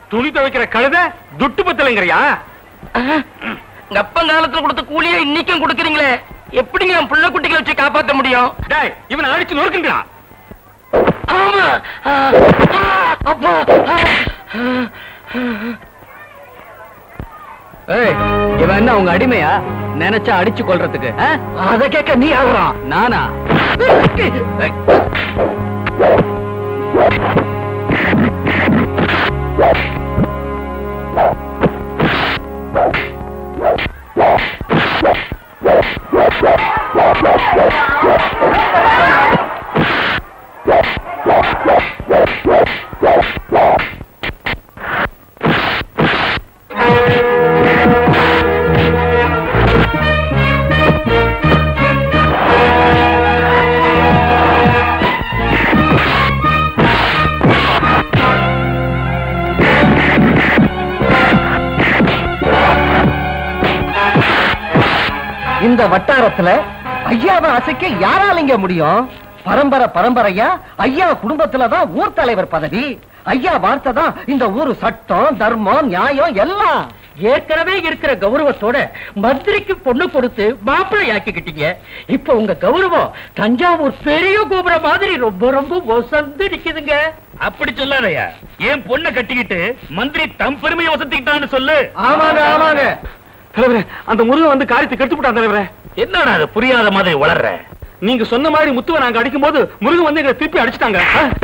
துணி துவைக்கிற கழுத துட்டு பத்தலைங்கிறியா உங்க அப்பன் காலத்துல கொடுத்த கூலியை இன்னைக்கும் கொடுக்குறீங்களே எப்படிங்க என் புள்ள குட்டிகளை வச்சு காப்பாத்த முடியும் டேய் இவனை அடிச்சு நொறுக்குங்கடா ஆமா ஆ, ஆ, அப்பா ஆ. ஏய் இவன் என்ன உங்க அடிமையா நினைச்சா அடிச்சு கொள்றதுக்கு ஆ? அத கேட்க நீ ஆகுறான் நானா இந்த வட்டாரத்துல ஐயாவை அசைக்க யாராலிங்க முடியும் பரம்பரை பரம்பரையா ஐயா குடும்பத்துல தான் ஊர் தலைவர் பதவி ஐயா வார்த்தை தான் இந்த ஊரு சட்டம் தர்மம் நியாயம் எல்லாம் ஏற்கனவே இருக்கிற கௌரவத்தோட மந்திரிக்கு பொண்ணு கொடுத்து மாப்பிள்ளை ஆக்கிக்கிட்டீங்க இப்ப உங்க கௌரவம் தஞ்சாவூர் பெரிய கோபுரம் மாதிரி ரொம்ப ரொம்ப ஒசந்து நிக்குதுங்க அப்படி சொல்லாதயா என் பொண்ணை கட்டிக்கிட்டு மந்திரி தம் பெருமையை வசத்திக்கிட்டான்னு சொல்லு ஆமாங்க ஆமாங்க தலைவரே அந்த முருகன் வந்து காரியத்தை கெடுத்து விட்டான் தலைவரே என்னடா அது புரியாத மாதிரி வளர்ற நீங்க சொன்ன மாதிரி முத்துவை நாங்க அடிக்கும் போது முருகன் வந்து எங்களை திருப்பி அடிச்சிட்டாங்க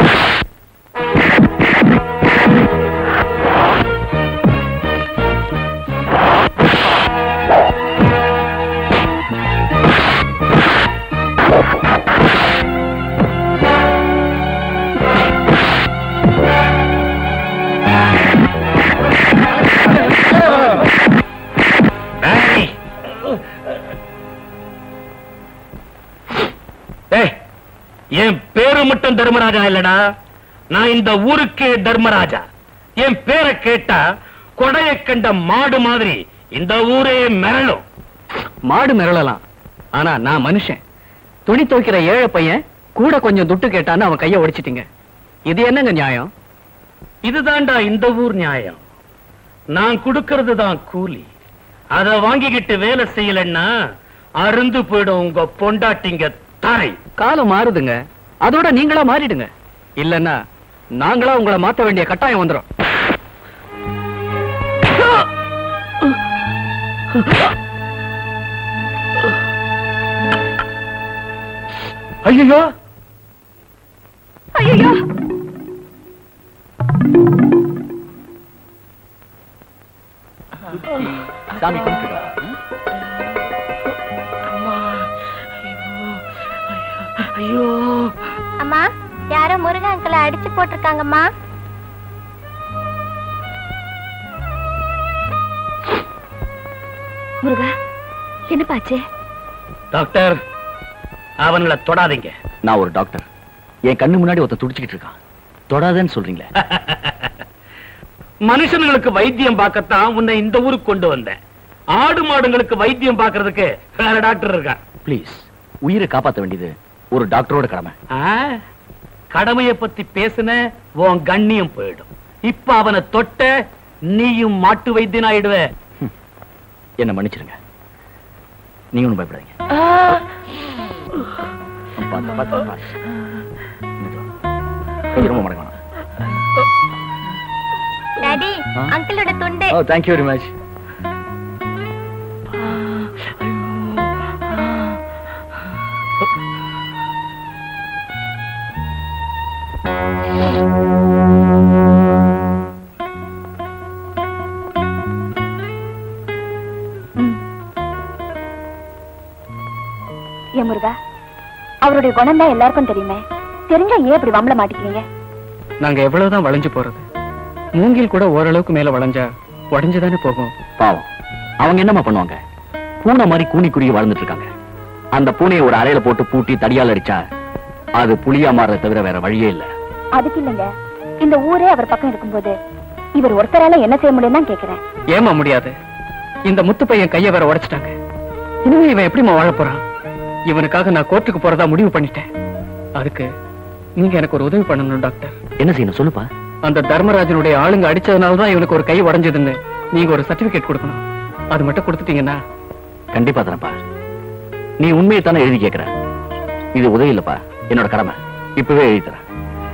டேய், என் பேரு மட்டும் தர்மராஜா இல்லடா நான் இந்த ஊருக்கே தர்மராஜா என் பேரை கேட்டா கொடைய கண்ட மாடு மாதிரி இந்த ஊரே மிரளும் மாடு மிரளலாம் ஆனா நான் மனுஷன் துணி துவைக்கிற ஏழை பையன் கூட கொஞ்சம் துட்டு கேட்டான்னு அவன் கைய ஒடிச்சிட்டீங்க இது என்னங்க நியாயம் இதுதான்டா இந்த ஊர் நியாயம் நான் கொடுக்கறது தான் கூலி அத வாங்கிக்கிட்டு வேலை செய்யலன்னா அருந்து போயிடும் உங்க பொண்டாட்டிங்க தாரை காலம் மாறுதுங்க அதோட நீங்களா மாறிடுங்க இல்லன்னா நாங்களா உங்களை மாத்த வேண்டிய கட்டாயம் வந்துரும் ஐயோ ஐயோ சாமி கும்பிட்டு ஐயோ அம்மா யாரோ முருகன் அங்கிளை அடிச்சு போட்டிருக்காங்கம்மா முருகா என்னப்பாச்சு டாக்டர் அவங்கள தொடாதீங்க நான் ஒரு டாக்டர் என் கண்ணு முன்னாடி ஒருத்தன் துடிச்சுக்கிட்டு இருக்கான் தொடாதேன்னு சொல்றீங்களே மனுஷங்களுக்கு வைத்தியம் பார்க்கத்தான் உன்னை இந்த ஊருக்கு கொண்டு வந்தேன் ஆடு மாடுங்களுக்கு வைத்தியம் பார்க்கிறதுக்கு வேற டாக்டர் இருக்கா ப்ளீஸ் உயிரை காப்பாத்த வேண்டியது ஒரு டாக்டரோட கடமை கடமைய பத்தி பேசுன உன் கண்ணியம் போயிடும் இப்ப அவனை தொட்ட நீயும் மாட்டு வைத்தியன் ஆயிடுவ என்ன மன்னிச்சிருங்க நீங்க ஒண்ணும் பயப்படாதீங்க பார்த்து, பார்த்து, பார்த்து. இங்கிட்டு வா. கை ரொம்ப மடக்க வேணாம். டாடி ஆ? அங்கிளோட துண்டு ஓ தேங்க்யூ வெரி மச் ஏன் முருகா அவருடைய குணம் தான் எல்லாருக்கும் தெரியுமே தெரிஞ்சா ஏன் இப்படி வம்பள மாட்டிக்கிறீங்க நாங்க எவ்வளவுதான் வளைஞ்சு போறது மூங்கில் கூட ஓரளவுக்கு மேல வளைஞ்சா உடஞ்சுதானே போகும் பாவம் அவங்க என்னம்மா பண்ணுவாங்க பூனை மாதிரி கூனி குறுகி வாழ்ந்துட்டு இருக்காங்க அந்த பூனையை ஒரு அறையில போட்டு பூட்டி தடியால் அடிச்சா அது புளியா மாறத தவிர வேற வழியே இல்ல அதுக்கு இல்லைங்க இந்த ஊரே அவர் பக்கம் இருக்கும்போது இவர் ஒருத்தரால என்ன செய்ய முடியும் தான் கேக்குறேன் ஏமா முடியாது இந்த முத்து பையன் கைய வேற உடைச்சிட்டாங்க இனிமே இவன் எப்படிம்மா வாழ போறான் இவனுக்காக நான் கோர்ட்டுக்கு போறதா முடிவு பண்ணிட்டேன் அதுக்கு நீங்க எனக்கு ஒரு உதவி பண்ணணும் டாக்டர் என்ன செய்யணும் சொல்லுப்பா அந்த தர்மராஜனுடைய ஆளுங்க அடிச்சதுனால தான் இவனுக்கு ஒரு கை உடைஞ்சதுன்னு நீங்க ஒரு சர்டிபிகேட் கொடுக்கணும் அது மட்டும் கொடுத்துட்டீங்கன்னா கண்டிப்பா தானப்பா நீ உண்மையை தானே எழுதி கேட்கிற இது உதவி இல்லப்பா என்னோட கடமை இப்பவே எழுதி தரேன்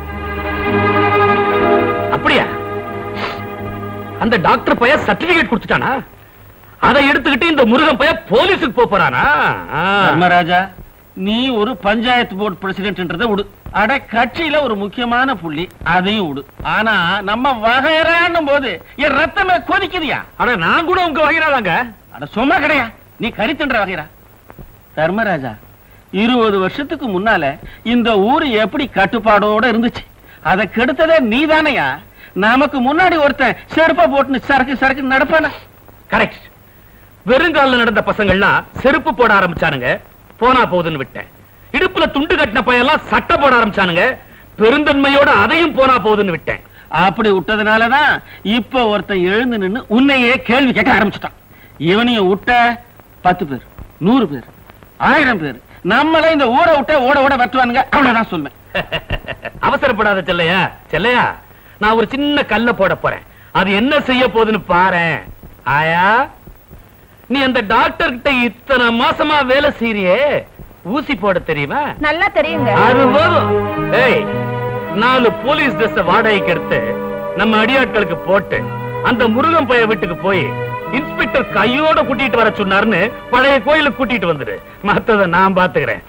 அப்படியா அந்த டாக்டர் பைய சர்டிபிகேட் கொடுத்துட்டானா அதை எடுத்துக்கிட்டு இந்த முருகன் பைய போலீஸுக்கு போப் போறானா ஆ. தர்மராஜா நீ ஒரு பஞ்சாயத்து போர்டு பிரசிடென்ட்ன்றத விடு அட கட்சியில ஒரு முக்கியமான புள்ளி அதையும் விடு ஆனா நம்ம வகைறான்னும் போது என் ரத்தமே கொதிக்குதியா ஆனா நான் கூட உங்க வகைறாதாங்க அட சும்மா கிடையா நீ கறி தின்ற வகைரா தர்மராஜா இருபது வருஷத்துக்கு முன்னால இந்த ஊரு எப்படி கட்டுப்பாடோட இருந்துச்சு அதை கெடுத்ததே நீதானையா நமக்கு முன்னாடி ஒருத்தன் செருப்பா போட்டுன்னு சரக்கு சரக்கு நடப்பானா கரெக்ட் வெறுங்காலில் நடந்த பசங்கள்லாம் செருப்பு போட ஆரம்பிச்சானுங்க போனா போகுதுன்னு விட்டேன் இடுப்புல துண்டு கட்டின பையெல்லாம் சட்டை போட ஆரம்பிச்சானுங்க பெருந்தன்மையோட அதையும் போனா போகுதுன்னு விட்டேன் அப்படி விட்டதுனாலதான் இப்ப ஒருத்தன் எழுந்து நின்னு உன்னையே கேள்வி கேட்க ஆரம்பிச்சுட்டான் இவனையும் விட்ட பத்து பேர் நூறு பேர் ஆயிரம் பேர் நம்மளே இந்த ஊரை விட்ட ஓட ஓட வெட்டுவானுங்க அவ்வளவுதான் சொல்லுவேன் அவசரப்படாத செல்லையா செல்லையா நான் ஒரு சின்ன கல்ல போட போறேன் அது என்ன செய்ய போகுதுன்னு பாரேன் ஆயா நீ அந்த டாக்டர் கிட்ட இத்தனை மாசமா வேலை செய்றியே ஊசி போட தெரியுமா நல்லா தெரியுங்க அது போதும் ஏய் நாலு போலீஸ் ட்ரெஸ் வாடகைக்கு எடுத்து நம்ம அடியாட்களுக்கு போட்டு அந்த முருகன் பைய வீட்டுக்கு போய் இன்ஸ்பெக்டர் கையோட கூட்டிட்டு வர சொன்னாருன்னு பழைய கோயிலுக்கு கூட்டிட்டு வந்துரு மத்தத நான் பாத்துக்கிறேன்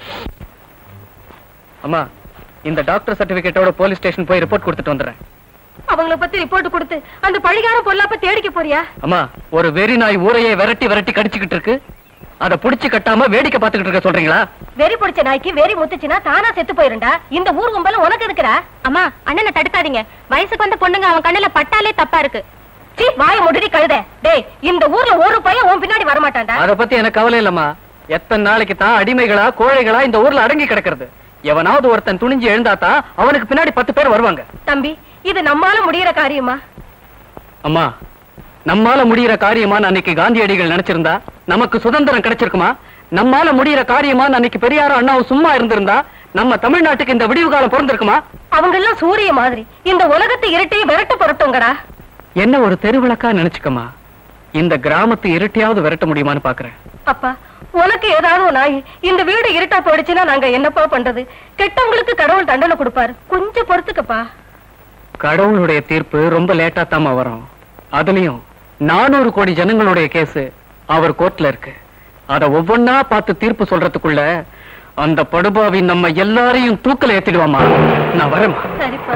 அம்மா இந்த டாக்டர் சர்டிபிகேட்டோட போலீஸ் ஸ்டேஷன் போய் ரிப்போர்ட் கொடுத்துட்டு வந்துடுறேன் அவங்கள பத்தி ரிப்போர்ட் கொடுத்து அந்த பழிகார பொல்லாப்ப தேடிக்க போறியா அம்மா ஒரு வெறி நாய் ஊரையே விரட்டி விரட்டி கடிச்சுக்கிட்டு இருக்கு அதை புடிச்சு கட்டாம வேடிக்கை பார்த்துக்கிட்டு இருக்க சொல்றீங்களா வெறி பிடிச்ச நாய்க்கு வெறி முத்துச்சுன்னா தானா செத்து போயிருண்டா இந்த ஊர் கும்பல உனக்கு இருக்கிறா அம்மா அண்ணனை தடுக்காதீங்க வயசுக்கு வந்த பொண்ணுங்க அவன் கண்ணுல பட்டாலே தப்பா இருக்கு சீ வாய முடி கழுத டேய் இந்த ஊர்ல ஒரு பையன் உன் பின்னாடி வரமாட்டான்டா அத பத்தி எனக்கு கவலை இல்லம்மா எத்தனை நாளைக்கு தான் அடிமைகளா கோழைகளா இந்த ஊர்ல அடங்கி கிடக்கிறது எவனாவது ஒருத்தன் துணிஞ்சு எழுந்தாதான் அவனுக்கு பின்னாடி பத்து பேர் வருவாங்க தம்பி இது நம்மால முடியற காரியமா அம்மா நம்மால முடியிற காரியமான அன்னைக்கு காந்தியடிகள் நினைச்சிருந்தா நமக்கு சுதந்திரம் கிடைச்சிருக்குமா நம்மால முடியிற காரியமான அன்னைக்கு பெரியாரும் அண்ணாவும் சும்மா இருந்திருந்தா நம்ம தமிழ்நாட்டுக்கு இந்த விடிவு காலம் பிறந்திருக்குமா அவங்க எல்லாம் சூரிய மாதிரி இந்த உலகத்தை இருட்டையும் விரட்ட புரட்டுங்கடா என்ன ஒரு தெருவிளக்கா நினைச்சுக்கமா இந்த கிராமத்து இருட்டையாவது விரட்ட முடியுமான்னு பாக்குறேன் அப்பா உனக்கு ஏதாவது ஒரு நாய் இந்த வீடு இருட்டா போயிடுச்சுன்னா நாங்க என்னப்பா பண்றது கெட்டவங்களுக்கு கடவுள் தண்டனை கொடுப்பாரு கொஞ்சம் பொறுத்துக்கப்பா கடவுளுடைய தீர்ப்பு ரொம்ப லேட்டா தாமா வரும் அதுலயும் நானூறு கோடி ஜனங்களுடைய கேஸ் அவர் கோர்ட்ல இருக்கு அத ஒவ்வொன்னா பார்த்து தீர்ப்பு சொல்றதுக்குள்ள அந்த படுபாவி நம்ம எல்லாரையும் தூக்கல ஏத்திடுவாமா நான் வரேம்மா சரிப்பா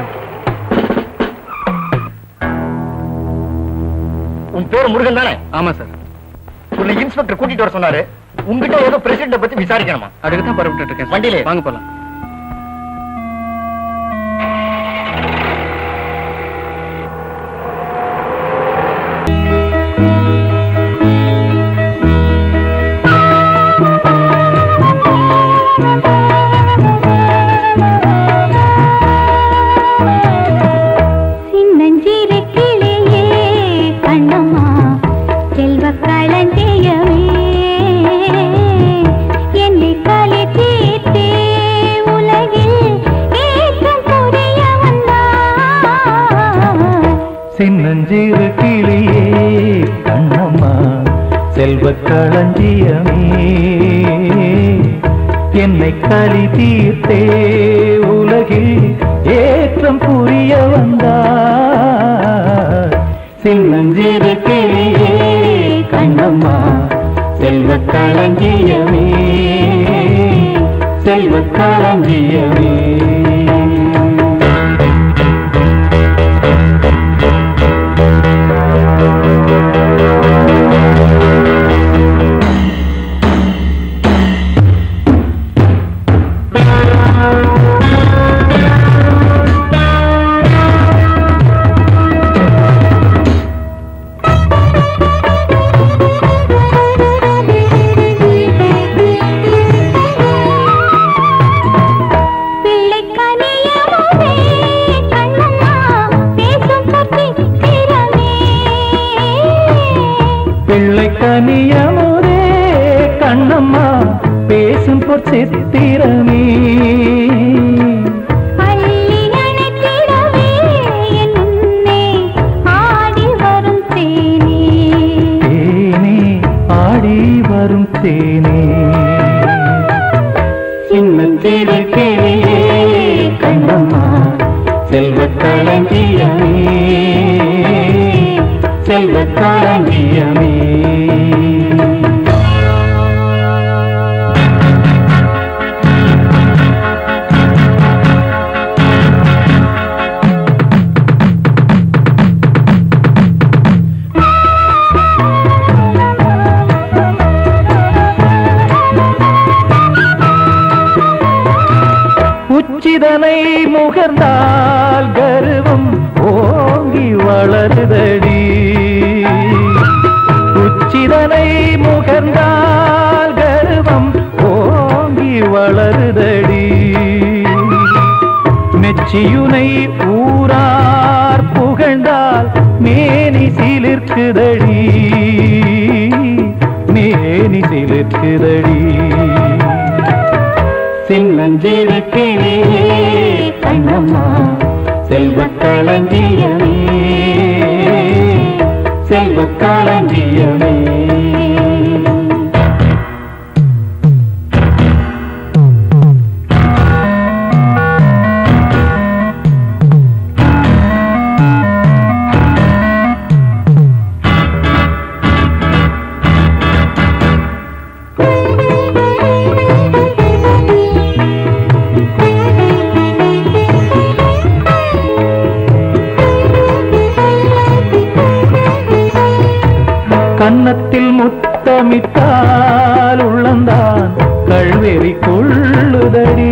உன் பேர் முருகன் தானே ஆமா சார் உன்னை இன்ஸ்பெக்டர் கூட்டிட்டு வர சொன்னாரு உங்ககிட்ட ஏதோ பிரசிடண்ட பத்தி விசாரிக்கணுமா அதுக்கு தான் பரவிட்டு இருக்கேன் சார். வண்டியிலே. வாங்க போலாம் சின்னஞ்சிறு கிளியே கண்ணம்மா செல்வ களஞ்சியமே என்னை களி தீர்த்தே உலகில் ஏற்றம் புரிய வந்தார் சின்னஞ்சிறு கிளியே கண்ணம்மா செல்வ களஞ்சியமே என்னை களி தீர்த்தே உலகில் ஏற்றம் புரிய வந்தார் சின்னஞ்சிறு கிளியே கண்ணம்மா செல்வ களஞ்சியமே செல்வ களஞ்சியமே பிள்ளை கனியமுமே கண்ணம்மா பேசும் பத்திரமே பிள்ளை கனியமுதே கண்ணம்மா பேசும் பொற்சித்திரமே அள்ளி அணைத்திடவே என் களஞ்சியமே செல்வ களஞ்சியமே உச்சிதனை முகர்ந்தால் கர்வம் ஓங்கி வளருதடி உச்சிதனை முகர்ந்தால் கர்வம் ஓங்கி வளருதடி மெச்சியுனை ஊரார் புகழ்ந்தால் மேனி சிலிர்க்குதடி மேனி சிலிர்க்குதடி சின்னஞ்சிறு கிளியே கண்ணம்மா செல்வ களஞ்சியமே செல்வ களஞ்சியமே கன்னத்தில் முத்தமிட்டால் உள்ளந்தான் கழ்வெறி கொள்ளுதடி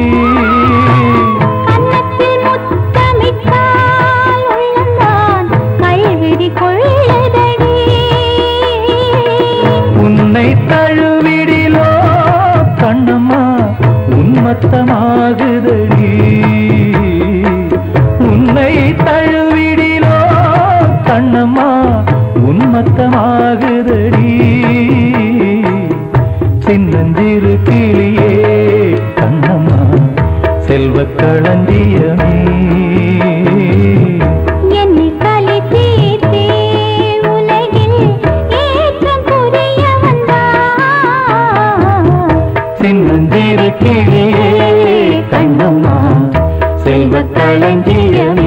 கன்னத்தில் முத்தமிட்டால் உள்ளந்தான் கைவிடி கொள்ளுதடி உன்னை தழுவிடிலோ கண்ணம்மா உன்மத்தமாகுதடி உன்னை தழுவிடிலோ கண்ணம்மா உன்மத்தமாகுதடி சின்னஞ்சிறு கிளியே கண்ணம்மா செல்வ களஞ்சியமே என்னை கலை தீர்த்தே உலகில் ஏற்றம் புரிய வந்தார் சின்னஞ்சிறு கிளியே கண்ணம்மா செல்வ களஞ்சியமே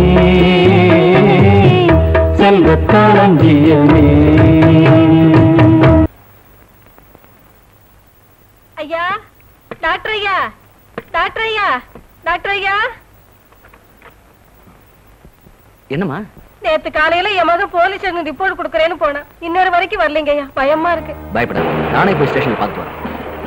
செல்வ களஞ்சியமே ஐயா டாக்டர் ஐயா டாக்டர் ஐயா டாக்டர் ஐயா என்னம்மா நேத்து காலையில என் மகன் போலீஸ் ஸ்டேஷன் ரிப்போர்ட் கொடுக்கறேன்னு போனான் இன்னொரு வரைக்கும் வரலைங்க ஐயா பயமா இருக்கு பயப்படாத நானே போய் ஸ்டேஷன்ல பார்த்து வரேன்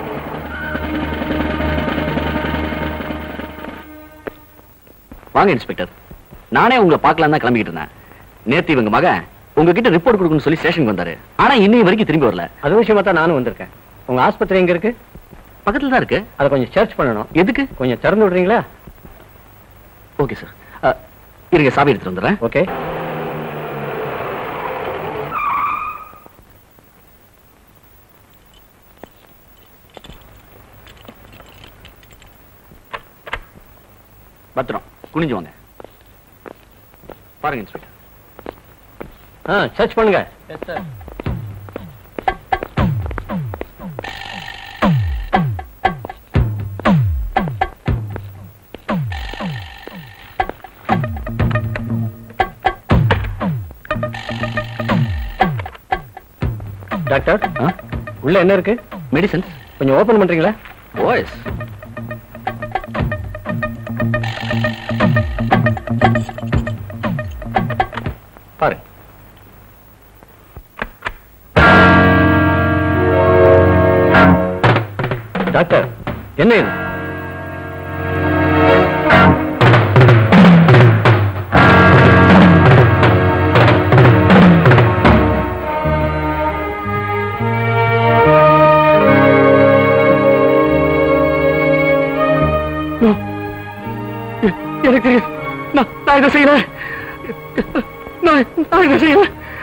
வாங்க இன்ஸ்பெக்டர் நானே உங்களை பார்க்கலாம் தான் கிளம்பிக்கிட்டு இருந்தேன் நேத்து இவங்க மகன் உங்ககிட்ட ரிப்போர்ட் கொடுக்கணும்னு சொல்லி ஸ்டேஷனுக்கு வந்தாரு ஆனா இன்னைய வரைக்கும் திரும்பி வரல அது விஷயமா தான் நானும் வந்திருக்கேன் உங்க ஆஸ்பத்திரி எங்க இருக்கு பக்கத்துல தான் இருக்கு அதை கொஞ்சம் சர்ச் பண்ணணும் எதுக்கு கொஞ்சம் திறந்து விடுறீங்களா ஓகே சார் இருங்க சாவி எடுத்துட்டு வந்துடுறேன் ஓகே பத்திரம் குனிஞ்சு வாங்க பாருங்க இன்ஸ்பெக்டர் ஆ சர்ச் பண்ணுங்க டாக்டர் ஆ? உள்ள என்ன இருக்கு மெடிசன்ஸ் கொஞ்சம் ஓபன் பண்றீங்களா ஓஎஸ் பாருங்க டாக்டர் என்ன இது எனக்கு தெரியும் நான் நான் இதை செய்யல நான் நான் இதை செய்யல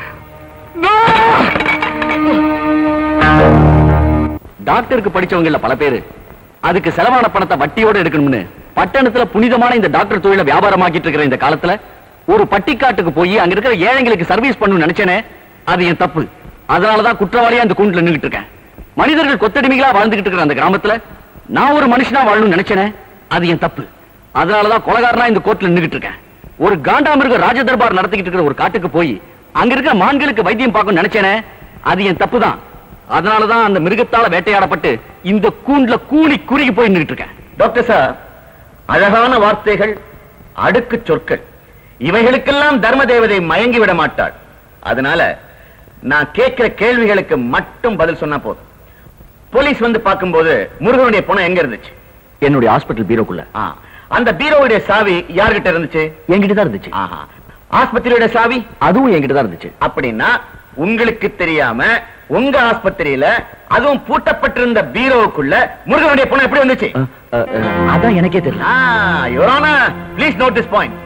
டாக்டருக்கு படிச்சவங்கல பல பேரு அதுக்கு செலவான பணத்தை வட்டியோட எடுக்கணும்னு பட்டணத்துல புனிதமான இந்த டாக்டர் தொழிலை வியாபாரமாக்கிட்டு இருக்கிற இந்த காலத்துல ஒரு பட்டிக்காட்டுக்கு போய் அங்க இருக்கிற ஏழைங்களுக்கு சர்வீஸ் பண்ணணும்னு நினைச்சேனே அது என் தப்பு அதனாலதான் குற்றவாளியா இந்த கூண்டுல நின்னுட்டு இருக்கேன் மனிதர்கள் கொத்தடிமைகளா வாழ்ந்துகிட்டு இருக்கிற அந்த கிராமத்துல நான் ஒரு மனுஷனா வாழணும்னு நினைச்சேனே அது என் தப்பு அதனாலதான் கொலகாரனா இந்த கோர்ட்ல நின்னுகிட்டு இருக்கேன் ஒரு காண்டாமிருக ராஜ தர்பார் நடத்திக்கிட்டு இருக்கிற ஒரு காட்டுக்கு போய் அங்க இருக்கிற மான்களுக்கு வைத்தியம் பார்க்கணும்னு நினைச்சேனே அது என் தப்பு தான் அதனாலதான் அந்த மிருகத்தால வேட்டையாடப்பட்டு இந்த கூண்டுல கூனி குறுகி போய் நின்னுட்டு இருக்கேன் டாக்டர் சார் அழகான வார்த்தைகள் அடுக்கு சொற்கள் இவைகளுக்கெல்லாம் தர்ம தேவதை மயங்கி விட மாட்டாள் அதனால நான் கேட்கிற கேள்விகளுக்கு மட்டும் பதில் சொன்னா போதும் போலீஸ் வந்து பார்க்கும்போது முருகனுடைய பணம் எங்க இருந்துச்சு என்னுடைய ஹாஸ்பிட்டல் பீரோக்குள்ள ஆ, அந்த பீரோவுடைய சாவி யார்கிட்ட இருந்துச்சு என்கிட்ட தான் இருந்துச்சு ஆஹா ஆஸ்பத்திரியோட சாவி அதுவும் என்கிட்ட தான் இருந்துச்சு அப்படின்னா உங்களுக்கு தெரியாம உங்க ஆஸ்பத்திரியில அதுவும் பூட்டப்பட்டிருந்த பீரோவுக்குள்ள முருகனுடைய பணம் எப்படி வந்துச்சு அஹ், அஹ், அஹ், அதான் எனக்கே தெரியல யோரானா ப்ளீஸ் நோட் திஸ் பாயிண்ட்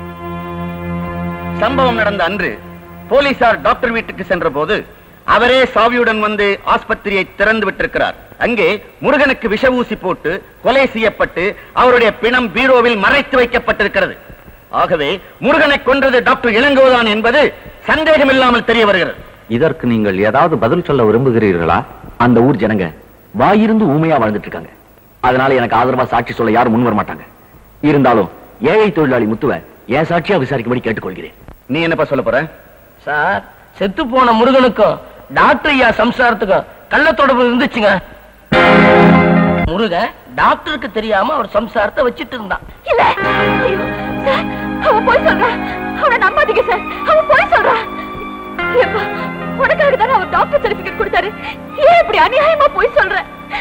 சம்பவம் நடந்த அன்று போலீசார் டாக்டர் வீட்டுக்கு சென்ற போது அவரே சாவியுடன் வந்து ஆஸ்பத்திரியை திறந்து விட்டிருக்கிறார் அங்கே முருகனுக்கு விஷ ஊசி போட்டு கொலை செய்யப்பட்டு அவருடைய பிணம் பீரோவில் மறைத்து வைக்கப்பட்டிருக்கிறது ஆகவே முருகனை கொன்றது டாக்டர் இளங்கோதான் என்பது சந்தேகமில்லாமல் தெரிய வருகிறது இதற்கு நீங்கள் ஏதாவது பதில் சொல்ல விரும்புகிறீர்களா அந்த ஊர் ஜனங்க வாயிருந்து ஊமையா வாழ்ந்துட்டு இருக்காங்க அதனால எனக்கு ஆதரவா சாட்சி சொல்ல யாரும் முன் வர மாட்டாங்க இருந்தாலும் ஏழை தொழிலாளி முத்துவ என் சாட்சியா விசாரிக்கும்படி கேட்டுக்கொள்கிறேன் நீ என்னப்பா சொல்ல போற சார் செத்து போன முருகனுக்கும் டாக்டர் ஐயா சம்சாரத்துக்கும் கள்ள தொடர்பு இருந்துச்சுங்க முருகன் டாக்டருக்கு தெரியாம அவர் சம்சாரத்தை வச்சிட்டு இருந்தான் இல்ல ஐயோ, சார் அவன் போய் சொல்றான் அவனை நம்பாதீங்க சார் அவன் போய் சொல்றான் ஏப்பா உனக்காக தானே அவர் டாக்டர் சர்டிபிகேட் கொடுத்தாரு ஏன் இப்படி அநியாயமா போய் சொல்ற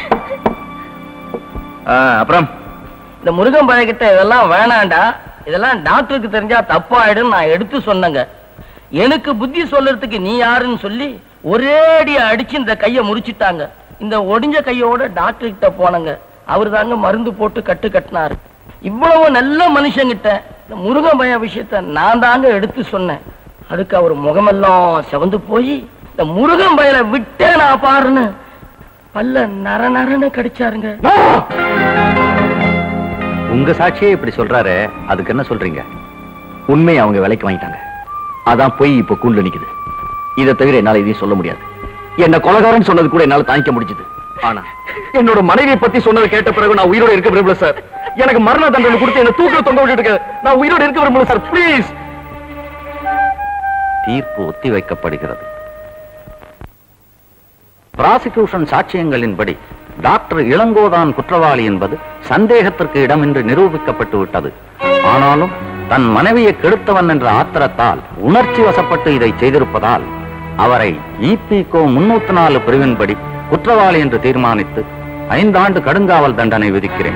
ஆ, அப்புறம் இந்த முருகன் பழகிட்ட இதெல்லாம் வேணாண்டா இதெல்லாம் டாக்டருக்கு தெரிஞ்சா தப்பாயிடும் நான் எடுத்து சொன்னேங்க எனக்கு புத்தி சொல்றதுக்கு நீ யாருன்னு சொல்லி ஒரே அடியா அடிச்சு இந்த கைய முறிச்சிட்டாங்க இந்த ஒடிஞ்ச கையோட டாக்டர் கிட்ட போனங்க அவர் தாங்க மருந்து போட்டு கட்டு கட்டினாரு இவ்வளவு நல்ல மனுஷங்கிட்ட இந்த முருகன் பய விஷயத்த நான் தாங்க எடுத்து சொன்னேன் அதுக்கு அவர் முகமெல்லாம் செவந்து போய் இந்த முருகன் பயலை விட்டே நான் பாருன்னு பல்ல நர நரன்னு கடிச்சாருங்க உங்க சாட்சியே இப்படி சொல்றாரு அதுக்கு என்ன சொல்றீங்க உண்மையை அவங்க விலைக்கு வாங்கிட்டாங்க அதான் போய் இப்ப கூண்டுல நிக்குது இதை தவிர என்னால இதையும் சொல்ல முடியாது என்ன கொலகாரன் சொன்னது கூட என்னால தாங்கிக்க முடிஞ்சது ஆனா என்னோட மனைவியை பத்தி சொன்னதை கேட்ட பிறகு நான் உயிரோட இருக்க விரும்பல சார் எனக்கு மரண தண்டனை கொடுத்து என்ன தூக்கில தொங்க விட்டுட்டு நான் உயிரோட இருக்க விரும்பல சார் ப்ளீஸ் தீர்ப்பு ஒத்தி வைக்கப்படுகிறது பிராசிகியூஷன் சாட்சியங்களின்படி டாக்டர் இளங்கோதான் குற்றவாளி என்பது சந்தேகத்திற்கு இடமின்றி நிரூபிக்கப்பட்டு விட்டது ஆனாலும் தன் மனைவியை கெடுத்தவன் என்ற ஆத்திரத்தால் உணர்ச்சி வசப்பட்டு இதை செய்திருப்பதால் அவரை இபிகோ முன்னூத்தி நாலு பிரிவின்படி குற்றவாளி என்று தீர்மானித்து ஐந்தாண்டு கடுங்காவல் தண்டனை விதிக்கிறேன்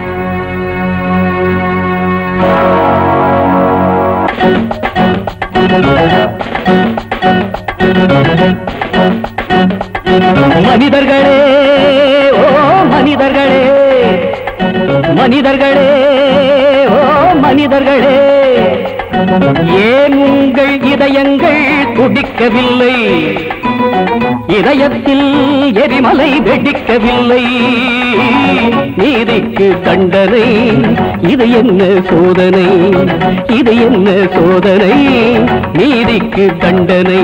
மனிதர்களே ஓ மனிதர்களே மனிதர்களே ஓ மனிதர்களே ஏன் உங்கள் இதயங்கள் துடிக்கவில்லை இதயத்தில் எரிமலை வெடிக்கவில்லை நீதிக்கு தண்டனை இது என்ன சோதனை இது என்ன சோதனை நீதிக்கு தண்டனை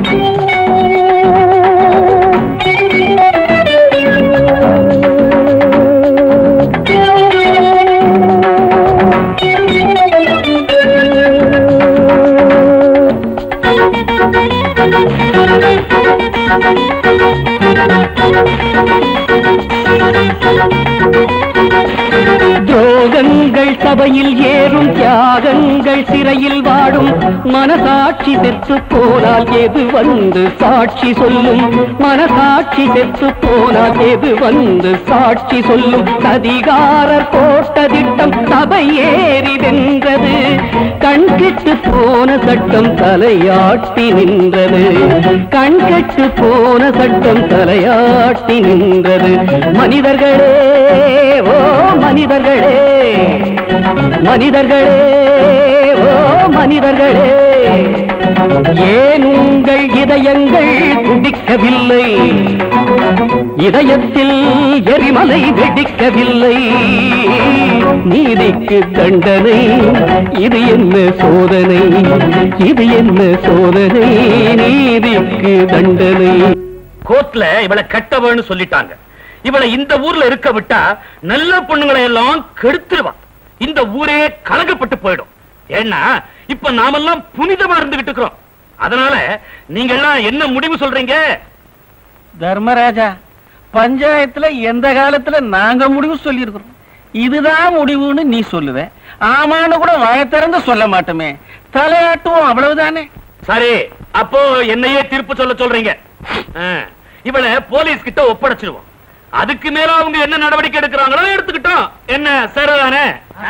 துரோகங்கள் சபையில் ஏறும் தியாகங்கள் சிறையில் வாடும் மனசாட்சி செத்து போனால் எது வந்து சாட்சி சொல்லும் மனசாட்சி செத்து போனால் எது வந்து சாட்சி சொல்லும் சதிகாரர் போட்ட திட்டம் சபை ஏறி வென்றது கண்கெட்டு போன சட்டம் தலையாட்டி நின்றது கண்கெட்டு போன சட்டம் தலையாட்டி நின்றது மனிதர்களே ஓ மனிதர்களே மனிதர்களே ஓ மனிதர்களே ஏன் உங்கள் இதயங்கள் துடிக்கவில்லை இதயத்தில் எரிமலை வெடிக்கவில்லை நீதிக்கு தண்டனை இது என்ன சோதனை இது என்ன சோதனை நீதிக்கு தண்டனை கோர்ட்ல இவளை கெட்டவன்னு சொல்லிட்டாங்க இவளை இந்த ஊர்ல இருக்க விட்டா நல்ல பொண்ணுங்களை எல்லாம் கெடுத்துருவா இந்த ஊரே கலங்கப்பட்டு போயிடும் ஏன்னா இப்ப நாமெல்லாம் புனிதமா இருந்துகிட்டு இருக்கிறோம் அதனால நீங்க எல்லாம் என்ன முடிவு சொல்றீங்க தர்மராஜா பஞ்சாயத்துல எந்த காலத்துல நாங்க முடிவு சொல்லியிருக்கிறோம் இதுதான் முடிவுன்னு நீ சொல்லுவ ஆமான்னு கூட வாய திறந்து சொல்ல மாட்டோமே தலையாட்டுவோம் அவ்வளவுதானே சரி அப்போ என்னையே தீர்ப்பு சொல்ல சொல்றீங்க ஆ, இவளை போலீஸ் கிட்ட ஒப்படைச்சிருவோம் அதுக்கு மேல அவங்க என்ன நடவடிக்கை எடுக்கிறாங்களோ எடுத்துக்கிட்டோம் என்ன சரிதானே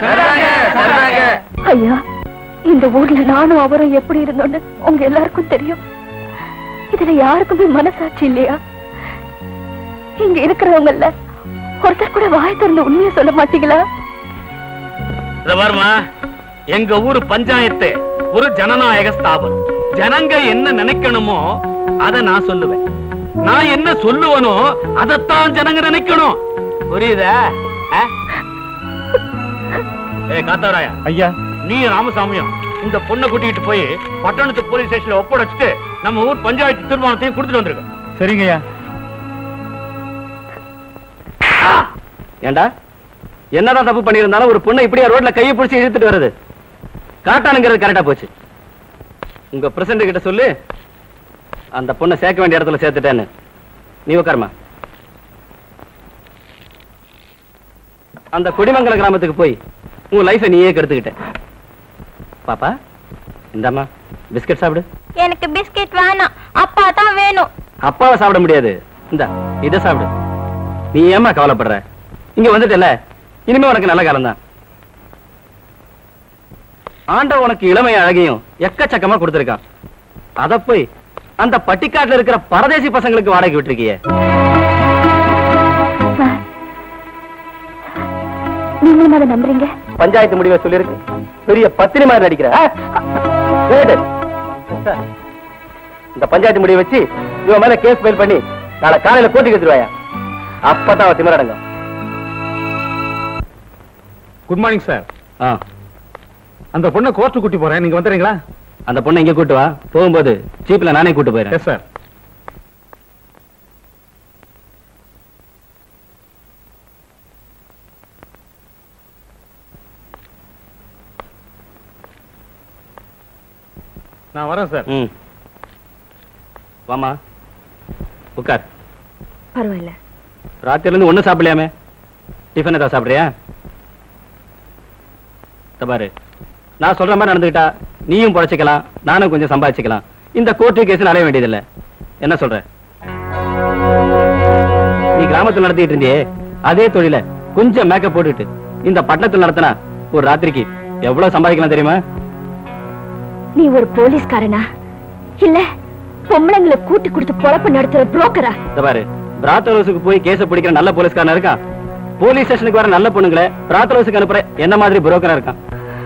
ஐயா இந்த ஊர்ல நானும் அவரும் எப்படி இருந்தோன்னு உங்க எல்லாருக்கும் தெரியும் இதுல யாருக்குமே மனசாட்சி இல்லையா இங்க இருக்கிறவங்கல்ல ஒருத்தர் கூட வாய் திறந்து உண்மையை சொல்ல மாட்டீங்களா இத பாருமா எங்க ஊரு பஞ்சாயத்து ஒரு ஜனநாயக ஸ்தாபனம் ஜனங்க என்ன நினைக்கணுமோ அத நான் சொல்லுவேன் நான் என்ன சொல்லுவனோ அதத்தான் ஜனங்க நினைக்கணும் புரியுதா ஆ? ஏய் காத்தாராயா ஐயா நீ ராமசாமியும் இந்த பொண்ணை கூட்டிட்டு போய் பட்டணத்து போலீஸ் ஸ்டேஷன்ல ஒப்படைச்சிட்டு நம்ம ஊர் பஞ்சாயத்து தீர்மானத்தையும் கொடுத்துட்டு வந்திருக்க சரிங்கய்யா ஏண்டா என்னதான் தப்பு பண்ணியிருந்தாலும் ஒரு பொண்ணை இப்படியா ரோட்ல கையை பிடிச்சி இழுத்துட்டு வருது காட்டானுங்கிறது கரெக்டா போச்சு உங்க பிரசிடண்ட் கிட்ட சொல்லு அந்த பொண்ணை சேர்க்க வேண்டிய இடத்துல சேர்த்துட்டேன்னு நீ உட்காருமா அந்த கொடிமங்கல கிராமத்துக்கு போய் உன் லைஃபை நீயே கெடுத்துக்கிட்ட பாப்பா இந்தாம்மா பிஸ்கட் சாப்பிடு எனக்கு பிஸ்கெட் வேணாம் அப்பா தான் வேணும் அப்பாவை சாப்பிட முடியாது இந்த இதை சாப்பிடு நீ ஏமா கவலைப்படுற இங்க வந்துட்டல இனிமே உனக்கு நல்ல காலம் தான் ஆண்டவன் உனக்கு இளமை அழகையும் எக்கச்சக்கமா கொடுத்திருக்கான் அத போய் அந்த பட்டிக்காட்டுல இருக்கிற பரதேசி பசங்களுக்கு வாடகை விட்டுருக்கியே நீங்களும் அதை நம்புறீங்க பஞ்சாயத்து முடிவை சொல்லியிருக்கு பெரிய பத்தினி மாதிரி நடிக்கிற ஆ? கேட்டு. இந்த பஞ்சாயத்து முடிவை வச்சு இவன் மேல கேஸ் ஃபைல் பண்ணி நாளை காலையில கோர்ட்டுக்கு எடுத்துருவாயா அப்பதான் அவன் திமிரடங்கும் குட் மார்னிங் சார் ஆ அந்த பொண்ணை கோர்ட்டு கூட்டி போறேன் நீங்க வந்துடுறீங்களா அந்த பொண்ணை இங்க கூட்டு வா போகும்போது ஜீப்ல நானே கூட்டு போயிடுறேன் எஸ் சார் நான் வரேன் சார் ம் வாமா உட்கார் பரவாயில்ல ராத்திரில இருந்து ஒண்ணும் சாப்பிடலையாமே டிஃபன் ஏதாவது சாப்பிடுறியா இத பாரு நான் சொல்ற மாதிரி நடந்துக்கிட்டா நீயும் பொழைச்சிக்கலாம் நானும் கொஞ்சம் சம்பாதிச்சுக்கலாம் இந்த கோர்ட்டு கேஸ் அலைய வேண்டியதில்லை என்ன சொல்ற நீ கிராமத்துல நடத்திட்டு இருந்தியே அதே தொழில கொஞ்சம் மேக்கப் போட்டுட்டு இந்த பட்டணத்துல நடத்தினா ஒரு ராத்திரிக்கு எவ்வளவு சம்பாதிக்கலாம் தெரியுமா நீ ஒரு போலீஸ்காரனா இல்ல பொம்பளைங்களை கூட்டி கொடுத்து பொழப்பு நடத்துற புரோக்கரா இந்த பாரு பிராத்தலோசுக்கு போய் கேஸ பிடிக்கிற நல்ல போலீஸ்காரன் இருக்கான் போலீஸ் ஸ்டேஷனுக்கு வர நல்ல பொண்ணுங்களை பிராத்தலோசுக்கு அனுப்புற என்ன மாதிரி புரோக்கரா இருக்கான்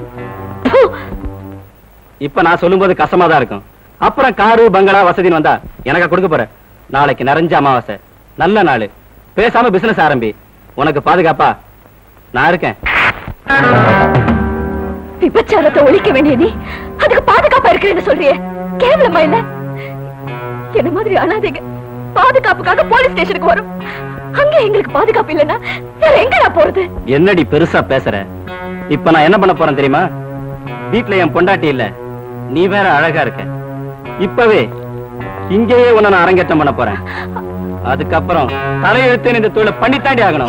இப்ப நான் சொல்லும்போது கஷ்டமா தான் இருக்கும் அப்புறம் காரு பங்களா வசதின்னு வந்தா எனக்கா கொடுக்க போற நாளைக்கு நிறைஞ்ச அமாவாசை நல்ல நாள் பேசாம பிசினஸ் ஆரம்பி உனக்கு பாதுகாப்பா நான் இருக்கேன் விபச்சாரத்தை ஒழிக்க வேண்டிய நீ அதுக்கு பாதுகாப்பா இருக்கிறேன்னு சொல்றியே கேவலமா இல்ல என்ன மாதிரி அனாதைங்க பாதுகாப்புக்காக போலீஸ் ஸ்டேஷனுக்கு வரும் அங்க எங்களுக்கு பாதுகாப்பு இல்லைன்னா வேற எங்கடா போறது என்னடி பெருசா பேசுற இப்ப நான் என்ன பண்ண போறேன் தெரியுமா வீட்ல என் பொண்டாட்டி இல்ல நீ வேற அழகா இருக்க இப்பவே இங்கேயே உன்னை நான் அரங்கேற்றம் பண்ண போறேன் அதுக்கப்புறம் தலையெழுத்து இந்த தொழிலை பண்ணித்தாண்டி ஆகணும்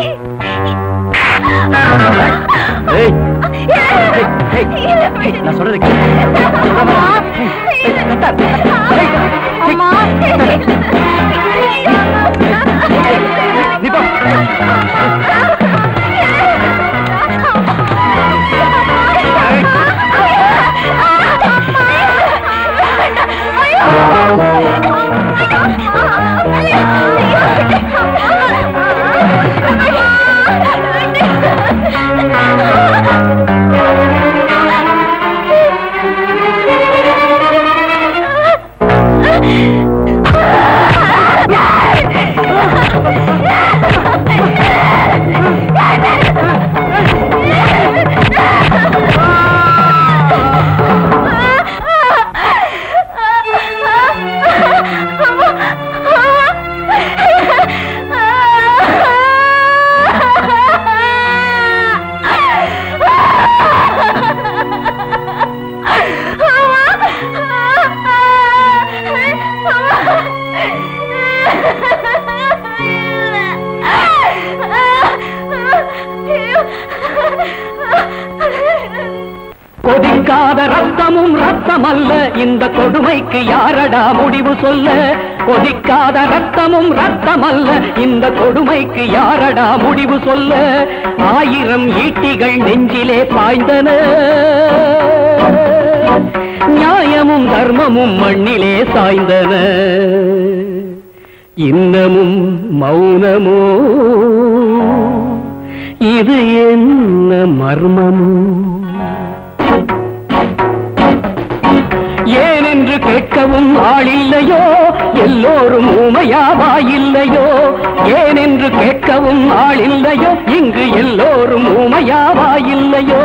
ஏய், ஏய், ஏய், நான் சொல்றது கேளு. நீ போ. Ah! கொதிக்காத ரத்தமும் ரத்தம் அல்ல இந்த கொடுமைக்கு யாரடா முடிவு சொல்ல கொதிக்காத ரத்தமும் ரத்தம் அல்ல இந்த கொடுமைக்கு யாரடா முடிவு சொல்ல ஆயிரம் ஈட்டிகள் நெஞ்சிலே பாய்ந்தன நியாயமும் தர்மமும் மண்ணிலே சாய்ந்தன இன்னமும் மௌனமோ இது என்ன மர்மமோ ஏனென்று கேட்கவும் ஆளில்லையோ எல்லோரும் ஊமையாவா இல்லையோ ஏனென்று கேட்கவும் ஆளில்லையோ இங்கு எல்லோரும் ஊமையாவா இல்லையோ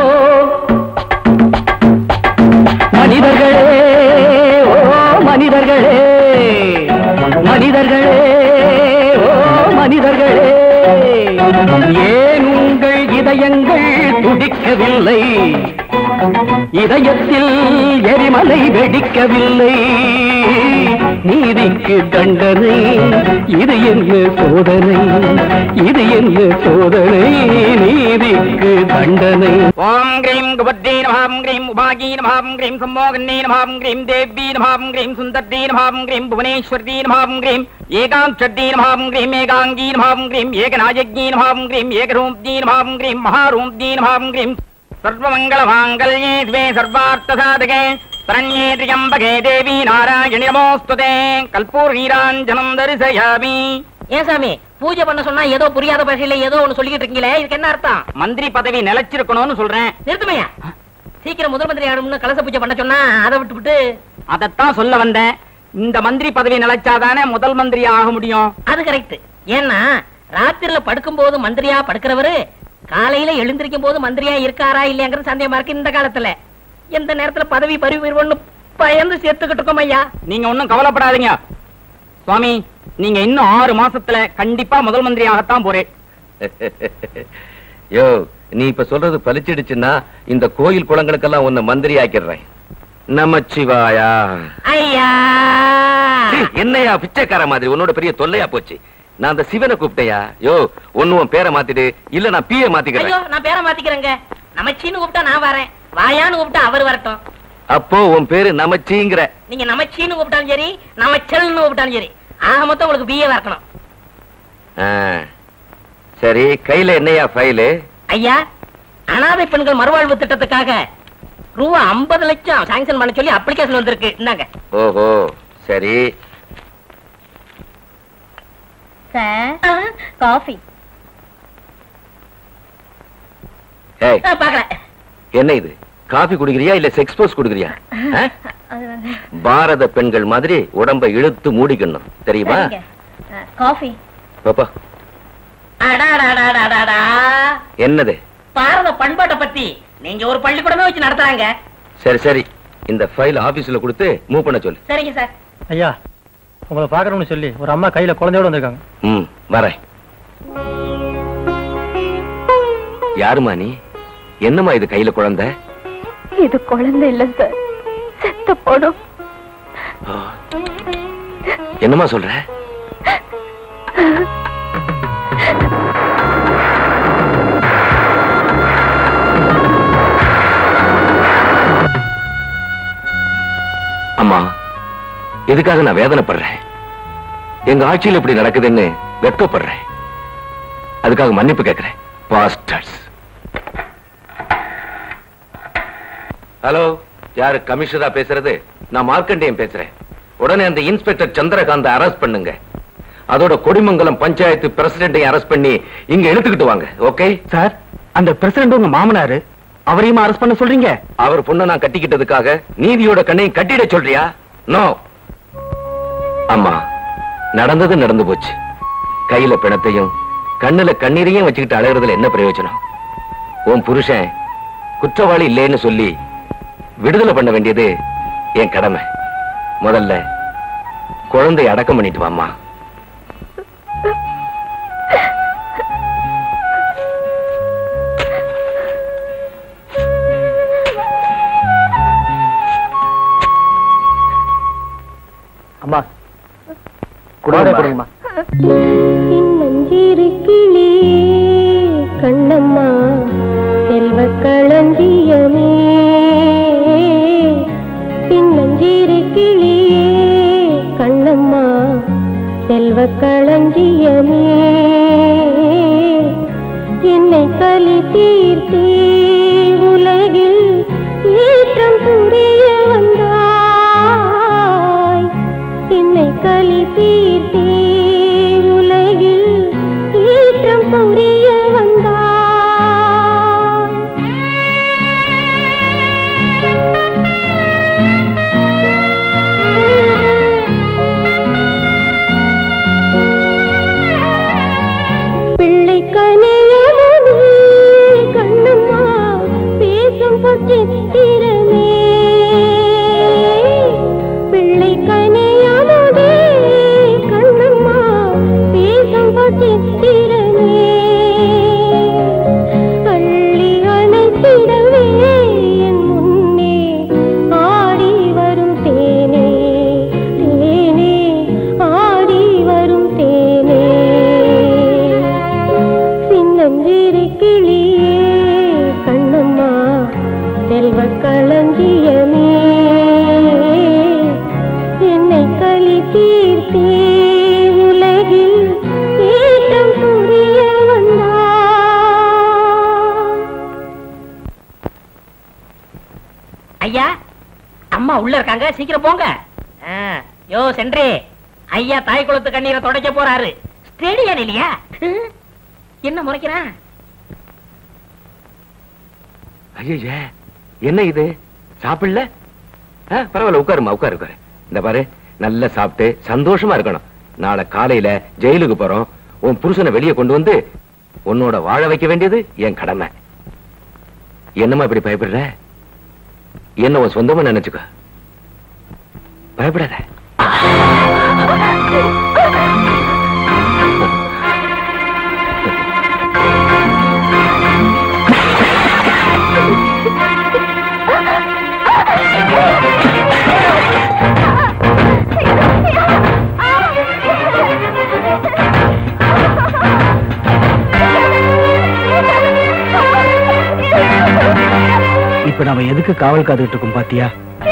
மனிதர்களே ஓ மனிதர்களே மனிதர்களே ஓ மனிதர்களே ஏன் உங்கள் இதயங்கள் துடிக்கவில்லை இதயத்தில் எரிமலை வெடிக்கவில்லை நீதிக்கு தண்டனை இது என்ன சோதனை இது என்ன சோதனை நீதிக்கு தண்டனை ஓம் கிரீம் குபத்தே நமாம் கிரீம் உபாகி நமாம் கிரீம் சம்மோகன்னே நமாம் கிரீம் தேவி நமாம் கிரீம் சுந்தர்தே நமாம் கிரீம் புவனேஸ்வர்தே நமாம் கிரீம் ஏகாந்தே நமாம் கிரீம் ஏகாங்கி நமாம் கிரீம் ஏகநாயகி நமாம் கிரீம் ஏகரூப்தி நமாம் கிரீம் மகாரூப்தி நமாம் கிரீம் சர்வமங்களமாங்கல்யே द्वे सर्वार्थसाधके शरण्ये त्र्यम्बके देवी नारायणि नमोऽस्तुते கல்பூர்ணீராஞ்சனம் தரிசயாமி ஏன் சாமி பூஜை பண்ண சொன்னா ஏதோ புரியாத பாஷையில ஏதோ ஒண்ணு சொல்லிக்கிட்டு இருக்கீங்களே இதுக்கு என்ன அர்த்தம் மந்திரி பதவி நிலைச்சிருக்கணும்னு சொல்றேன் நிறுத்துமையா சீக்கிரம் முதல் மந்திரி ஆகணும்னு கலச பூஜை பண்ண சொன்னா அதை விட்டுவிட்டு அதத்தான் சொல்ல வந்தேன் இந்த மந்திரி பதவி நிலைச்சாதானே முதல் மந்திரி ஆக முடியும் அது கரெக்ட் ஏன்னா ராத்திரில படுக்கும் போது மந்திரியா படுக்கிறவரு காலையில எழுந்திருக்கும் போது மந்திரியா இருக்காரா இல்லையாங்கிற சந்தேகமா இருக்கு இந்த காலத்துல எந்த நேரத்துல பதவி பறிவு பயந்து சேர்த்துக்கிட்டு இருக்கோம் ஐயா நீங்க ஒண்ணும் கவலைப்படாதீங்க சுவாமி நீங்க இன்னும் ஆறு மாசத்துல கண்டிப்பா முதல் மந்திரி ஆகத்தான் போறேன் யோ நீ இப்ப சொல்றது பலிச்சிடுச்சுன்னா இந்த கோயில் குளங்களுக்கெல்லாம் உன்னை மந்திரி ஆக்கிடுறேன் நமச்சிவாயா ஐயா சீ, என்னையா பிச்சைக்கார மாதிரி உன்னோட பெரிய தொல்லையா போச்சு நான் அந்த சிவனை கூப்பிட்டையா யோ ஒண்ணு உன் பேரை மாத்திடு இல்ல நான் பிஏ ஐயோ மாத்திக்கிறேன் நான் பேரை மாத்திக்கிறேங்க நமச்சின்னு கூப்பிட்டா நான் வரேன் வாயான்னு கூப்பிட்டா அவர் வரட்டும் அப்போ உன் பேரு நமச்சிங்கிற நீங்க நமச்சின்னு கூப்பிட்டாலும் சரி நமச்சல்னு கூப்பிட்டாலும் சரி ஆக மொத்தம் உங்களுக்கு பிஏ வரக்கணும் ஆ, சரி கையில என்னையா ஃபைலு ஐயா அனாதை பெண்கள் மறுவாழ்வு திட்டத்துக்காக ரூபா ஐம்பது லட்சம் சாங்ஷன் பண்ண சொல்லி அப்ளிகேஷன் வந்திருக்கு இந்தாங்க ஓஹோ சரி சார் காஃபி ஏய் பாக்கல என்ன இது காபி குடிக்கிறியா இல்ல செக்ஸ் போஸ் குடுக்கிறியா ஆ? அது வந்து பாரத பெண்கள் மாதிரி உடம்ப இழுத்து மூடிக்கணும் தெரியுமா சரிங்க. அஹ், காஃபி பாப்பா அடாடாடாடாடாடா. என்னது பாரத பண்பாட்டை பத்தி நீங்க ஒரு பள்ளிக்கூடமே வச்சு நடத்துறாங்க சரி சரி இந்த ஃபைல் ஆபீஸ்ல கொடுத்து மூவ் பண்ண சொல்லு சரிங்க சார் ஐயா உங்களை பார்க்கணும்னு சொல்லி ஒரு அம்மா கையில குழந்தையோட வந்திருக்காங்க ம் வரேன் யாருமா நீ என்னம்மா இது கையில குழந்தை இது குழந்தை இல்ல சார் செத்த போடும் ஆ. என்னம்மா சொல்ற அம்மா எதுக்காக நான் வேதனைப்படுறேன் எங்க ஆட்சியில் இப்படி நடக்குதுன்னு வெட்கப்படுறேன் அதுக்காக மன்னிப்பு கேட்கிறேன் பாஸ்டர்ஸ் ஹலோ யாரு கமிஷனரா பேசுறது நான் மார்க்கண்டேயன் பேசுறேன் உடனே அந்த இன்ஸ்பெக்டர் சந்திரகாந்த அரெஸ்ட் பண்ணுங்க அதோட கொடிமங்கலம் பஞ்சாயத்து பிரசிடென்டையும் அரெஸ்ட் பண்ணி இங்க எடுத்துக்கிட்டு வாங்க ஓகே சார் அந்த பிரசிடண்ட் உங்க மாமனாரு அவரையும் அரெஸ்ட் பண்ண சொல்றீங்க அவர் பொண்ணை நான் கட்டிக்கிட்டதுக்காக நீதியோட கண்ணையும் கட்டிட சொல்றியா நோ அம்மா நடந்தது நடந்து போச்சு கையில பிணத்தையும் கண்ணுல கண்ணீரையும் வச்சுக்கிட்டு அழகுறதுல என்ன பிரயோஜனம் உன் புருஷன் குற்றவாளி இல்லைன்னு சொல்லி விடுதலை பண்ண வேண்டியது என் கடமை முதல்ல குழந்தை அடக்கம் பண்ணிட்டு வாம்மா அம்மா குழந்தை கொடுங்கம்மா சின்னஞ்சிறு கிளி கண்ணம்மா செல்வ களஞ்சியமே செல்வ களஞ்சியமே என்னை கலி தீர்த்தே உலகில் ஏற்றம் புரிய வந்தாய் என்னை கலி தீர்த்தே உலகில் ஏற்றம் புரிய வந்தாய் பிள்ளை கனியமுதே கண்ணம்மா பேசும் பொச்சித்திரமே பிள்ளை கனியமுதே கண்ணம்மா பேசும் பொச்சித்திரமே அள்ளி அணைத்திடவே என் முன்னே ஆடி வரும் தேனே தேனே ஆடி வரும் தேனே சின்னஞ்சிறு கிளியே கண்ணம்மா செல்வ களஞ்சியமே என்னை களி தீர்த்தே உலகில் ஏற்றம் புரிய வந்தாய் ஐயா அம்மா உள்ள இருக்காங்க சீக்கிரம் போங்க ஆ, யோ சென்றே ஐயா தாய் குளத்து கண்ணீரை துடைக்க போறாரு ஸ்டேடியம் இல்லையா ஹம், என்ன முறைக்கிறான் ஐயா என்ன இது சாப்பிடல ஆ, பரவாயில்ல உட்காருமா உட்காரு உட்காரு இந்த பாரு நல்லா சாப்பிட்டு சந்தோஷமா இருக்கணும் நாளை காலையில ஜெயிலுக்கு போறோம் உன் புருஷனை வெளியே கொண்டு வந்து உன்னோட வாழ வைக்க வேண்டியது என் கடமை என்னம்மா இப்படி பயப்படுற என்ன உன் சொந்தமா நினைச்சுக்கோ பயப்படாத இப்ப நாம எதுக்கு காவல் காத்துக்கிட்டு இருக்கோம் பாத்தியா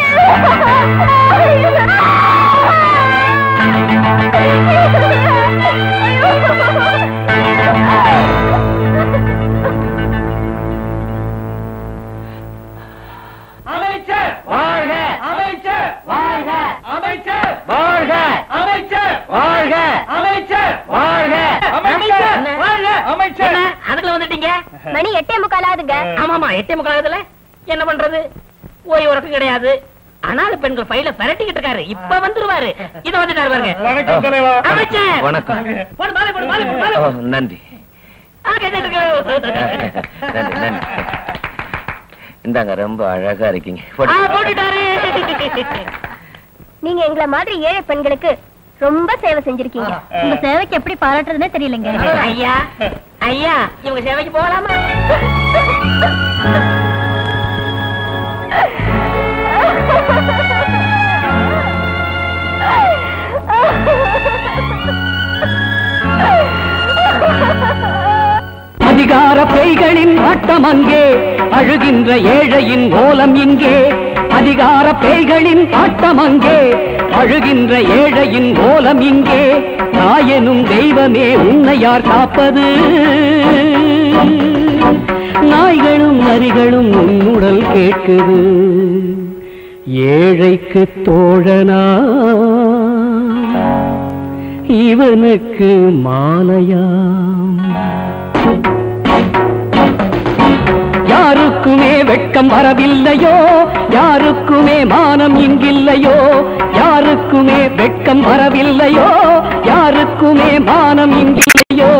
அமைச்சர் வாழ்க அமைச்சர் வாழ்க அமைச்சர் வாழ்க அமைச்சர் வாழ்க அமைச்சர் வாழ்க அமைச்சர் வாழ்க அமைச்சர் என்ன, அதுக்குள்ள வந்துட்டீங்க மணி எட்டே முக்கால் ஆகுதுங்க ஆமாமா எட்டே முக்காலத்துல என்ன பண்றது ஓய்வு உறக்கம் கிடையாது அனாதை பெண்கள் ஃபைல பிரட்டிக்கிட்டு இருக்காரு இப்ப வந்துருவாரு இத வந்துட்டாரு பாருங்க வணக்கம் தலைவா அமைச்சர் வணக்கம் போடு, மாலை போடு, மாலை போடு, மாலை ஓ, போடு. நன்றி ஆ, கேட்டுட்டு இருக்கு. நன்றி நன்றி இந்தாங்க ரொம்ப அழகா இருக்கீங்க ஆ, போட்டுட்டாரு நீங்க எங்களை மாதிரி ஏழை பெண்களுக்கு ரொம்ப சேவை செஞ்சிருக்கீங்க உங்க சேவைக்கு எப்படி பாராட்டுறதுன்னே தெரியலங்க ஐயா ஐயா இவங்க சேவைக்கு போகலாமா அதிகார பேய்களின் ஆட்டம் அங்கே அழுகின்ற ஏழையின் ஓலம் இங்கே அதிகார பேய்களின் ஆட்டம் அங்கே அழுகின்ற ஏழையின் ஓலம் இங்கே நாயனும் தெய்வமே உன்னை யார் காப்பது நாய்களும் நரிகளும் உன்னுடல் கேட்குது ஏழைக்கு தோழனா இவனுக்கு மாலையாம் யாருக்குமே வெட்கம் வரவில்லையோ யாருக்குமே மானம் இங்கில்லையோ யாருக்குமே வெட்கம் வரவில்லையோ யாருக்குமே மானம் இங்கில்லையோ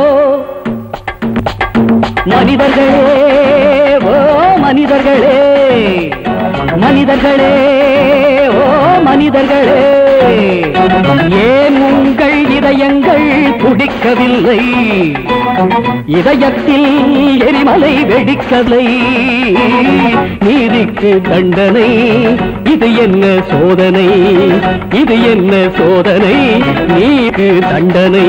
மனிதர்களே ஓ மனிதர்களே மனிதர்களே ஓ மனிதர்களே ஏன் உங்கள் இதயங்கள் துடிக்கவில்லை இதயத்தில் எரிமலை வெடிக்கலை நீதிக்கு தண்டனை இது என்ன சோதனை இது என்ன சோதனை நீக்கு தண்டனை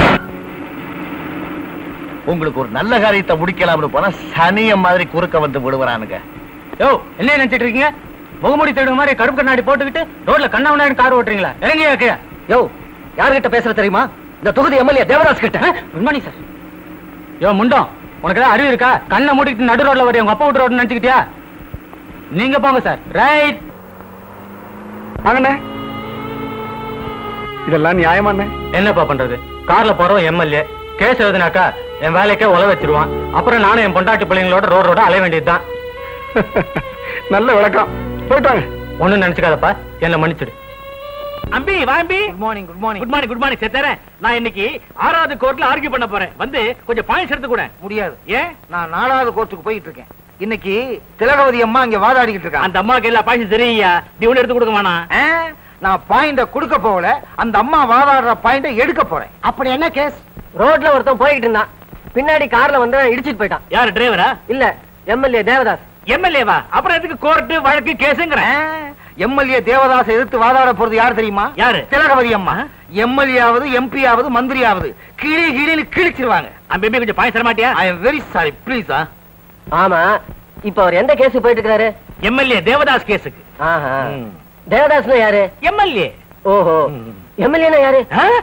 உங்களுக்கு ஒரு நல்ல காரியத்தை முடிக்கலாம்னு போனா சனிய மாதிரி குறுக்க வந்து விடுவறானுங்க யோ என்ன நினைச்சிட்டு இருக்கீங்க முகமூடி தேடுற மாதிரி கருப்பு கண்ணாடி போட்டுக்கிட்டு ரோட்ல கண்ணா கார் ஓட்டுறீங்களா இறங்கியா கீழே யோ யார்கிட்ட பேசுற தெரியுமா இந்த தொகுதி எம்எல்ஏ தேவதாஸ் கிட்ட குட் மார்னிங் சார் யோ முண்டம் உனக்கு ஏதாவது அறிவு இருக்கா கண்ணை மூடிட்டு நடு ரோட்ல வரையும் உங்க அப்பா விட்டு ரோடு நினைச்சுக்கிட்டியா நீங்க போங்க சார் ரைட் வாங்கண்ணே இதெல்லாம் நியாயமாண்ணே என்னப்பா பண்றது கார்ல போறோம் எம்எல்ஏ கேஸ் எழுதுனாக்கா என் வேலைக்கே உல வச்சிருவான் அப்புறம் நானும் என் பொண்டாட்டி பிள்ளைங்களோட ரோடு ரோட அலைய வேண்டியதுதான் நல்ல விளக்கம் போயிட்டாங்க ஒண்ணும் நினைச்சுக்காதப்பா என்ன மன்னிச்சிடு அம்பி வாம்பி good morning good morning good morning good morning சேத்தரேன் நான் இன்னைக்கு ஆறாவது கோர்ட்ல ஆர்கியூ பண்ண போறேன் வந்து கொஞ்சம் பாயிண்ட்ஸ் எடுத்து கூட முடியாது ஏன் நான் நாலாவது கோர்ட்டுக்கு போயிட்டு இருக்கேன் இன்னைக்கு திலகவதி அம்மா இங்க வாதாடிக்கிட்டு இருக்காங்க அந்த அம்மாக்கு எல்லா பாயிண்ட்ஸ் தெரியா நீ ஒண்ணு எடுத்து கொடுக்க வேணாம் ஆ, நான் பாயிண்ட கொடுக்க போகல அந்த அம்மா வாதாடுற பாயிண்ட எடுக்க போறேன் அப்படி என்ன கேஸ் ரோட்ல ஒருத்தன் போய்கிட்டு இருந்தான் பின்னாடி கார்ல வந்து இடிச்சிட்டு போயிட்டான் யாரு டிரைவரா இல்ல எம்எல்ஏ தேவதாஸ் எம்எல்ஏவா அப்புறம் எதுக்கு கோர்ட் வழக்கு கேஸுங்கிறேன் எம்எல்ஏ தேவதாஸ் எதிர்த்து வாதாட போறது யார் தெரியுமா யாரு? திலகவதி அம்மா எம்எல்ஏ ஆவது எம்பி ஆவது மந்திரி ஆவது கிளி கிளின்னு கிழிச்சிருவாங்க அம்பி கொஞ்சம் பாயிண்ட்ஸ் தர மாட்டியா I am very sorry please ஆமா இப்ப அவர் எந்த கேஸ் போயிட்டு இருக்காரு எம்எல்ஏ தேவதாஸ் கேஸுக்கு ஆஹா தேவதாஸ்னா யாரு எம்எல்ஏ ஓஹோ எம்எல்ஏனா யாரு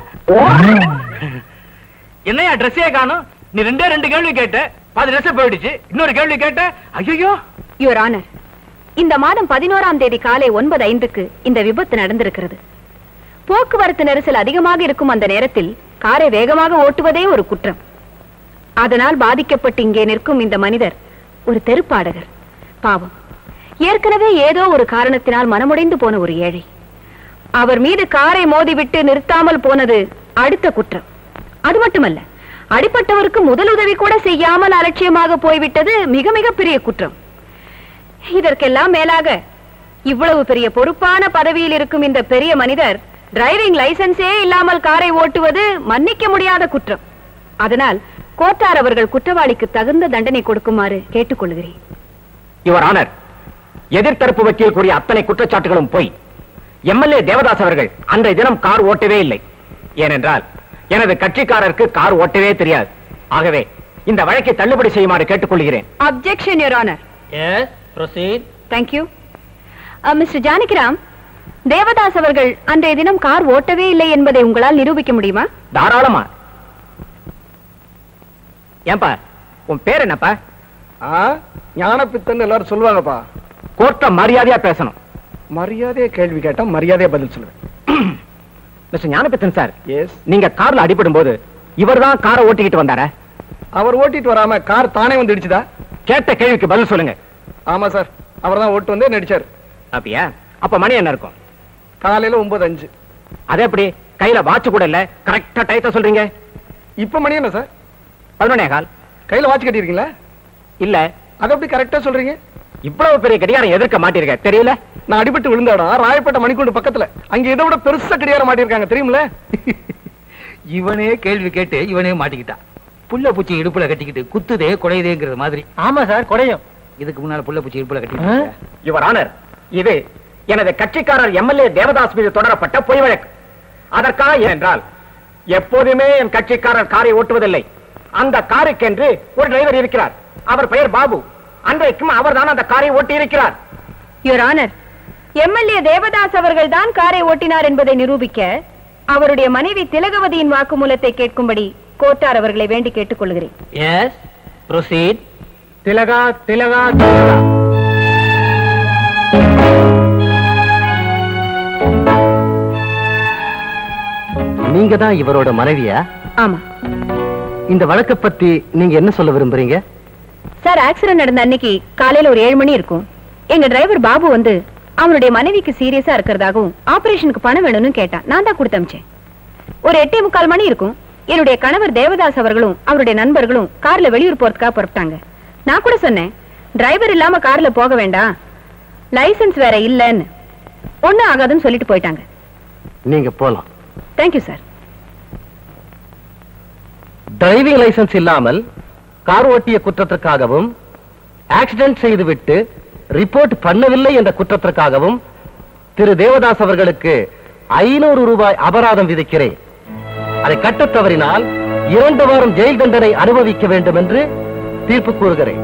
என்னையா ட்ரெஸ்ஸே காணும் நீ ரெண்டே ரெண்டு கேள்வி கேட்ட பாதி ட்ரெஸ் போயிடுச்சு இன்னொரு கேள்வி கேட்ட ஐயோ யுவர் ஆனர் இந்த மாதம் பதினோராம் தேதி காலை ஒன்பது ஐந்துக்கு இந்த விபத்து நடந்திருக்கிறது போக்குவரத்து நெரிசல் அதிகமாக இருக்கும் அந்த நேரத்தில் காரை வேகமாக ஓட்டுவதே ஒரு குற்றம் அதனால் பாதிக்கப்பட்டு இங்கே நிற்கும் இந்த மனிதர் ஒரு தெருப்பாடகர் பாவம் ஏற்கனவே ஏதோ ஒரு காரணத்தினால் மனமுடைந்து போன ஒரு ஏழை அவர் மீது காரை மோதிவிட்டு நிறுத்தாமல் போனது அடுத்த குற்றம் அது மட்டுமல்ல அடிப்பட்டவருக்கு முதலுதவி கூட செய்யாமல் அலட்சியமாக போய்விட்டது மிக மிக பெரிய குற்றம் இதற்கெல்லாம் மேலாக இவ்வளவு பெரிய பொறுப்பான பதவியில் இருக்கும் இந்த பெரிய மனிதர் டிரைவிங் லைசென்ஸே இல்லாமல் காரை ஓட்டுவது மன்னிக்க முடியாத குற்றம் அதனால் கோட்டார் அவர்கள் குற்றவாளிக்கு தகுந்த தண்டனை கொடுக்குமாறு கேட்டுக்கொள்கிறேன் யுவர் ஆனர் எதிர்த்தரப்பு வக்கீல் கூறிய அத்தனை குற்றச்சாட்டுகளும் பொய் எம்எல்ஏ தேவதாஸ் அவர்கள் அன்றைய தினம் கார் ஓட்டவே இல்லை ஏனென்றால் எனது கட்சிக்காரருக்கு கார் ஓட்டவே தெரியாது ஆகவே இந்த வழக்கை தள்ளுபடி செய்யுமாறு கேட்டுக்கொள்கிறேன் objection your honour yes proceed thank you mister Janakiram Devadas அவர்கள் அன்றைய தினம் கார் ஓட்டவே இல்லை என்பதை உங்களால் நிரூபிக்க முடியுமா தாராளமா ஏன்பா உன் பேர் என்னப்பா ஞானப்பித்தன் எல்லாரும் சொல்லுவாங்கப்பா கோர்ட்ட மரியாதையா பேசணும் மரியாதையா கேள்வி கேட்டா மரியாதையா பதில் சொல்லுவேன் மிஸ்டர் ஞானபித்தன் சார் எஸ் நீங்க கார்ல அடிபடும் போது இவர்தான் காரை ஓட்டிக்கிட்டு வந்தாரா அவர் ஓட்டிட்டு வராம கார் தானே வந்து இடிச்சுதா கேட்ட கேள்விக்கு பதில் சொல்லுங்க ஆமா சார் அவர் தான் ஓட்டு வந்தே நடிச்சார் அப்படியா அப்ப மணி என்ன இருக்கும் காலையில ஒன்பது அஞ்சு அது எப்படி கையில வாட்ச் கூட இல்ல கரெக்டா டயத்தை சொல்றீங்க இப்ப மணி என்ன சார் பதினொன்னே கால் கையில வாட்ச் கட்டியிருக்கீங்களா இல்ல அதை எப்படி கரெக்டா சொல்றீங்க இவ்வளவு பெரிய கடிகாரம் எதிர்க்க மாட்டிருக்க தெரியல நான் அடிபட்டு விழுந்தாடா ராயப்பேட்டை மணிக்கூண்டு பக்கத்துல அங்க இதை விட பெருசா கடிகாரம் மாட்டிருக்காங்க தெரியுமில இவனே கேள்வி கேட்டு இவனே மாட்டிக்கிட்டான் புள்ள பூச்சி இடுப்புல கட்டிக்கிட்டு குத்துதே குடையுதேங்கிறது மாதிரி ஆமா சார் குறையும் இதுக்கு முன்னால புள்ள பூச்சி இடுப்புல கட்டிக்கிட்டு யுவர் ஆனர் இது எனது கட்சிக்காரர் எம்எல்ஏ தேவதாஸ் மீது தொடரப்பட்ட பொய் வழக்கு அதற்காக என்றால் எப்போதுமே என் கட்சிக்காரர் காரை ஓட்டுவதில்லை அந்த காருக்கென்று ஒரு டிரைவர் இருக்கிறார் அவர் பெயர் பாபு அன்றைக்கும் அவர்தான் அந்த காரை ஓட்டி இருக்கிறார் யுவர் ஆனர் எம்எல்ஏ தேவதாஸ் அவர்கள் தான் காரை ஓட்டினார் என்பதை நிரூபிக்க அவருடைய மனைவி திலகவதியின் வாக்குமூலத்தை கேட்கும்படி கோட்டார் அவர்களை வேண்டி கேட்டுக்கொள்கிறேன் எஸ் ப்ரொசீட் திலகா திலகா திலகா நீங்க தான் இவரோட மனைவியா ஆமா இந்த வழக்க பத்தி நீங்க என்ன சொல்ல விரும்புறீங்க சார் ஆக்சிடென்ட் நடந்த அன்னைக்கு காலையில ஒரு ஏழு மணி இருக்கும் எங்க டிரைவர் பாபு வந்து அவனுடைய மனைவிக்கு சீரியஸா இருக்கிறதாகவும் ஆபரேஷனுக்கு பணம் வேணும்னு கேட்டான் நான் தான் கொடுத்து அமிச்சேன் ஒரு எட்டே முக்கால் மணி இருக்கும் என்னுடைய கணவர் தேவதாஸ் அவர்களும் அவருடைய நண்பர்களும் கார்ல வெளியூர் போறதுக்காக புறப்பட்டாங்க நான் கூட சொன்னேன் டிரைவர் இல்லாம கார்ல போக வேண்டாம் லைசென்ஸ் வேற இல்லன்னு ஒண்ணும் ஆகாதுன்னு சொல்லிட்டு போயிட்டாங்க நீங்க போலாம் தேங்க்யூ சார் டிரைவிங் லைசென்ஸ் இல்லாமல் கார் ஓட்டிய குற்றத்திற்காகவும் ஆக்சிடென்ட் செய்துவிட்டு ரிப்போர்ட் பண்ணவில்லை என்ற குற்றத்திற்காகவும் திரு தேவதாஸ் அவர்களுக்கு ஐநூறு ரூபாய் அபராதம் விதிக்கிறேன் அதை கட்டத் தவறினால் இரண்டு வாரம் ஜெயில் தண்டனை அனுபவிக்க வேண்டும் என்று தீர்ப்பு கூறுகிறேன்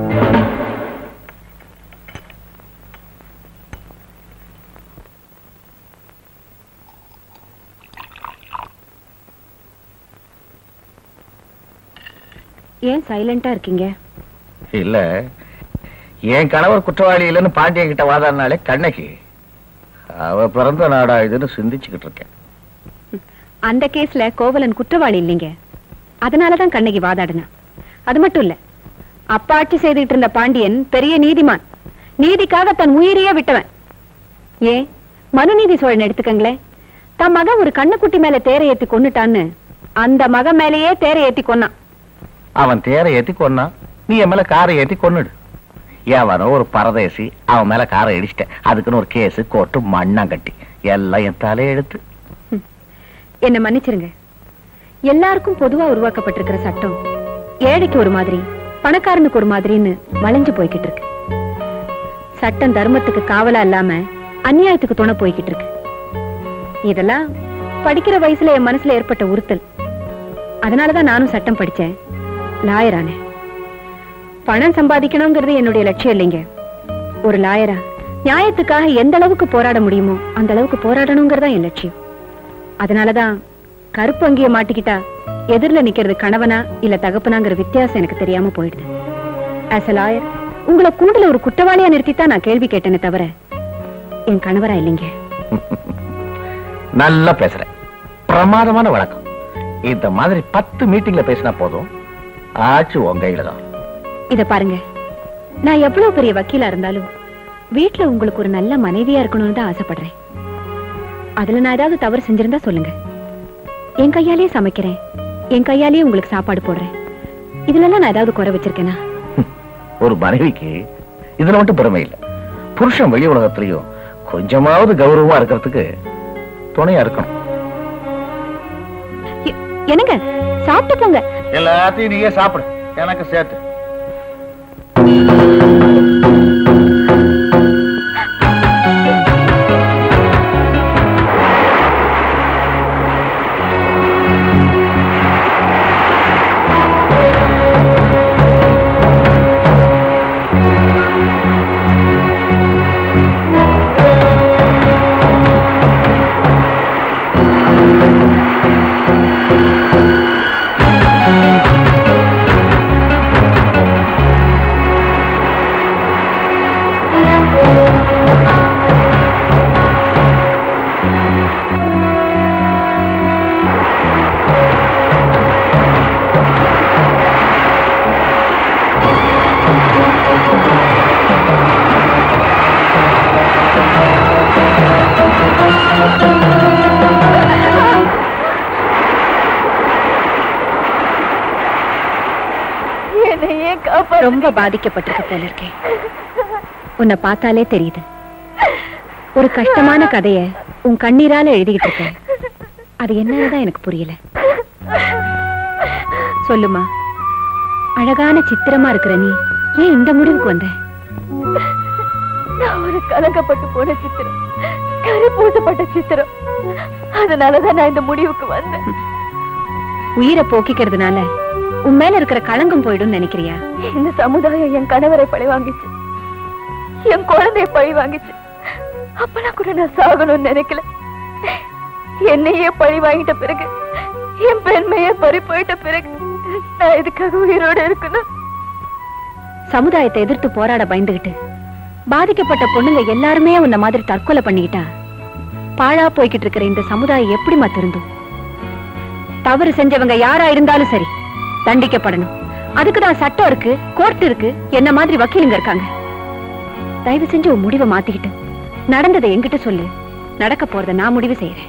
ஏன் சைலண்டா இருக்கீங்க இல்ல என் கணவர் குற்றவாளி இல்லைன்னு பாண்டியன் கிட்ட வாதாடினாலே கண்ணகி அவ பிறந்த நாடா இதுன்னு சிந்திச்சுக்கிட்டு இருக்கேன் அந்த கேஸ்ல கோவலன் குற்றவாளி இல்லைங்க அதனாலதான் கண்ணகி வாதாடினா அது மட்டும் இல்ல அப்பா ஆட்சி செய்துகிட்டு இருந்த பாண்டியன் பெரிய நீதிமான் நீதிக்காக தன் உயிரையே விட்டவன் ஏன் மனுநீதி சோழன் எடுத்துக்கங்களேன் தன் மகன் ஒரு கண்ணுக்குட்டி மேல தேரை ஏத்தி கொன்னுட்டான்னு அந்த மகன் மேலேயே தேரை ஏத்தி கொன்னான் அவன் தேரை ஏத்தி கொன்னான் நீ என் மேல காரை ஏத்தி கொன்னுடு எவனோ ஒரு பரதேசி அவன் மேல காரை இடிச்சிட்டேன் அதுக்குன்னு ஒரு கேஸ் கோர்ட்டு மண்ணாங்கட்டி எல்லாம் என் தலையை எடுத்து என்ன மன்னிச்சிருங்க எல்லாருக்கும் பொதுவா உருவாக்கப்பட்டிருக்கிற சட்டம் ஏழைக்கு ஒரு மாதிரி பணக்காரனுக்கு ஒரு மாதிரின்னு வளைஞ்சு போய்கிட்டு இருக்கு சட்டம் தர்மத்துக்கு காவலா இல்லாம அநியாயத்துக்கு துணை போய்கிட்டு இருக்கு இதெல்லாம் படிக்கிற வயசுல என் மனசுல ஏற்பட்ட உறுத்தல் அதனாலதான் நானும் சட்டம் படிச்சேன் லாயர் ஆனேன் பணம் சம்பாதிக்கணுங்கிறது என்னுடைய லட்சியம் இல்லைங்க ஒரு லாயரா நியாயத்துக்காக எந்த அளவுக்கு போராட முடியுமோ அந்த அளவுக்கு போராடணுங்கிறதா என் லட்சியம் அதனாலதான் கருப்பு அங்கிய மாட்டிக்கிட்டா எதிர்ல நிக்கிறது கணவனா இல்ல தகப்பனாங்கிற வித்தியாசம் எனக்கு தெரியாம போயிடுது ஆஸ் a லாயர் உங்களை கூண்டுல ஒரு குற்றவாளியா நிறுத்தித்தான் நான் கேள்வி கேட்டேனே தவிர என் கணவரா இல்லைங்க நல்லா பேசுற பிரமாதமான வழக்கம் இந்த மாதிரி பத்து மீட்டிங்ல பேசினா போதும் ஆச்சு உன் கையில தான் இத பாருங்க நான் எவ்வளவு பெரிய வக்கீலா இருந்தாலும் வீட்ல உங்களுக்கு ஒரு நல்ல மனைவியா இருக்கணும்னு தான் ஆசைப்படுறேன் அதுல நான் ஏதாவது தவறு செஞ்சிருந்தா சொல்லுங்க என் கையாலேயே சமைக்கிறேன் என் கையாலேயே உங்களுக்கு சாப்பாடு போடுறேன் இதுல எல்லாம் நான் ஏதாவது குறை வச்சிருக்கேனா ஒரு மனைவிக்கு இதுல மட்டும் பெருமை இல்ல புருஷன் வெளி உலகத்திலையும் கொஞ்சமாவது கௌரவமா இருக்கிறதுக்கு துணையா இருக்கணும் எ- என்னங்க சாப்பிட்டு போங்க எல்லாத்தையும் நீயே சாப்பிடு எனக்கு சேர்த்து என்னையே ரொம்ப பாதிக்கப்பட்டிருக்க போல இருக்கேன் உன்னை பார்த்தாலே தெரியுது ஒரு கஷ்டமான கதைய உன் கண்ணீரால எழுதிக்கிட்டு இருக்க அது என்னதான் எனக்கு புரியல சொல்லுமா அழகான சித்திரமா இருக்கிற நீ ஏன் இந்த முடிவுக்கு வந்த நான் ஒரு கலங்கப்பட்டு போன சித்திரம் கரு பூசப்பட்ட சித்திரம் அதனாலதான் நான் இந்த முடிவுக்கு வந்தேன் உயிரை போக்கிக்கிறதுனால உன் மேல இருக்கிற களங்கம் போயிடும் நினைக்கிறியா இந்த சமுதாயம் என் கணவரை பழி வாங்கிச்சு என் குழந்தைய பழி வாங்கிச்சு அப்பெல்லாம் கூட நான் சாகணும்னு நினைக்கல என்னையே பழி வாங்கிட்ட பிறகு என் பெண்மையே பறி போயிட்ட பிறகு நான் இதுக்காக உயிரோட இருக்கணும் சமுதாயத்தை எதிர்த்து போராட பயந்துகிட்டு பாதிக்கப்பட்ட பொண்ணுங்க எல்லாருமே உன்ன மாதிரி தற்கொலை பண்ணிக்கிட்டா பாழா போய்கிட்டு இருக்கிற இந்த சமுதாயம் எப்படிமா திருந்தும் தவறு செஞ்சவங்க யாரா இருந்தாலும் சரி தண்டிக்கப்படணும் அதுக்குதான் சட்டம் இருக்கு கோர்ட் இருக்கு என்ன மாதிரி வக்கீலுங்க இருக்காங்க தயவு செஞ்சு உன் முடிவை மாத்திக்கிட்டு நடந்ததை என்கிட்ட சொல்லு நடக்க போறத நான் முடிவு செய்யறேன்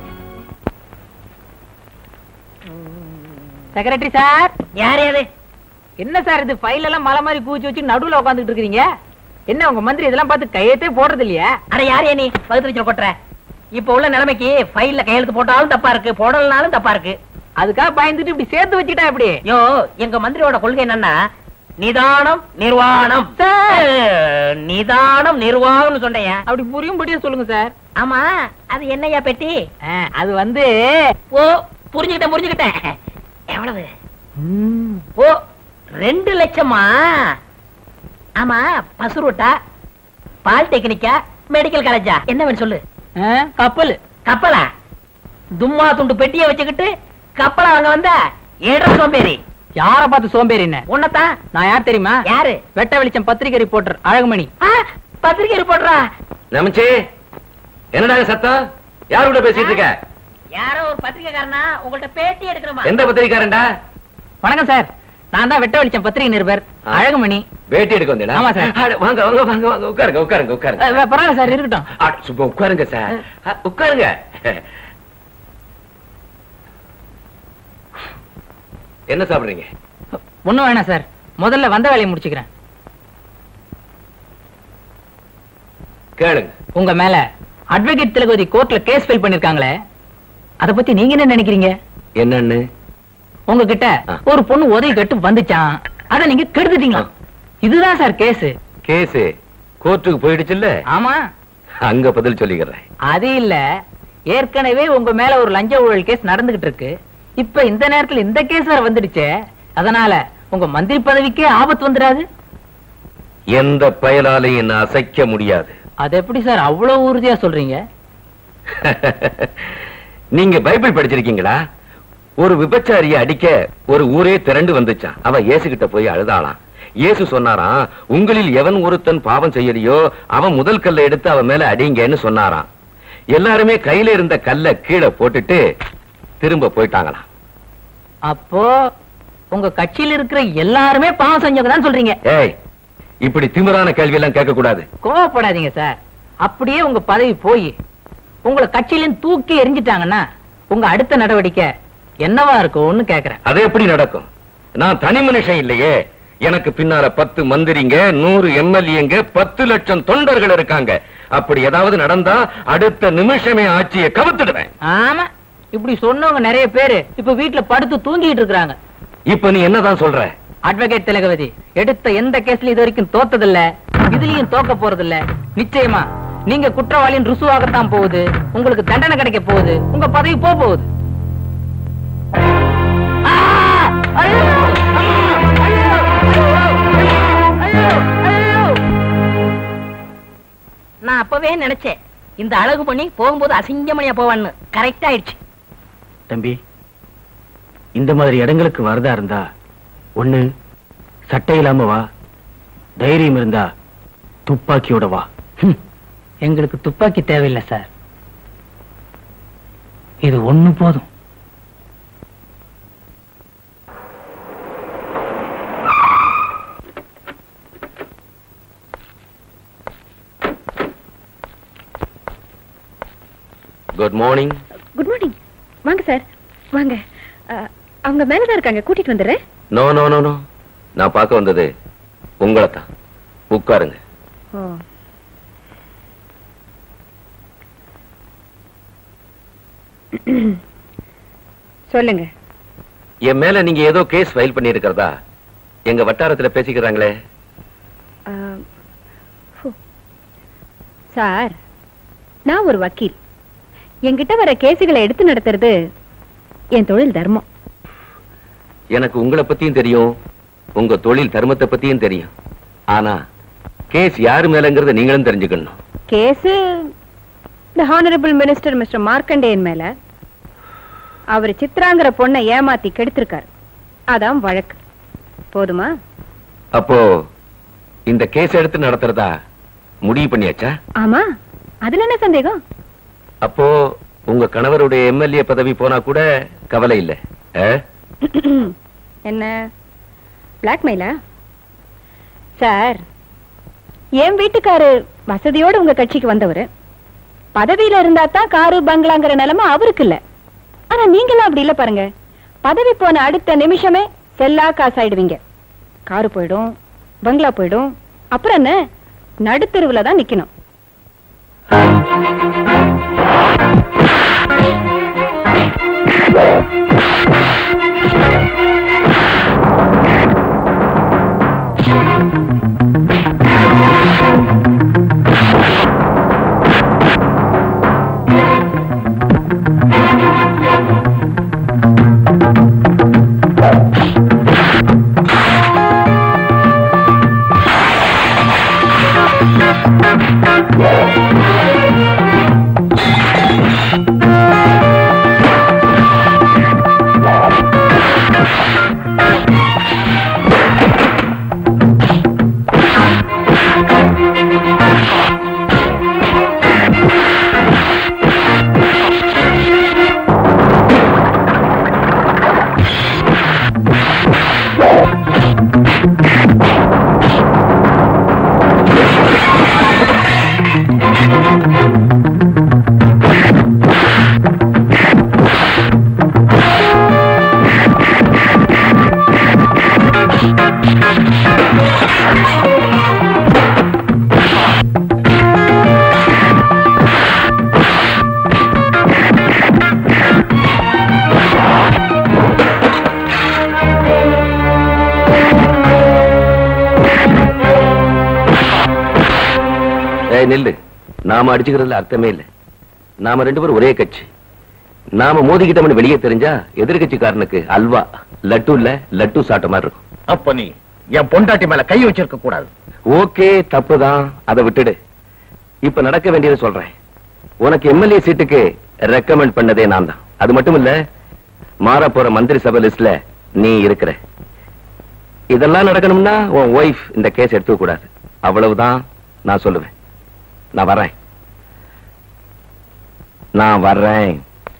செக்ரட்டரி சார் யார் யாரு என்ன சார் இது ஃபைல் எல்லாம் மலை மாதிரி பூச்சி வச்சு நடுவுல உட்காந்துட்டு இருக்கீங்க என்ன உங்க மந்திரி இதெல்லாம் பார்த்து கையெழுத்தே போடுறது இல்லையா அட யார் நீ பகுத்து வச்சு கொட்டுற இப்ப உள்ள நிலைமைக்கு ஃபைல்ல கையெழுத்து போட்டாலும் தப்பா இருக்கு போடலனாலும் தப்பா இருக்கு அதுக்காக பயந்துட்டு இப்படி சேர்த்து வச்சுட்டா எப்படி யோ எங்க மந்திரியோட கொள்கை என்னன்னா நிதானம் நிர்வாணம் அஹ், நிதானம் நிர்வாகம்னு சொன்னேன் அப்படி புரியும்படியா சொல்லுங்க சார் ஆமா அது என்னையா பெட்டி அது வந்து ஓ புரிஞ்சுக்கிட்டேன் புரிஞ்சுக்கிட்டேன் எவ்வளவு ஓ ரெண்டு லட்சமா ஆமா பசுரோட்டா பாலிடெக்னிக்கா மெடிக்கல் காலேஜா என்ன வேணும் சொல்லு கப்பல் கப்பலா தும்மா துண்டு பெட்டியை வச்சுக்கிட்டு கப்பலா வாங்க வந்த ஏழரை சோம்பேறி யார பார்த்து சோம்பேறின உன்னதான் நான் யார் தெரியுமா யாரு வெட்ட வெளிச்சம் பத்திரிகை ரிப்போர்ட்டர் அழகுமணி பத்திரிக்கை ரிப்போர்ட்டரா நமச்சி என்னடா சத்தம் யார் கூட பேசிட்டு இருக்க யாரோ ஒரு பத்திரிக்கைக்காரனா உங்கள்ட்ட பேட்டி எடுக்கணுமா எந்த பத்திரிக்காரன்டா வணக்கம் சார் நான் தான் வெட்ட வெளிச்சம் பத்திரிகை நிருபர் அழகுமணி பேட்டி எடுக்க வந்தீங்களா ஆமா சார். அட, வாங்க வாங்க வாங்க வாங்க உட்காருங்க உட்காருங்க உட்காருங்க அஹ், பரவாயில்ல சார் இருக்கட்டும் அட, சும்மா உட்காருங்க சார் அ, உட்காருங்க என்ன சாப்பிடுறீங்க ஒண்ணும் வேணாம் சார் முதல்ல வந்த வேலையை முடிச்சுக்கிறேன் கேளுங்க உங்க மேல அட்வொகேட் திலகவதி கோர்ட்ல கேஸ் ஃபைல் பண்ணிருக்காங்களே அத பத்தி நீங்க என்ன நினைக்கிறீங்க என்னன்னு உங்ககிட்ட ஒரு பொண்ணு உதவி கட்டு வந்துச்சான் அத நீங்க கெடுத்துட்டீங்களா இதுதான் சார் கேஸ் கேஸ் கோர்ட்டுக்கு போயிடுச்சுல்ல ஆமா அங்க பதில் சொல்லிக்கிறேன் அது இல்ல ஏற்கனவே உங்க மேல ஒரு லஞ்ச ஊழல் கேஸ் நடந்துகிட்டு இருக்கு இப்ப இந்த நேரத்துல இந்த கேஸ் வேற வந்துடுச்சே அதனால உங்க மந்திரி பதவிக்கே ஆபத்து வந்துடாது எந்த பயலாலையும் என்ன அசைக்க முடியாது அது எப்படி சார் அவ்வளவு உறுதியா சொல்றீங்க நீங்க பைபிள் படிச்சிருக்கீங்களா ஒரு விபச்சாரிய அடிக்க ஒரு ஊரே திரண்டு வந்துச்சான் அவ இயேசு கிட்ட போய் அழுதாளாம் இயேசு சொன்னாராம் உங்களில் எவன் ஒருத்தன் பாவம் செய்யலையோ அவன் முதல் கல்லை எடுத்து அவன் மேல அடிங்கன்னு சொன்னாராம் எல்லாருமே கையில இருந்த கல்லை கீழே போட்டுட்டு திரும்ப போயிட்டாங்களாம் அப்போ உங்க கட்சியில இருக்கிற எல்லாருமே பாவம் செஞ்சவங்க தான் சொல்றீங்க ஏய் இப்படி திமிரான கேள்வி எல்லாம் கேட்க கூடாது கோவப்படாதீங்க சார் அப்படியே உங்க பதவி போய் உங்களை கட்சியிலும் தூக்கி எரிஞ்சிட்டாங்கன்னா உங்க அடுத்த நடவடிக்கை என்னவா இருக்கும்னு கேக்குறேன் அது எப்படி நடக்கும் நான் தனி மனுஷன் இல்லையே எனக்கு பின்னால பத்து மந்திரிங்க நூறு எம்எல்ஏங்க பத்து லட்சம் தொண்டர்கள் இருக்காங்க அப்படி ஏதாவது நடந்தா அடுத்த நிமிஷமே ஆட்சியை கவுத்துடுவேன் ஆமா இப்படி சொன்னவங்க நிறைய பேரு இப்ப வீட்டுல படுத்து தூங்கிட்டு இருக்காங்க இப்ப நீ என்னதான் சொல்ற அட்வொகேட் திலகவதி எடுத்த எந்த கேஸ்ல இது வரைக்கும் தோத்ததில்ல இதுலயும் தோக்க போறதில்ல நிச்சயமா நீங்க குற்றவாளியின் ருசுவாகத்தான் போகுது உங்களுக்கு தண்டனை கிடைக்க போகுது உங்க பதவி போக போகுது ஆ! ஐயோ! அம்மா! ஐயோ! ஐயோ! ஐயோ! நான் அப்பவே நினைச்சேன் இந்த அழகு பண்ணி போகும்போது அசிங்கமணியா போவான்னு கரெக்ட் ஆயிடுச்சு தம்பி இந்த மாதிரி இடங்களுக்கு வரதா இருந்தா ஒண்ணு சட்டை இல்லாம வா தைரியம் இருந்தா துப்பாக்கியோட வா ஹம். எங்களுக்கு துப்பாக்கி தேவையில்லை சார் இது ஒண்ணு போதும் குட் மார்னிங் குட் மார்னிங் வாங்க சார் வாங்க அஹ், அவங்க மேலதான் இருக்காங்க கூட்டிட்டு வந்துடுறேன் நோ நோ நோ நோ நான் பார்க்க வந்தது உங்களை தான் உட்காருங்க சொல்லுங்க என் மேல நீங்க ஏதோ கேஸ் ஃபைல் பண்ணியிருக்கிறதா எங்க வட்டாரத்துல பேசிக்கிறாங்களே அஹ், ஃபு. சார் நான் ஒரு வக்கீல் என்கிட்ட வர கேசுகளை எடுத்து நடத்துறது என் தொழில் தர்மம் எனக்கு உங்களை பத்தியும் தெரியும் உங்க தொழில் தர்மத்தை பத்தியும் தெரியும் ஆனா கேஸ் யாரு மேலங்கிறத நீங்களும் தெரிஞ்சுக்கணும் case the honourable minister mister Markandeyan மேல அவர் சித்ராங்கிற பொண்ணை ஏமாத்தி கெடுத்திருக்காரு அதான் வழக்கு போதுமா அப்போ இந்த கேஸ் எடுத்து நடத்துறதா முடிவு பண்ணியாச்சா ஆமா அதுல என்ன சந்தேகம் அப்போ உங்க கணவருடைய எம்எல்ஏ பதவி போனா கூட கவலை இல்ல ஆ? என்ன பிளாக்மெயிலா சார் என் வீட்டுக்காரு வசதியோட உங்க கட்சிக்கு வந்தவர் பதவியில இருந்தா தான் காரு பங்களாங்கிற நிலைமை அவருக்கு இல்ல ஆனா நீங்களாம் அப்படி இல்ல பாருங்க பதவி போன அடுத்த நிமிஷமே செல்லா காசாயிடுவீங்க காரு போயிடும் பங்களா போயிடும் அப்புறம் என்ன நடுத்தெருவுல தான் நிக்கணும் ஏய் நெல்லு நாம அடிச்சுக்கிறதுல அர்த்தமே இல்லை நாம ரெண்டு பேரும் ஒரே கட்சி நாம மோதிக்கிட்டோம்னு வெளியே தெரிஞ்சா எதிர்கட்சிக்காரனுக்கு அல்வா லட்டு இல்ல லட்டு சாப்பிட்ட மாதிரி இருக்கும் அப்ப நீ என் பொண்டாட்டி மேல கை வச்சிருக்க கூடாது ஓகே தப்புதான் அதை விட்டுடு இப்ப நடக்க வேண்டியதை சொல்றேன் உனக்கு எம்எல்ஏ சீட்டுக்கு ரெக்கமெண்ட் பண்ணதே நான் தான் அது மட்டும் இல்ல மாற போற மந்திரி சபை லிஸ்ட்ல நீ இருக்கிற இதெல்லாம் நடக்கணும்னா உன் ஒய்ஃப் இந்த கேஸ் எடுத்துக்க கூடாது அவ்வளவுதான் நான் சொல்லுவேன் நான் வர்றேன் நான் வர்றேன்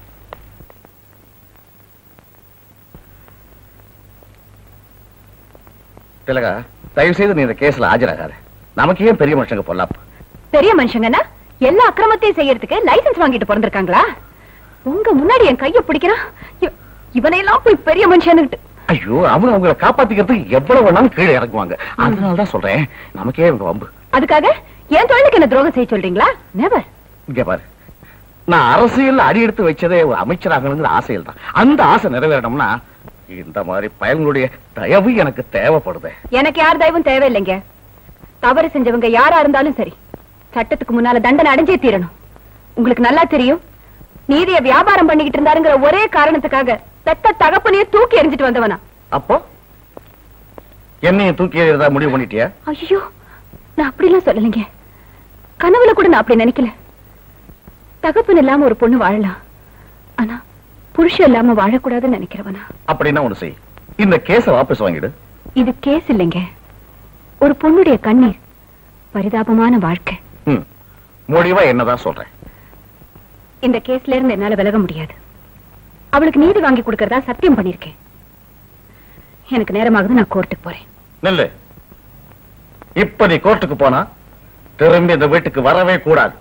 திலகா தயவு செய்து நீ இந்த கேஸ்ல ஆஜராகாத நமக்கு ஏன் பெரிய மனுஷங்க பொல்லாப்பு பெரிய மனுஷங்கன்னா எல்லா அக்கிரமத்தையும் செய்யறதுக்கு லைசென்ஸ் வாங்கிட்டு பிறந்திருக்காங்களா உங்க முன்னாடி என் கைய பிடிக்கிறான் இவ- இவனையெல்லாம் போய் பெரிய மனுஷனுக்கிட்டு ஐயோ அவங்க அவங்கள காப்பாத்திக்கிறதுக்கு எவ்வளவு வேணாலும் கீழே இறங்குவாங்க அதனால தான் சொல்றேன் நமக்கே இவங்க வம்பு அதுக்காக என் தொழிலுக்கு என்ன துரோகம் செய்ய சொல்றீங்களா நெவர் இங்க பாரு நான் அரசியல் அடி எடுத்து வச்சதே ஒரு அமைச்சராகணுங்கிற ஆசையில் தான் அந்த ஆசை நிறைவேறணும்னா இந்த மாதிரி பயன்களுடைய தயவு எனக்கு தேவைப்படுது எனக்கு யார் தயவும் தேவையில்லைங்க தவறு செஞ்சவங்க யாரா இருந்தாலும் சரி சட்டத்துக்கு முன்னால தண்டனை அடைஞ்சே தீரணும் உங்களுக்கு நல்லா தெரியும் நீதிய வியாபாரம் பண்ணிக்கிட்டு இருந்தாருங்கிற ஒரே காரணத்துக்காக பெத்த தகப்பனையே தூக்கி எறிஞ்சிட்டு வந்தவனா அப்போ என்னையும் தூக்கி எறியறதா முடிவு பண்ணிட்டியா ஐயோ நான் அப்படிலாம் சொல்லலைங்க கனவுல கூட நான் அப்படி நினைக்கல தகப்பன் இல்லாம ஒரு பொண்ணு வாழலாம் ஆனா புருஷன் இல்லாம வாழக்கூடாதுன்னு நினைக்கிறவனா அப்படின்னா ஒண்ணு செய் இந்த கேஸ வாபஸ் வாங்கிடு இது கேஸ் இல்லைங்க ஒரு பொண்ணுடைய கண்ணீர் பரிதாபமான வாழ்க்கை ம். முடிவா என்னதான் சொல்றேன் இந்த கேஸ்ல இருந்து என்னால விலக முடியாது அவளுக்கு நீதி வாங்கி கொடுக்கறதா சத்தியம் பண்ணிருக்கேன் எனக்கு நேரமாகுது நான் கோர்ட்டுக்கு போறேன் நெல்லு இப்ப நீ கோர்ட்டுக்கு போனா திரும்பி இந்த வீட்டுக்கு வரவே கூடாது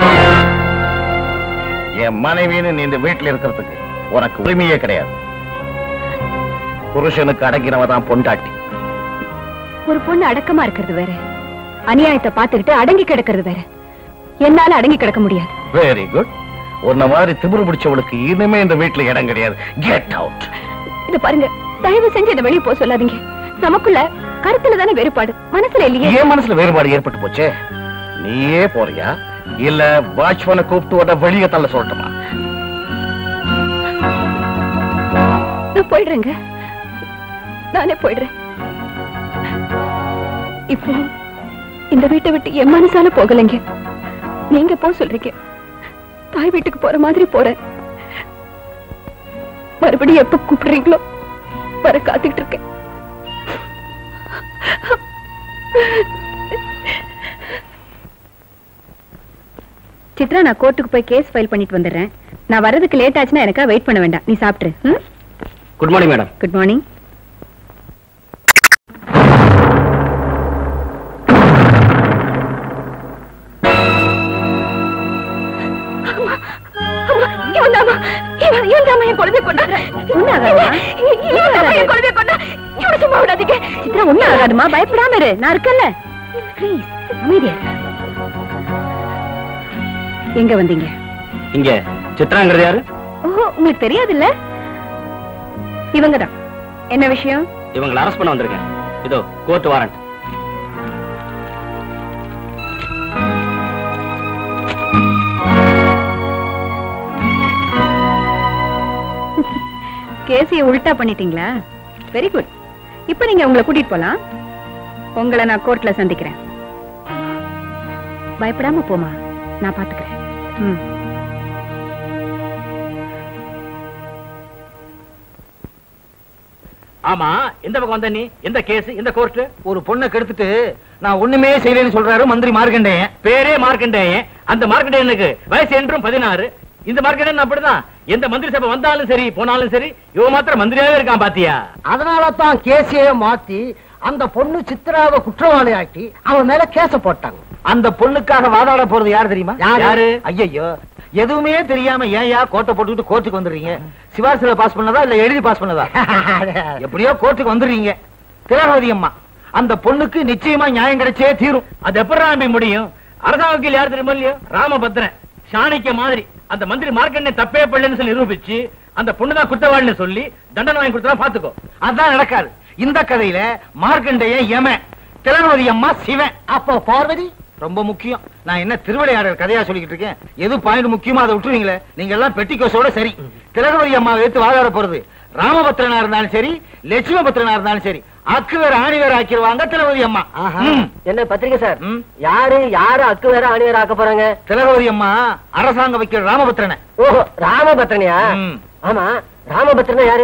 என் மனைவின்னு நீ இந்த வீட்டுல இருக்கிறதுக்கு உனக்கு உரிமையே கிடையாது புருஷனுக்கு அடங்கினவ தான் பொண்டாட்டி ஒரு பொண்ணு அடக்கமா இருக்கிறது வேற அநியாயத்தை பார்த்துக்கிட்டு அடங்கி கிடக்கிறது வேற என்னால அடங்கி கிடக்க முடியாது வெரி குட் உன்ன மாதிரி திமிரு பிடிச்சவளுக்கு இனிமே இந்த வீட்டுல இடம் கிடையாது கெட் அவுட் இது பாருங்க தயவு செஞ்சு என்ன வெளியே போக சொல்லாதீங்க நமக்குள்ள கருத்துல தானே வேறுபாடு மனசுல இல்லையே ஏன் மனசுல வேறுபாடு ஏற்பட்டு போச்சே நீயே போறியா இல்ல வாட்ச்மேனை கூப்பிட்டு உட வெளியே தள்ள சொல்லட்டுமா நான் போயிடுறேங்க நானே போயிடுறேன் இப்போ இந்த வீட்டை விட்டு என் மனசால போகலைங்க நீங்க போ சொல்றீங்க தாய் வீட்டுக்கு போற மாதிரி போறேன் மறுபடியும் எப்ப கூப்பிடுறீங்களோ வர காத்துக்கிட்டு இருக்கேன் சித்ரா நான் கோர்ட்டுக்கு போய் கேஸ் ஃபைல் பண்ணிட்டு வந்துடுறேன் நான் வர்றதுக்கு லேட் ஆச்சுன்னா எனக்கா வெயிட் பண்ண வேண்டாம் நீ சாப்பிட்டுரு ம்? Good morning madam good morning பயப்படாம இரு நான் இருக்கல்ல Please, அமைதியா இரு. எங்க வந்தீங்க இங்க சித்ராங்கிறது யாரு ஓஹோ உங்களுக்கு தெரியாதுல்ல இவங்கதான் என்ன விஷயம் இவங்களை அரெஸ்ட் பண்ண வந்திருக்கேன் இதோ கோர்ட் வாரண்ட் கேசிய உல்டா பண்ணிட்டீங்களா வெரி குட் இப்ப நீங்க உங்களை கூட்டிட்டு போலாம் உங்களை நான் கோர்ட்ல சந்திக்கிறேன் பயப்படாம போமா நான் பாத்துக்கிறேன் ம் ஆமா எந்த பக்கம் வந்த நீ எந்த கேஸ் எந்த கோர்ட் ஒரு பொண்ணை கெடுத்துட்டு நான் ஒண்ணுமே செய்யலைன்னு சொல்றாரு மந்திரி மார்க்கண்டேயன் பேரே மார்க்கண்டேயன் அந்த மார்க்கண்டேயனுக்கு வயசு என்றும் பதினாறு இந்த மார்க்கண்டேயன் அப்படிதான் எந்த மந்திரி சபை வந்தாலும் சரி போனாலும் சரி இவன் மாத்திரம் மந்திரியாவே இருக்கான் பாத்தியா அதனால தான் கேஸையே மாத்தி அந்த பொண்ணு சித்ராவை குற்றவாளி ஆக்கி அவன் மேல கேச போட்டாங்க அந்த பொண்ணுக்காக வாதாட போறது யார் தெரியுமா யாரு? ஐயோ எதுவுமே தெரியாம ஏன்யா கோட்டை போட்டுக்கிட்டு கோர்ட்டுக்கு வந்துடுறீங்க சிவாசில பாஸ் பண்ணதா இல்ல எழுதி பாஸ் பண்ணதா எப்படியோ கோர்ட்டுக்கு வந்துடுறீங்க திலகவதி அம்மா அந்த பொண்ணுக்கு நிச்சயமா நியாயம் கிடைச்சே தீரும் அது எப்படி நம்பி முடியும் அரசாங்க வக்கீல் யார் தெரியுமா இல்லையோ ராமபத்ரன் சாணிக்க மாதிரி அந்த மந்திரி மார்க்கெண்ணை தப்பே பண்ணலன்னு சொல்லி நிரூபிச்சு அந்த பொண்ணுதான் குற்றவாளின்னு சொல்லி தண்டனை வாங்கி கொடுத்தா பாத்துக்கோ அதான் நடக்காது இந்த கதையில மார்க்கண்டைய யமன் திலகவதி அம்மா சிவன் அப்போ பார்வதி ரொம்ப முக்கியம் நான் என்ன திருவிளையாடல் கதையா சொல்லிக்கிட்டு இருக்கேன் எது பாயிண்ட் முக்கியமா அதை விட்டுருவீங்களே நீங்க எல்லாம் பெட்டிக்கோசோட சரி திலகவதி அம்மா எடுத்து வாதாட போறது ராமபத்ரனா இருந்தாலும் சரி லட்சுமி பத்ரனா இருந்தாலும் சரி அக்கு வேற ஆணி வேற ஆக்கிடுவாங்க திலகவதி அம்மா ம். என்ன பத்திரிக்கை சார் யாரு யாரு அக்கு வேற ஆணி வேற ஆக்க போறாங்க திலகவதி அம்மா அரசாங்க வைக்கிற ராமபத்ரனை ஓஹோ ராமபத்ரனியா ஆமா ராமபத்ரனா யாரு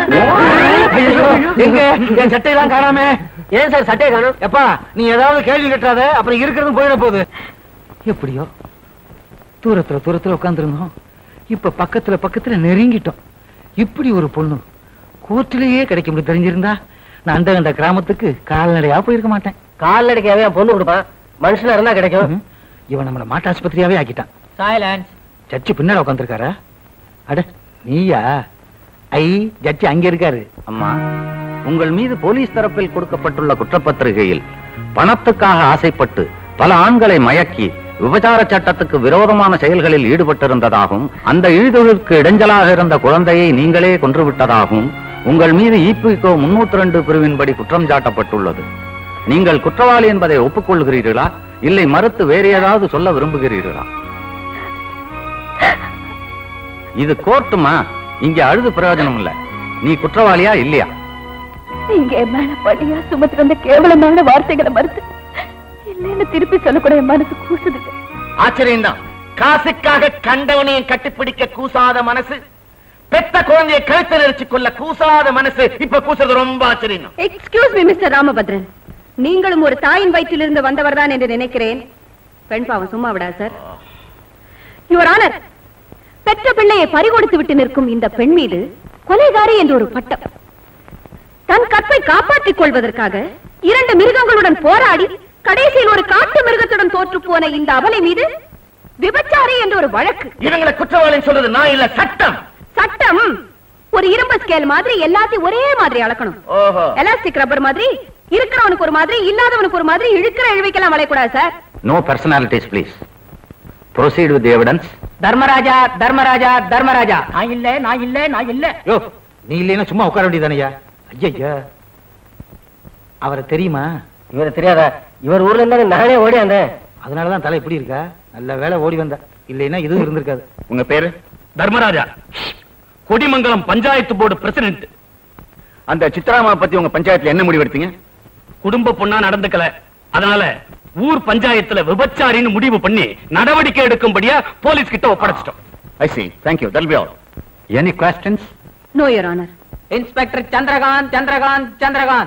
எங்க என் சட்டையெல்லாம் காணாமே ஏன் சார் சட்டையை காணும் எப்பா நீ ஏதாவது கேள்வி கட்டாத அப்புறம் இருக்கிறது போயிட போகுது எப்படியோ தூரத்துல தூரத்துல உட்காந்துருந்தோம் இப்ப பக்கத்துல பக்கத்துல நெருங்கிட்டோம் இப்படி ஒரு பொண்ணு கோர்ட்டிலேயே கிடைக்க முடியும் தெரிஞ்சிருந்தா நான் அந்த அந்த கிராமத்துக்கு கால்நடையா போயிருக்க மாட்டேன் கால்நடைக்காவே பொண்ணு கொடுப்பான் மனுஷனா இருந்தா கிடைக்கும் இவன் நம்மள மாட்டாஸ்பத்திரியாவே ஆக்கிட்டான் சைலன்ஸ் ஜட்ஜி பின்னால உட்காந்துருக்காரா அட நீயா ஐ ஜட்ஜி அங்க இருக்காரு அம்மா உங்கள் மீது போலீஸ் தரப்பில் கொடுக்கப்பட்டுள்ள குற்றப்பத்திரிகையில் பணத்துக்காக ஆசைப்பட்டு பல ஆண்களை மயக்கி விபச்சார சட்டத்துக்கு விரோதமான செயல்களில் ஈடுபட்டிருந்ததாகவும் அந்த ஈடுதலுக்கு இடைஞ்சலாக இருந்த குழந்தையை நீங்களே கொன்றுவிட்டதாகவும் உங்கள் மீது இபிகோ முன்னூத்தி ரெண்டு பிரிவின்படி குற்றம் சாட்டப்பட்டுள்ளது நீங்கள் குற்றவாளி என்பதை ஒப்புக்கொள்கிறீர்களா இல்லை மறுத்து வேறு ஏதாவது சொல்ல விரும்புகிறீர்களா இது கோர்ட்டுமா இங்க அழுது பிரயோஜனம் இல்ல நீ குற்றவாளியா இல்லையா நீங்க என் மேல பழியா சுமத்தி வந்த கேவலமான வார்த்தைகளை மறுத்து இல்லைன்னு திருப்பி சொல்லக்கூட என் மனசு கூசுதுங்க ஆச்சரியம்தான் காசுக்காக கண்டவனையும் கட்டிப்பிடிக்க கூசாத மனசு பெத்த குழந்தையை கழுத்தில் நெரிச்சு கொள்ள கூசாத மனசு இப்ப கூசுறது ரொம்ப ஆச்சரியம் எக்ஸ்கியூஸ் மீ மிஸ்டர் ராமபத்ரன் நீங்களும் ஒரு தாயின் வயிற்றிலிருந்து வந்தவர்தான் என்று நினைக்கிறேன் பெண் பாவம் சும்மா விடாது சார் யுவர் ஆனர் பெற்ற பிள்ளையை பறிகொடுத்து விட்டு நிற்கும் இந்த பெண் மீது கொலைகாரி என்று ஒரு பட்டம் தன் கற்பை காப்பாற்றிக் கொள்வதற்காக இரண்டு மிருகங்களுடன் போராடி கடைசியில் ஒரு காட்டு மிருகத்துடன் தோற்று போன இந்த அபலை மீது விபச்சாரி என்ற ஒரு வழக்கு இவங்களை குற்றவாளின்னு சொல்றது நான் இல்ல சட்டம் சட்டம் ஒரு இரும்பு ஸ்கேல் மாதிரி எல்லாத்தையும் ஒரே மாதிரி அளக்கணும் ஓஹோ எலாஸ்டிக் ரப்பர் மாதிரி இருக்கிறவனுக்கு ஒரு மாதிரி இல்லாதவனுக்கு ஒரு மாதிரி இழுக்கிற இழுவைக்கெல்லாம் வளையக்கூடாது sir no personalities please proceed with evidence Dharmaraja Dharmaraja Dharmaraja நான் இல்ல நான் இல்ல நான் இல்ல யோ நீ இல்லைன்னா சும்மா உட்கார வேண்டியதானையா ஐயா அவரை தெரியுமா இவரை தெரியாதா இவர் ஊர்ல இருந்தா நானே ஓடி வந்தேன் அதனாலதான் தலை இப்படி இருக்கா நல்ல வேலை ஓடி வந்தா இல்லைன்னா இதுவும் இருந்திருக்காது உங்க பேரு தர்மராஜா கொடிமங்கலம் பஞ்சாயத்து போர்டு பிரசிடென்ட் அந்த சித்ராமா பத்தி உங்க பஞ்சாயத்துல என்ன முடிவு எடுத்தீங்க குடும்ப பொண்ணா நடந்துக்கல அதனால ஊர் பஞ்சாயத்துல விபச்சாரின்னு முடிவு பண்ணி நடவடிக்கை எடுக்கும்படியா போலீஸ் கிட்ட ஒப்படைச்சிட்டோம் I see thank you that'll be all any questions no your honour inspector Chandrakanth Chandrakanth Chandrakanth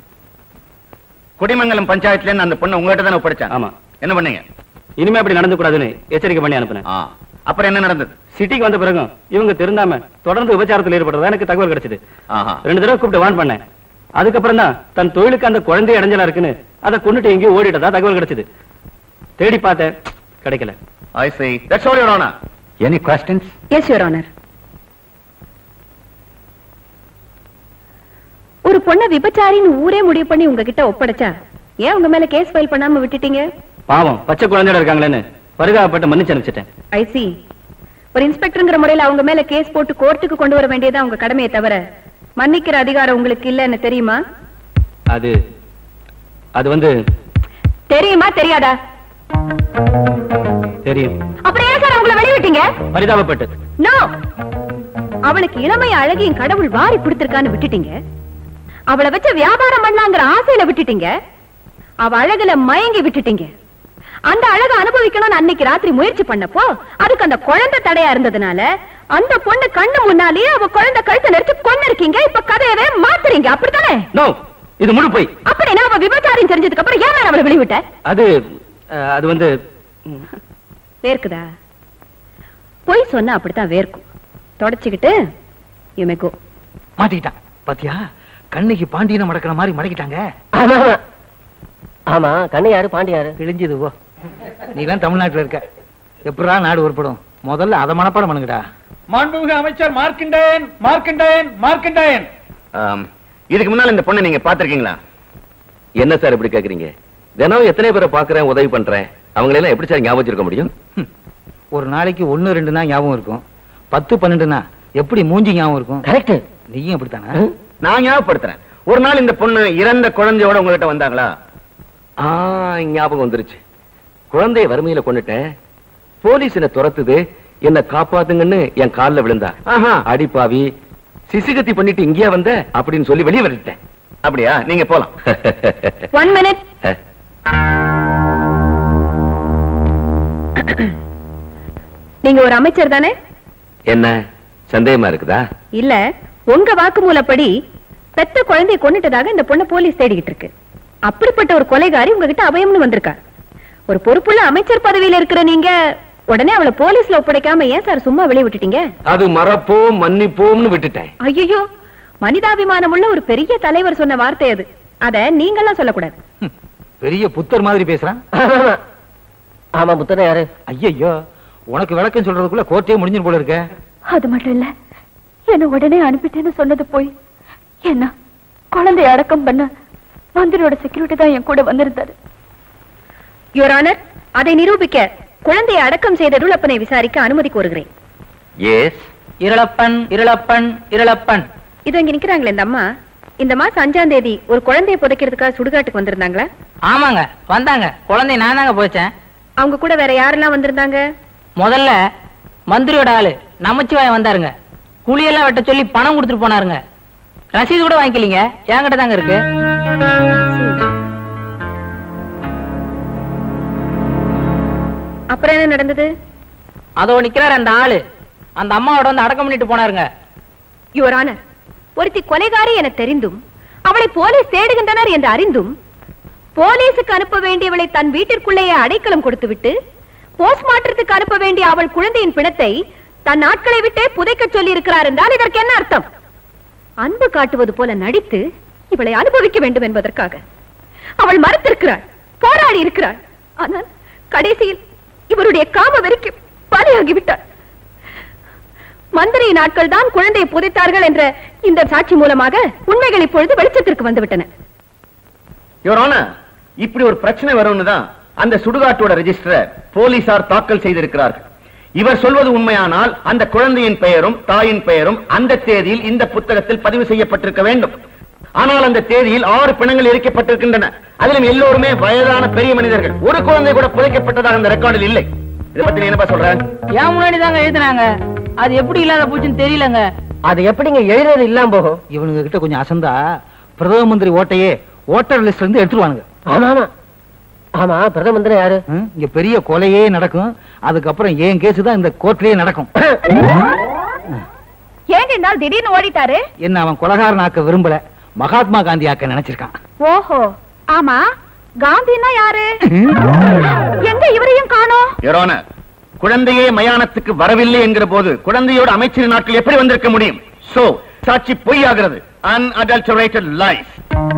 Kudimangalam பஞ்சாயத்துல இருந்து அந்த பொண்ணு உங்ககிட்ட தானே ஒப்படைச்சேன் ஆமா என்ன பண்ணீங்க இனிமே அப்படி நடந்து கூடாதுன்னு எச்சரிக்கை பண்ணி அனுப்புனேன் அப்புறம் என்ன நடந்தது சிட்டிக்கு வந்த பிறகும் இவங்க திருந்தாம தொடர்ந்து விபச்சாரத்தில் ஈடுபடுறதா எனக்கு தகவல் கிடைச்சது ஆஹா ரெண்டு தடவை கூப்பிட்டு வான் பண்ணேன் அதுக்கப்புறம் தான் தன் தொழிலுக்கு அந்த குழந்தை இடைஞ்சலா இருக்குன்னு அதை கொண்டுட்டு எங்கேயோ ஓடிட்டதா தகவல் கிடைச்சது தேடி பார்த்தேன் கிடைக்கல I see that's all your honour any questions yes your honour ஒரு பொண்ண விபச்சாரின்னு ஊரே முடிவு பண்ணி உங்ககிட்ட ஒப்படைச்சா ஏன் உங்க மேல கேஸ் ஃபைல் பண்ணாம விட்டுட்டீங்க பாவம் பச்சை குழந்தையோட இருக்காங்களேன்னு பரிதாபப்பட்டு மன்னிச்சு அனுப்பிச்சிட்டேன் ஐ சி ஒரு இன்ஸ்பெக்டர்ங்கிற முறையில அவங்க மேல கேஸ் போட்டு கோர்ட்டுக்கு கொண்டு வர வேண்டியதா உங்க கடமையை தவிர மன்னிக்கிற அதிகாரம் உங்களுக்கு இல்லன்னு தெரியுமா அது அது வந்து தெரியுமா தெரியாதா தெரியும் அப்புறம் ஏன் சார் உங்களை வெளியிட்டீங்க பரிதாபப்பட்டு நோ அவளுக்கு இளமை அழகியும் கடவுள் வாரி கொடுத்திருக்கான்னு விட்டுட்டீங்க அவளை வச்சு வியாபாரம் பண்ணலாங்கிற ஆசையில விட்டுட்டீங்க அவ அழகுல மயங்கி விட்டுட்டீங்க அந்த அழக அனுபவிக்கணும்னு அன்னைக்கு ராத்திரி முயற்சி பண்ணப்போ அதுக்கு அந்த குழந்தை தடையா இருந்ததுனால அந்த பொண்ணு கண்ணு முன்னாலேயே அவ குழந்தை கழுத்தை நெரிச்சு கொண்டு இருக்கீங்க இப்ப கதையவே மாத்துறீங்க அப்படித்தானே நோ இது முழு போய் அப்படின்னா அவ விபச்சாரம் தெரிஞ்சதுக்கு அப்புறம் ஏன் மேல அவளை வெளிவிட்ட அது அஹ், அது வந்து வேர்க்குதா பொய் சொன்னா அப்படித்தான் வேர்க்கும் தொடச்சுக்கிட்டு யுமெகோ மாட்டிக்கிட்டான் பாத்தியா கண்ணுக்கு பாண்டியனை மடக்கிற மாதிரி மடக்கிட்டாங்க ஆமா ஆமா. ஆமா கண்ணு யாரு பாண்டி யாரு கிழிஞ்சது போ நீ எல்லாம் தமிழ்நாட்டுல இருக்க எப்படா நாடு உருப்படும் முதல்ல அதை மனப்பாடம் பண்ணுங்கடா மாண்புமிகு அமைச்சர் மார்க்கண்டேயன் மார்க்கண்டேயன் மார்க்கண்டேயன் ஆம், இதுக்கு முன்னால இந்த பொண்ணை நீங்க பாத்திருக்கீங்களா என்ன சார் இப்படி கேக்குறீங்க தினம் எத்தனை பேரை பாக்குறேன் உதவி பண்றேன் அவங்களெல்லாம் எப்படி சார் ஞாபகம் வச்சிருக்க முடியும் ஒரு நாளைக்கு ஒண்ணு ரெண்டு தான் ஞாபகம் இருக்கும் பத்து பன்னெண்டுனா எப்படி மூஞ்சி ஞாபகம் இருக்கும் கரெக்ட் நீயும் அப்படித்தானே நான் ஞாபகப்படுத்துறேன் ஒரு நாள் இந்த பொண்ணு இறந்த குழந்தையோட உங்ககிட்ட வந்தாங்களா ஆ ஞாபகம் வந்துருச்சு குழந்தைய வறுமையில கொண்டுட்டேன் போலீஸ் என்ன துரத்துது என்ன காப்பாத்துங்கன்னு என் கால்ல விழுந்தா அடிப்பாவி சிசுகத்தி பண்ணிட்டு இங்கேயா வந்த அப்படின்னு சொல்லி வெளியே வந்துட்டேன் அப்படியா நீங்க போலாம் ஒன் மினிட் நீங்க ஒரு அமைச்சர் தானே என்ன சந்தேகமா இருக்குதா இல்ல உங்க வாக்குமூலப்படி பெத்த குழந்தையை கொன்னுட்டதாக இந்த பொண்ணை போலீஸ் தேடிக்கிட்டு இருக்கு அப்படிப்பட்ட ஒரு கொலைகாரி உங்ககிட்ட அபயம்னு வந்திருக்கா ஒரு பொறுப்புள்ள அமைச்சர் பதவியில இருக்கிற நீங்க உடனே அவளை போலீஸ்ல ஒப்படைக்காம ஏன் சார் சும்மா வெளிய விட்டுட்டீங்க அது மறப்போம் மன்னிப்போம்னு விட்டுட்டேன் ஐயோ மனிதாபிமானம் உள்ள ஒரு பெரிய தலைவர் சொன்ன வார்த்தை அது அத நீங்கெல்லாம் சொல்லக்கூடாது பெரிய புத்தர் மாதிரி பேசுறான் ஆமா புத்தனை யாரு ஐயோ உனக்கு விளக்கம் சொல்றதுக்குள்ள கோர்ட்டே முடிஞ்சு போல இருக்க அது மட்டும் இல்ல என்ன உடனே அனுப்பிட்டேன்னு சொன்னது போய் என்ன குழந்தைய அடக்கம் பண்ண மந்திரியோட செக்யூரிட்டி தான் என் கூட வந்திருந்தாரு யுவர் ஆனர் அதை நிரூபிக்க குழந்தையை அடக்கம் செய்த இருளப்பனை விசாரிக்க அனுமதி கோருகிறேன் எஸ் இருளப்பன் இருளப்பன் இருளப்பன் இது இங்க நிக்கிறாங்களே இந்த அம்மா இந்த மாசம் அஞ்சாம் தேதி ஒரு குழந்தையை புதைக்கிறதுக்காக சுடுகாட்டுக்கு வந்திருந்தாங்களா ஆமாங்க வந்தாங்க குழந்தை நான் தாங்க போச்சேன் அவங்க கூட வேற யாரெல்லாம் வந்திருந்தாங்க முதல்ல மந்திரியோட ஆளு நமச்சிவாயம் வந்தாருங்க குழியெல்லாம் வெட்ட சொல்லி பணம் கொடுத்துட்டு போனாருங்க ரசீது கூட வாங்கிக்கலீங்க என்கிட்ட தாங்க இருக்கு அப்புறம் என்ன நடந்தது அதோ நிக்கிறாரு அந்த ஆளு அந்த அம்மாவோட வந்து அடக்கம் பண்ணிட்டு போனாருங்க யுவர் ஆனர் ஒருத்தி கொலைகாரி என தெரிந்தும் அவளை போலீஸ் தேடுகின்றனர் என்று அறிந்தும் போலீசுக்கு அனுப்ப வேண்டியவளை தன் வீட்டிற்குள்ளேயே அடைக்கலம் கொடுத்துவிட்டு போஸ்ட்மார்ட்டத்துக்கு அனுப்ப வேண்டிய அவள் குழந்தையின் பிணத்தை தன் நாட்களை விட்டே புதைக்க சொல்லி இருக்கிறார் என்றால் இதற்கு என்ன அர்த்தம் அன்பு காட்டுவது போல நடித்து இவளை அனுபவிக்க வேண்டும் என்பதற்காக அவள் மறுத்திருக்கிறாள் போராடி இருக்கிறாள் ஆனால் கடைசியில் இவருடைய காம வெறிக்கு பலியாகிவிட்டாள் மந்திரி நாட்கள் தான் குழந்தையை புதைத்தார்கள் என்ற இந்த சாட்சி மூலமாக உண்மைகள் இப்பொழுது வெளிச்சத்திற்கு வந்துவிட்டன யுவர் ஆனர் இப்படி ஒரு பிரச்சனை வரும்னு தான் அந்த சுடுகாட்டோட ரெஜிஸ்டரை போலீசார் தாக்கல் செய்திருக்கிறார்கள் இவர் சொல்வது உண்மையானால் அந்த குழந்தையின் பெயரும் தாயின் பெயரும் அந்த தேதியில் இந்த புத்தகத்தில் பதிவு செய்யப்பட்டிருக்க வேண்டும் ஆனால் அந்த தேதியில் ஆறு பிணங்கள் எரிக்கப்பட்டிருக்கின்றன அதிலும் எல்லோருமே வயதான பெரிய மனிதர்கள் ஒரு குழந்தை கூட புதைக்கப்பட்டதாக அந்த ரெக்கார்டில் இல்லை இதை பத்தி நீ என்னப்பா சொல்ற ஏன் முன்னாடி தாங்க எழுதுனாங்க அது எப்படி இல்லாத போச்சுன்னு தெரியலங்க அது எப்படிங்க எழுதுறது இல்லாம போகும் இவனுங்க கிட்ட கொஞ்சம் அசந்தா பிரதம மந்திரி ஓட்டையே ஓட்டர் லிஸ்ட்ல இருந்து எடுத்துருவானுங்க ஆமா ஆமா ஆமா பிரதம மந்திரி யாரு ம், இங்க பெரிய கொலையே நடக்கும் அதுக்கப்புறம் ஏன் கேஸ் தான் இந்த கோர்ட்லயே நடக்கும் ஏங்க இந்த நாள் திடீர்னு ஓடிட்டாரு என்ன அவன் கொலகாரன் ஆக்க விரும்பல மகாத்மா காந்தி ஆக்க நினைச்சிருக்கான் ஓஹோ ஆமா காந்தின்னா யாரு எங்க இவரையும் காணோம் யுவர் ஆனர் குழந்தையே மயானத்துக்கு வரவில்லை என்கிற போது குழந்தையோட அமைச்சர் நாட்கள் எப்படி வந்திருக்க முடியும் சோ சாட்சி பொய்யாகிறது அன்அடல்டரேட்டட் லைஃப்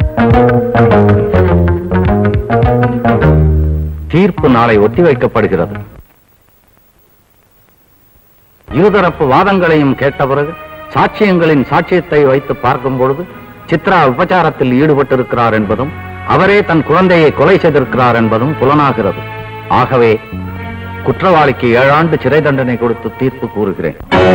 தீர்ப்பு நாளை ஒத்திவைக்கப்படுகிறது இருதரப்பு வாதங்களையும் கேட்ட பிறகு சாட்சியங்களின் சாட்சியத்தை வைத்து பார்க்கும் பொழுது சித்ரா விபச்சாரத்தில் ஈடுபட்டிருக்கிறார் என்பதும் அவரே தன் குழந்தையை கொலை செய்திருக்கிறார் என்பதும் புலனாகிறது ஆகவே குற்றவாளிக்கு ஏழாண்டு சிறை தண்டனை கொடுத்து தீர்ப்பு கூறுகிறேன்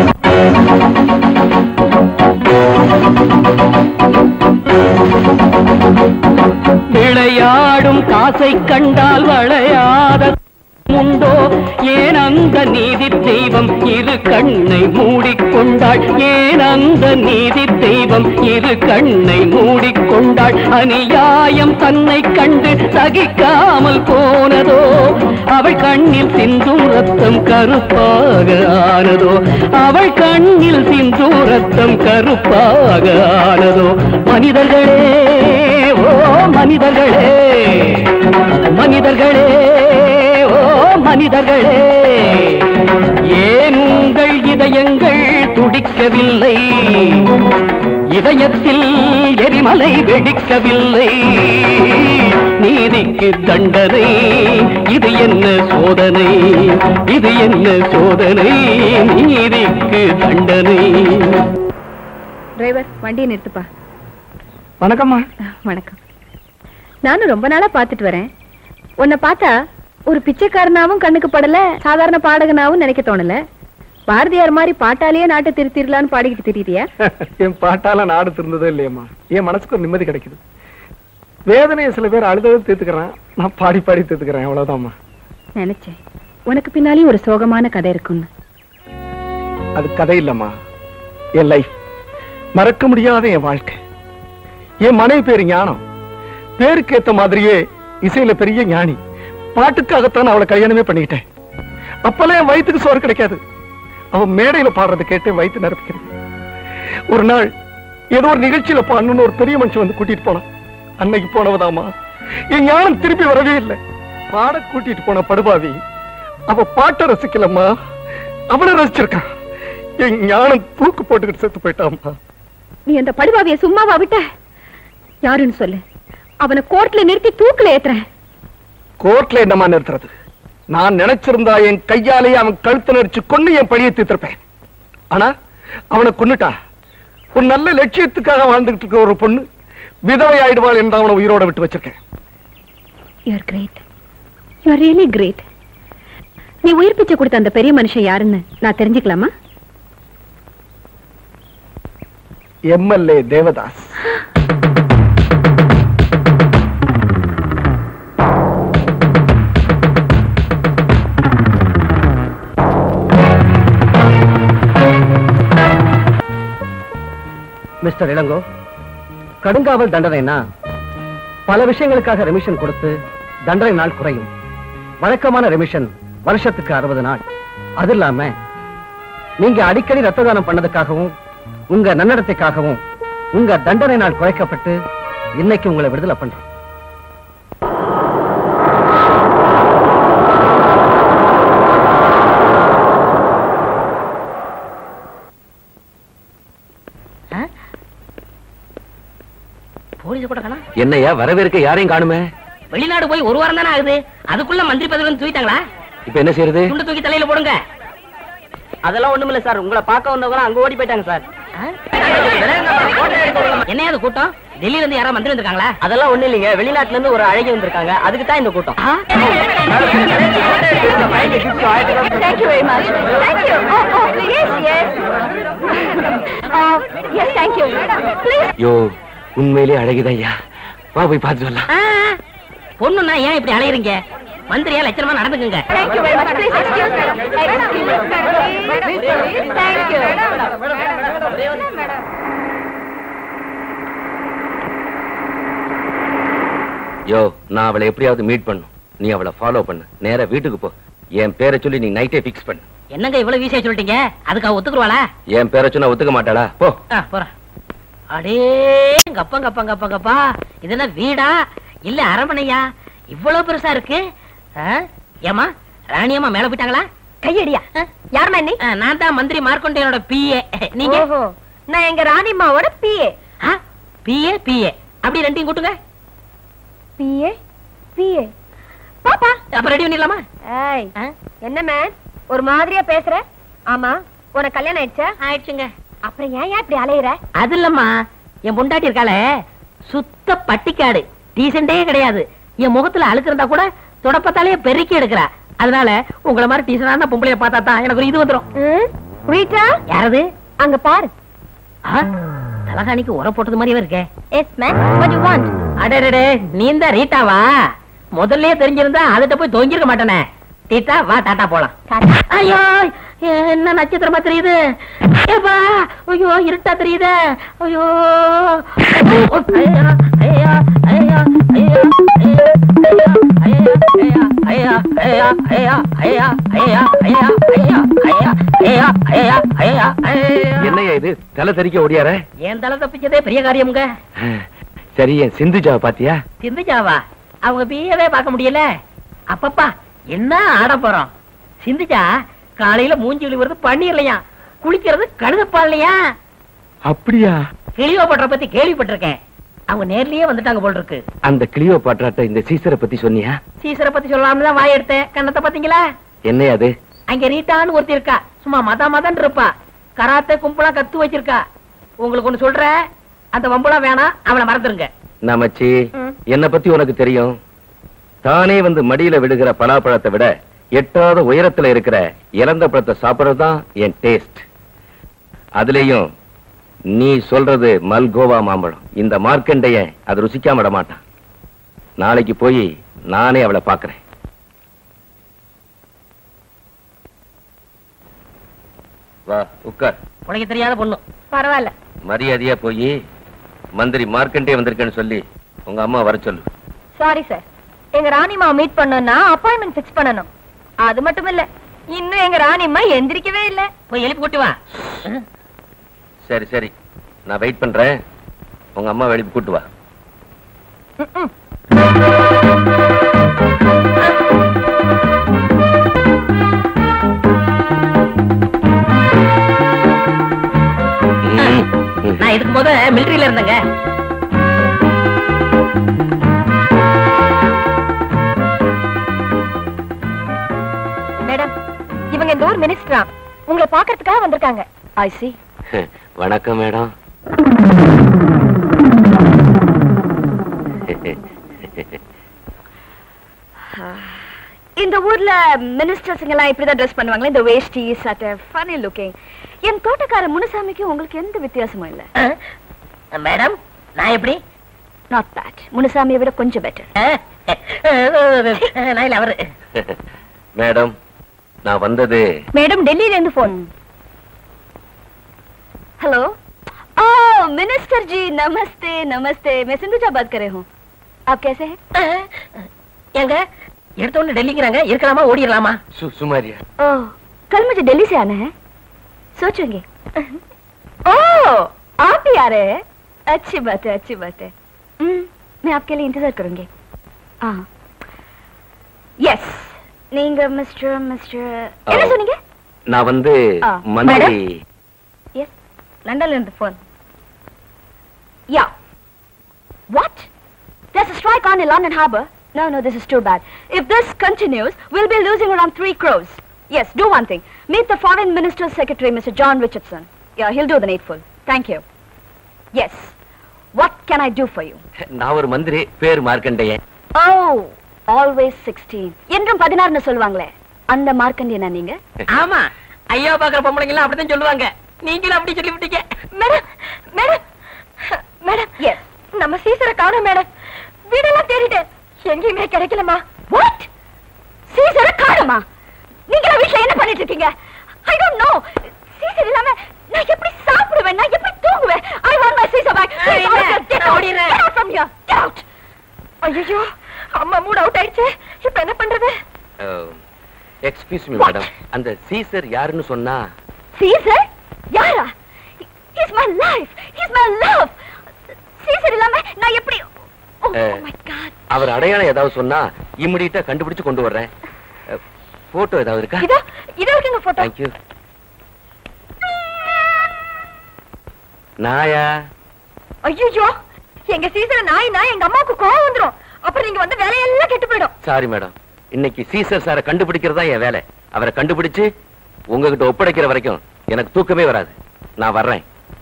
விளையாடும் காசை கண்டால் வளையாத உண்டோ ஏன் அந்த நீதி தெய்வம் இரு கண்ணை மூடிக்கொண்டாள் ஏன் அந்த நீதி தெய்வம் இரு கண்ணை மூடிக்கொண்டாள் அநியாயம் தன்னை கண்டு சகிக்காமல் போனதோ அவள் கண்ணில் சிந்தும் ரத்தம் கருப்பாக ஆனதோ அவள் கண்ணில் சிந்தும் ரத்தம் கருப்பாக ஆனதோ மனிதர்களே ஓ மனிதர்களே மனிதர்களே ஓ மனிதர்களே ஏன் உங்கள் இதயங்கள் துடிக்கவில்லை இதயத்தில் எரிமலை வெடிக்கவில்லை நீதிக்கு தண்டனை இது என்ன சோதனை இது என்ன சோதனை நீதிக்கு தண்டனை டிரைவர் வண்டியை நிறுத்துப்பா வணக்கம்மா வணக்கம் நானும் ரொம்ப நாளா பாத்துட்டு வரேன் உன்னை பார்த்தா ஒரு பிச்சைக்காரனாவும் கண்ணுக்கு படல சாதாரண பாடகனாவும் நினைக்க தோணல பாரதியார் மாதிரி பாட்டாலேயே நாட்டை திருத்திடலான்னு பாடிக்கிட்டு திரியிறியா என் பாட்டால நாடு திருந்ததோ இல்லையம்மா என் மனசுக்கு ஒரு நிம்மதி கிடைக்குது வேதனையை சில பேர் அழுதது தீர்த்துக்கிறேன் நான் பாடி பாடி தீர்த்துக்கிறேன் அவ்வளவுதாம்மா நினைச்சேன் உனக்கு பின்னாலே ஒரு சோகமான கதை இருக்குன்னு அது கதை இல்லம்மா என் லைஃப் மறக்க முடியாத என் வாழ்க்கை என் மனைவி பேரு ஞானம் பேருக்கு ஏத்த மாதிரியே இசையில பெரிய ஞானி பாட்டுக்காகத்தான் அவளை கல்யாணமே பண்ணிக்கிட்டேன் அப்பெல்லாம் என் வயிற்றுக்கு சோறு கிடைக்காது அவன் மேடையில பாடுறதை கேட்டு வயிற்று நிரப்பிக்கிறது ஒரு நாள் ஏதோ ஒரு நிகழ்ச்சியில பாடணும்னு ஒரு பெரிய மனுஷன் வந்து கூட்டிட்டு போனான் அன்னைக்கு போனவதாமா என் ஞானம் திருப்பி வரவே இல்லை பாட கூட்டிட்டு போன படுபாவி அவ பாட்டை ரசிக்கலம்மா அவளை ரசிச்சிருக்கான் என் ஞானம் தூக்கு போட்டுக்கிட்டு செத்து போயிட்டாம்மா நீ அந்த படுபாவிய சும்மாவா விட்ட யாருன்னு சொல்லு அவனை கோர்ட்ல நிறுத்தி தூக்குல ஏத்துறேன் கோர்ட்ல என்னமா நிறுத்துறது நான் நினைச்சிருந்தா என் கையாலேயே அவன் கழுத்தை நெரிச்சு கொண்டு என் பழியை தீர்த்திருப்பேன் ஆனா அவனை கொன்னுட்டா ஒரு நல்ல லட்சியத்துக்காக வாழ்ந்துகிட்டு இருக்க ஒரு பொண்ணு விதவை ஆயிடுவாள் என்று அவனை உயிரோட விட்டு வச்சிருக்கேன் you are great you are really great நீ உயிர் பிச்சை கொடுத்த அந்த பெரிய மனுஷன் யாருன்னு நான் தெரிஞ்சுக்கலாமா எம்எல்ஏ தேவதாஸ் மிஸ்டர் இளங்கோ கடுங்காவல் தண்டனைனா பல விஷயங்களுக்காக ரெமிஷன் கொடுத்து தண்டனை நாள் குறையும் வழக்கமான ரெமிஷன் வருஷத்துக்கு அறுபது நாள் அது இல்லாம நீங்க அடிக்கடி ரத்த தானம் பண்ணதுக்காகவும் உங்க நன்னடத்தைக்காகவும் உங்க தண்டனை நாள் குறைக்கப்பட்டு இன்னைக்கு உங்களை விடுதலை பண்றோம் போலீஸ் கூட காணோம். என்னையா வரவேற்க யாரையும் காணுமே வெளிநாடு போய் ஒரு வாரம் தானே ஆகுது அதுக்குள்ள மந்திரி பதவி வந்து தூக்கிட்டாங்களா இப்ப என்ன செய்யறது துண்டு தூக்கி தலையில போடுங்க அதெல்லாம் ஒண்ணுமில்ல சார் உங்களை பார்க்க வந்தவங்க அங்க ஓடி போயிட்டாங்க சார் என்ன அது கூட்டம் டெல்லியில இருந்து யாரா மந்திரி வந்திருக்காங்களா அதெல்லாம் ஒண்ணு இல்லைங்க வெளிநாட்டுல இருந்து ஒரு அழகி வந்திருக்காங்க அதுக்கு தான் இந்த கூட்டம் Thank you very much. Thank you. Oh, oh, yes, yes. Uh, yes, thank you. Please. யோ உண்மையிலே அழகுதையா வா போய் பார்த்து வரலாம் பொண்ணுன்னா ஏன் இப்படி அலையறீங்க மந்திரியா லட்சணமா நடந்துக்குங்க Thank you very much. Please excuse me. Excuse me. Thank you. யோ நான் அவளை எப்படியாவது மீட் பண்ணும் நீ அவளை ஃபாலோ பண்ணு நேரா வீட்டுக்கு போ என் பேரை சொல்லி நீ நைட்டே ஃபிக்ஸ் பண்ணு என்னங்க இவ்வளவு வீசியா சொல்லிட்டீங்க அதுக்கு அவ ஒத்துக்குருவாளா என் பேரை சொன்னா ஒத்துக்க மாட்டாளா போ ஆ, போறேன் அடே கப்பா கப்பா கப்பா கப்பா இது என்ன வீடா இல்ல அரமனையா இவ்வளவு பெருசா இருக்கு ஆ? ஏம்மா ராணியம்மா மேல போயிட்டாங்களா கையடியா யாருமா நீ ஆ, நான் தான் மந்திரி மார்க்கொண்டையனோட பிஏ நீங்க ஓஹோ, நான் எங்க ராணிமாவோட பிஏ பிஏ பிஏ அப்படி ரெண்டையும் கூட்டுங்க பிஏ பிஏ பாப்பா அப்ப ரெடி பண்ணிடலாமா ஏய் என்ன மேன் ஒரு மாதிரியா பேசுற ஆமா உனக்கு கல்யாணம் ஆயிடுச்சா ஆயிடுச்சுங்க அப்புறம் ஏன் ஏன் இப்படி அலையுற அது இல்லம்மா என் பொண்டாட்டி இருக்காளே சுத்த பட்டிக்காடு டீசெண்டே கிடையாது என் முகத்துல அழுக்கு இருந்தா கூட தொடப்பத்தாலே பெருக்கி எடுக்கிறா அதனால உங்களை மாதிரி டீசெண்டான பொம்பளைய பார்த்தா தான் எனக்கு ஒரு இது வந்துரும் ரீட்டா யாரது அங்க பாரு ஆ, தலகாணிக்கு உர போட்டது மாதிரியே இருக்கே yes man what you want அடடடே நீ தான் ரீட்டாவா முதல்லயே தெரிஞ்சிருந்தா அதுட்ட போய் தொங்கிருக்க மாட்டேனே டீட்டா வா டாட்டா போலாம் ஐயோ என்ன நட்சத்திரமா தெரியுது ஏப்பா ஐயோ இருட்டா தெரியுதே ஐயோ ஐயோ ஐயோ ஐயோ ஐயோ ஐயோ ஐயோ ஐயோ ஐயோ ஐயோ ஐயோ ஐயோ ஐயோ ஐயோ ஐயோ ஐயோ ஐயோ ஐயோ என்னையா இது தலை தெறிக்க ஓடியார என் தலை தப்பிச்சதே பெரிய காரியம்ங்க சரி என் சிந்துஜாவை பாத்தியா சிந்துஜாவா அவங்க பிஏவே பார்க்க முடியல அப்பப்பா என்ன ஆட போறோம் சிந்துஜா காலையில மூஞ்சி விழுவுறது பன்னீர்லையா குளிக்கிறது கழுதப்பால்லையா அப்படியா கிளியோபட்ற பத்தி கேள்விப்பட்டிருக்கேன் அவங்க நேர்லயே வந்துட்டாங்க போல இருக்கு அந்த கிளியோ பாட்டாட்ட இந்த சீசரை பத்தி சொன்னியா சீசரை பத்தி சொல்லாம தான் வாய் எடுத்தேன் கண்ணத்தை பாத்தீங்களா என்னையா அது அங்க ரீட்டான்னு ஒருத்தி இருக்கா சும்மா மத மதன் இருப்பா கராத்தே கும்பலா கத்து வச்சிருக்கா உங்களுக்கு ஒண்ணு சொல்றேன் அந்த வம்புலாம் வேணாம் அவளை மறந்துருங்க நமச்சி என்ன பத்தி உனக்கு தெரியும் தானே வந்து மடியில விடுகிற பலாப்பழத்தை விட எட்டாத உயரத்துல இருக்கிற இறந்த பழத்தை சாப்பிடுறதுதான் என் டேஸ்ட் அதுலயும் நீ சொல்றது மல்கோவா மாம்பழம் இந்த மார்க்கண்டையன் அது ருசிக்காம விட மாட்டான் நாளைக்கு போய் நானே அவளை பாக்குறேன் வா உட்கார் உனக்கு தெரியாத பொண்ணு பரவாயில்ல மரியாதையா போய் மந்திரி மார்க்கண்டே வந்திருக்கேன்னு சொல்லி உங்க அம்மா வர சொல்லு சாரி சார் எங்க ராணிமா மீட் பண்ணணும்னா அப்பாயின்மெண்ட் ஃபிக்ஸ் பண்ணணும் அது மட்டும் இல்ல இன்னும் எங்க ராணிம்மா எந்திரிக்கவே இல்ல போய் எழுப்பி கூட்டி வா சரி சரி நான் வெயிட் பண்றேன் உங்க அம்மா வெளியே கூட்டு வா நான் இதுக்கு முத மிலிட்டரியில இருந்தேங்க மேடம் இவங்க இந்த ஊர் மினிஸ்டரா உங்களை பாக்குறதுக்காக வந்திருக்காங்க ஐ சி வணக்கம் மேடம் இந்த ஊர்ல மினிஸ்டர்ஸ் எல்லாம் இப்படிதான் ட்ரெஸ் பண்ணுவாங்களே இந்த வேஷ்டி சட்டை ஃபனி லுக்கிங் என் தோட்டக்கார முனுசாமிக்கு உங்களுக்கு எந்த வித்தியாசமும் இல்ல மேடம் நான் எப்படி நாட் பேட் முனுசாமியை விட கொஞ்சம் பெட்டர் நான் இல்ல அவரு மேடம் நான் வந்தது मैडम दिल्ली रेंद phone hello oh minister ji नमस्ते नमस्ते मैं सिंधुजा बात कर रही हूँ आप कैसे हैं எங்க எடுத்த உடனே டெல்லிங்கிறாங்க இருக்கலாமா ஓடிடலாமா சு சுமாரியா ओह कल मुझे दिल्ली से आना है सोचेंगे ओह आप ही आ रहे हैं अच्छी बात है अच्छी बात है हम्म, मैं आपके लिए इंतजार करूंगी हाँ यस நீங்க மிஸ்டர் மிஸ்டர் என்ன Oh. சொன்னீங்க நான் வந்து ஆ, மந்திரி எஸ் லண்டன்ல இருந்து phone yeah what There's a strike on in London Harbour. No, no, this is too bad. If this continues, we'll be losing around three crores. Yes, do one thing. Meet the Foreign Minister's Secretary, Mr. John Richardson. Yeah, he'll do the needful. Thank you. Yes. What can I do for you? நான் ஒரு மந்திரி பேர் Markandeyan Oh, always 16. என்றும் பதினாறுன்னு சொல்லுவாங்களே அந்த மார்க்கண்டியனா நீங்க ஆமா ஐயா பாக்குற பொம்பளைங்க எல்லாம் அப்படித்தான் சொல்லுவாங்க நீங்களும் அப்படி சொல்லி விட்டீங்க மேடம் மேடம் மேடம் எஸ் நம்ம சீசரை காணோம் மேடம் வீடெல்லாம் தேடிட்டேன் எங்கேயுமே கிடைக்கலமா வாட் சீசரை காணுமா நீங்க வீட்ல என்ன பண்ணிட்டு இருக்கீங்க ஐ டோன்ட் நோ சீசர் இல்லாம நான் எப்படி சாப்பிடுவேன் நான் எப்படி தூங்குவேன் I want my Caesar back ஏய், இல்ல, கெட் நான் அவுட் ஓடிடுறேன். Get out from here get out ஐயோ அம்மா மூட் அவுட் ஆயிடுச்சு இப்ப என்ன பண்றது எக்ஸ்கியூஸ் மீ மேடம் அந்த சீசர் யாருன்னு சொன்னா சீசர் யாரா he is my life he is my love Caesar இல்லாம நான் எப்படி அஹ், அவர் அடையாளம் ஏதாவது சொன்னா இம்மிடியா கண்டுபிடிச்சு கொண்டு வர்றேன் போட்டோ ஏதாவது இருக்கா இதோ இதோ இருக்குங்க போட்டோ தேங்க்யூ நாயா ஐயோ எங்க சீசரை நாய் நாய் எங்க அம்மாவுக்கு கோவம் வந்துரும் அப்புறம் நீங்க வந்து வேலையெல்லாம் கெட்டு போயிடும் சாரி மேடம் இன்னைக்கு சீசர் சாரை கண்டுபிடிக்கிறது தான் என் வேலை அவரை கண்டுபிடிச்சு உங்ககிட்ட ஒப்படைக்கிற வரைக்கும் எனக்கு தூக்கமே வராது நான் வர்றேன்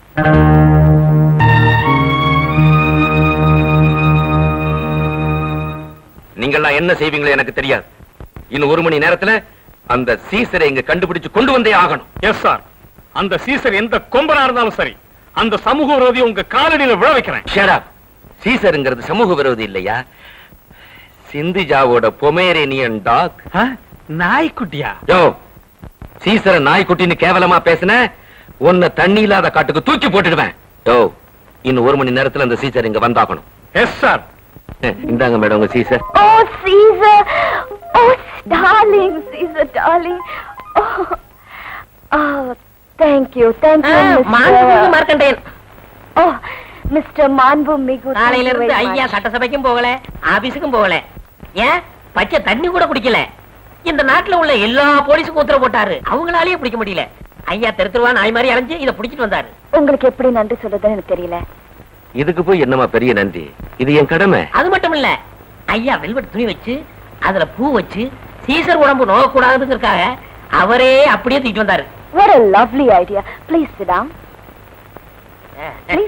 நீங்கள்லாம் என்ன செய்வீங்களோ எனக்கு தெரியாது இன்னும் ஒரு மணி நேரத்துல அந்த சீசரை இங்க கண்டுபிடிச்சு கொண்டு வந்தே ஆகணும் எஸ் சார் அந்த சீசர் எந்த கொம்பனா இருந்தாலும் சரி அந்த சமூக விரோதி உங்க காலடியில விழ வைக்கிறேன் Shut up. சீசருங்கிறது சமூக விரோதி இல்லையா சிந்திஜாவோட பொமேரேனியன் டாக் நாய்க்குட்டியா யோ சீசர நாய்க்குட்டின்னு கேவலமா பேசுன உன்னை தண்ணி இல்லாத காட்டுக்கு தூக்கி போட்டுடுவேன் யோ இன்னும் ஒரு மணி நேரத்துல அந்த சீசர் இங்க வந்தாகணும் எஸ் சார் இந்தாங்க மேடம் உங்க Caesar Oh, Caesar! Oh, darling, Caesar, darling. Oh, oh thank you, thank you, Mr. மாண்புமிகு Markandeyan Oh, Mr. Manbu Migu. thank காலையில you இருந்து very ஐயா much. சட்டசபைக்கும் போகல ஆபீஸுக்கும் போகல ஏன் பச்சை தண்ணி கூட குடிக்கல இந்த நாட்டுல உள்ள எல்லா போலீஸுக்கும் உத்தரவு போட்டாரு அவங்களாலேயே பிடிக்க முடியல ஐயா தெருத்துருவா நாய் மாதிரி அலைஞ்சு இதை பிடிச்சிட்டு வந்தாரு உங்களுக்கு எப்படி நன்றி சொல்றதுன்னு எனக்கு தெரியல இதுக்கு போய் என்னமா பெரிய நன்றி இது என் கடமை அது மட்டும் இல்ல ஐயா வெல்வெட் துணி வச்சு அதுல பூ வச்சு சீசர் உடம்பு நோகக்கூடாதுங்கிறதுக்காக அவரே அப்படியே தூக்கிட்டு வந்தாரு What a lovely idea. Please sit down. Please.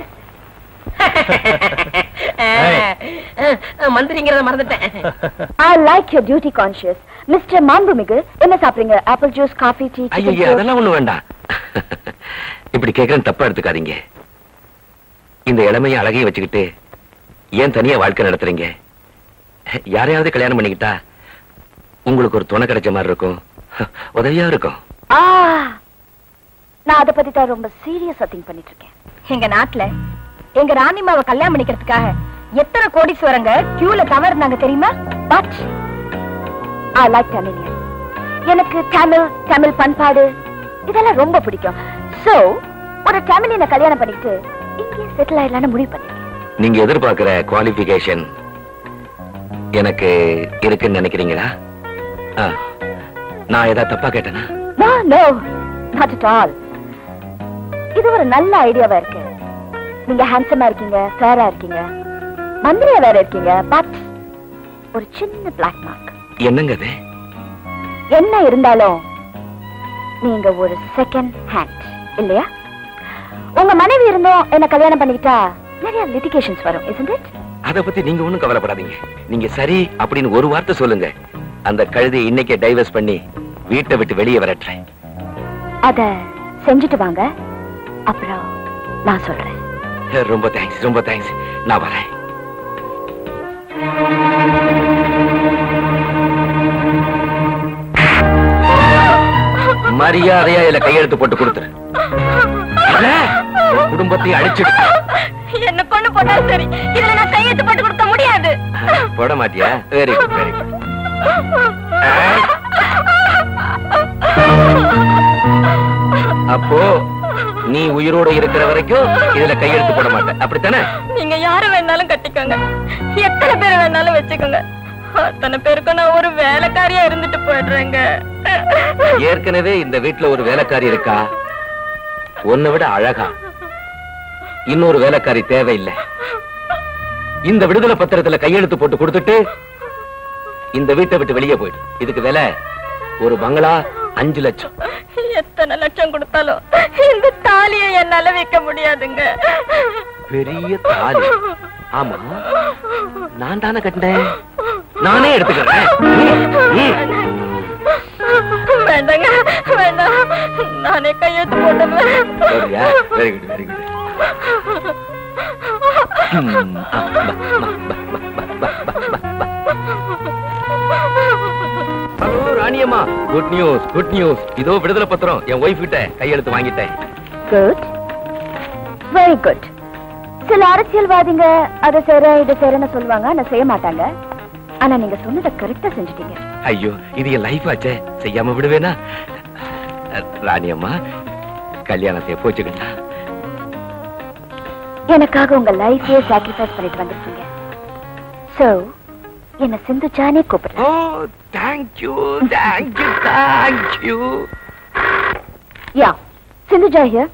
மந்திரிங்கிறத மறந்துட்டேன் I like your duty conscious. Mr. Manbumigil, என்ன சாப்பிடுறீங்க ஆப்பிள் ஜூஸ் காஃபி டீ ஐயோ அதெல்லாம் ஒண்ணு வேண்டாம் இப்படி கேட்கறேன் தப்பா எடுத்துக்காதீங்க இந்த இளமையை அழகையும் வச்சுக்கிட்டு ஏன் தனியா வாழ்க்கை நடத்துறீங்க யாரையாவது கல்யாணம் பண்ணிக்கிட்டா உங்களுக்கு ஒரு துணை கிடைச்ச மாதிரி இருக்கும் உதவியா இருக்கும் ஆ நான் அதை பத்தி தான் ரொம்ப சீரியஸா திங்க் பண்ணிட்டு இருக்கேன் எங்க நாட்டுல எங்க ராணிமாவை கல்யாணம் பண்ணிக்கிறதுக்காக எத்தனை கோடீஸ்வரங்க கியூல தவறு இருந்தாங்க தெரியுமா பட் ஐ லைக் தமிழியன் எனக்கு தமிழ் தமிழ் பண்பாடு இதெல்லாம் ரொம்ப பிடிக்கும் சோ ஒரு தமிழியனை கல்யாணம் பண்ணிட்டு இங்கே செட்டில் ஆயிடலாம்னு முடிவு பண்ணேன் நீங்க எதிர்பார்க்கிற குவாலிபிகேஷன் எனக்கு இருக்குன்னு நினைக்கிறீங்களா ஆ, நான் ஏதாவது தப்பா கேட்டேனா no no not at all இது ஒரு நல்ல ஐடியாவா இருக்கு நீங்க ஹேண்ட்ஸமா இருக்கீங்க ஃபேரா இருக்கீங்க மந்திரியா வேற இருக்கீங்க பட் ஒரு சின்ன பிளாக் மார்க் என்னங்க அது என்ன இருந்தாலும் நீங்க ஒரு செகண்ட் ஹேண்ட் இல்லையா உங்க மனைவி இருந்தும் என்ன கல்யாணம் பண்ணிக்கிட்டா நிறைய லிட்டிகேஷன்ஸ் வரும் isn't it அத பத்தி நீங்க ஒண்ணும் கவலைப்படாதீங்க நீங்க சரி அப்படின்னு ஒரு வார்த்தை சொல்லுங்க அந்த கழுதையை இன்னைக்கே டைவர்ஸ் பண்ணி வீட்டை விட்டு வெளியே வரட்டுறேன் அத செஞ்சுட்டு வாங்க அப்புறம் நான் சொல்றேன் ரொம்ப தேங்க்ஸ் ரொம்ப தேங்க்ஸ் நான் வரேன் மரியாதையா இதுல கையெழுத்து போட்டு கொடுத்துரு இல்ல, உன் குடும்பத்தையும் அழிச்சிட்டு என்ன கொண்டு போட்டாலும் சரி இதுல நான் கையெழுத்து போட்டு கொடுக்க முடியாது போட மாட்டியா வெரி குட் வெரி குட் அப்போ நீ உயிரோட இருக்கிற வரைக்கும் இதுல கையெழுத்து போட மாட்டேன் அப்படித்தானே நீங்க யாரு வேணாலும் கட்டிக்கோங்க எத்தனை பேர் வேணாலும் வச்சுக்கோங்க அத்தனை பேருக்கும் நான் ஒரு வேலைக்காரியா இருந்துட்டு போயிடுறேங்க ஏற்கனவே இந்த வீட்டுல ஒரு வேலைக்காரி இருக்கா உன்னை விட அழகா இன்னொரு வேலைக்காரி தேவையில்லை இந்த விடுதலை பத்திரத்துல கையெழுத்து போட்டு கொடுத்துட்டு இந்த வீட்டை விட்டு வெளியே போயிடு இதுக்கு விலை ஒரு பங்களா அஞ்சு லட்சம் எத்தனை லட்சம் கொடுத்தாலும் இந்த தாலியை என்னால வைக்க முடியாதுங்க பெரிய தாலி ஆமா நான் தானே கட்டினேன் நானே எடுத்துக்கிறேன் வேண்டாங்க வேண்டாம் நானே கையெழுத்து போட்டுறேன் சரியா very good very good hello ராணியம்மா குட் நியூஸ் குட் நியூஸ் இதோ விடுதலை பத்திரம் என் ஒய்ஃப் கிட்ட கையெழுத்து வாங்கிட்டேன் குட் வெரி குட் சில அரசியல்வாதிங்க அதை செய்ற இதை செய்யறேன்னு சொல்லுவாங்க ஆனா செய்ய மாட்டாங்க ஆனா நீங்க சொன்னதை கரெக்டா செஞ்சுட்டீங்க ஐயோ இது என் லைஃப் ஆச்சே செய்யாம விடுவேனா ராணியம்மா கல்யாணத்தை எப்போ வச்சுக்கிட்டா எனக்காக உங்க லைஃபே சாக்ரிஃபைஸ் பண்ணிட்டு வந்திருக்கீங்க சோ என்ன சிந்துச்சானே கூப்பிடுறேன் oh thank you thank you thank you yeah Sindhuja here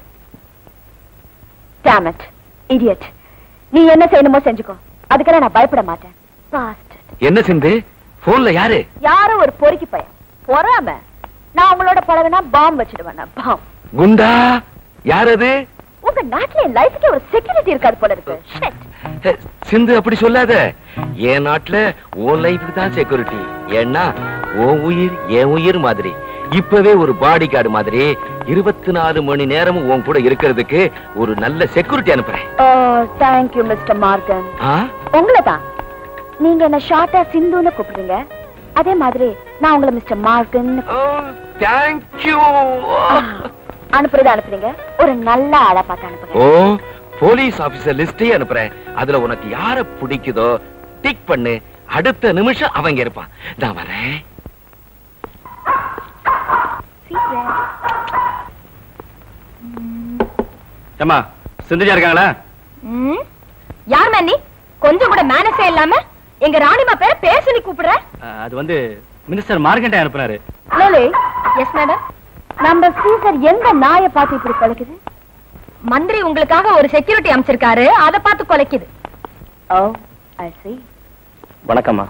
damn it idiot நீ என்ன செய்யணுமோ செஞ்சுக்கோ அதுக்கெல்லாம் நான் பயப்பட மாட்டேன் பாஸ்ட் என்ன சிந்து போன்ல யாரு யாரோ ஒரு பொறுக்கி பையன் பொறாம நான் உங்களோட பழகுனா பாம் வச்சிடுவேன் பாம் குண்டா யார் அது உங்க நாட்டுல என் லைஃப்க்கு ஒரு செக்யூரிட்டி இருக்காது போல இருக்கு Shit. ஹே, சிந்து அப்படி சொல்லாத என் நாட்டுல உன் லைஃபுக்கு தான் செக்யூரிட்டி ஏன்னா உன் உயிர் என் உயிர் மாதிரி இப்பவே ஒரு பாடி கார்டு மாதிரி இருபத்தி நாலு மணி நேரமும் உன் கூட இருக்கிறதுக்கு ஒரு நல்ல செக்யூரிட்டி அனுப்புறேன் oh thank you mister Morgan ஆ? உங்களை தான் நீங்க என்ன ஷார்ட்டா சிந்துன்னு கூப்பிடுறீங்க அதே மாதிரி நான் உங்களை மிஸ்டர் மார்கன் தேங்க்யூ அனுப்புறது அனுப்புறீங்க ஒரு நல்ல ஆளா பார்த்து அனுப்புங்க ஓ போலீஸ் ஆபீசர் லிஸ்டே அனுப்புறேன் அதுல உனக்கு யார பிடிக்குதோ டிக் பண்ணு அடுத்த நிமிஷம் அவங்க இருப்பான் நான் வரேன் ஏமா சிந்துஜா இருக்காங்களா ம்? யார் மேன் நீ கொஞ்சம் கூட மேனஸே இல்லாம எங்க ராணிமா பேர பேர் சொல்லி கூப்பிடுற அது வந்து மினிஸ்டர் மார்க்கெட்டை அனுப்புனாரு லேலே எஸ் மேடம் நம்ம சீசர் எங்க நாயை பார்த்து இப்படி பழக்குது மந்திரி உங்களுக்காக ஒரு செக்யூரிட்டி அமைச்சிருக்காரு அத பார்த்து கொலைக்குது ஓ ஐ see வணக்கம்மா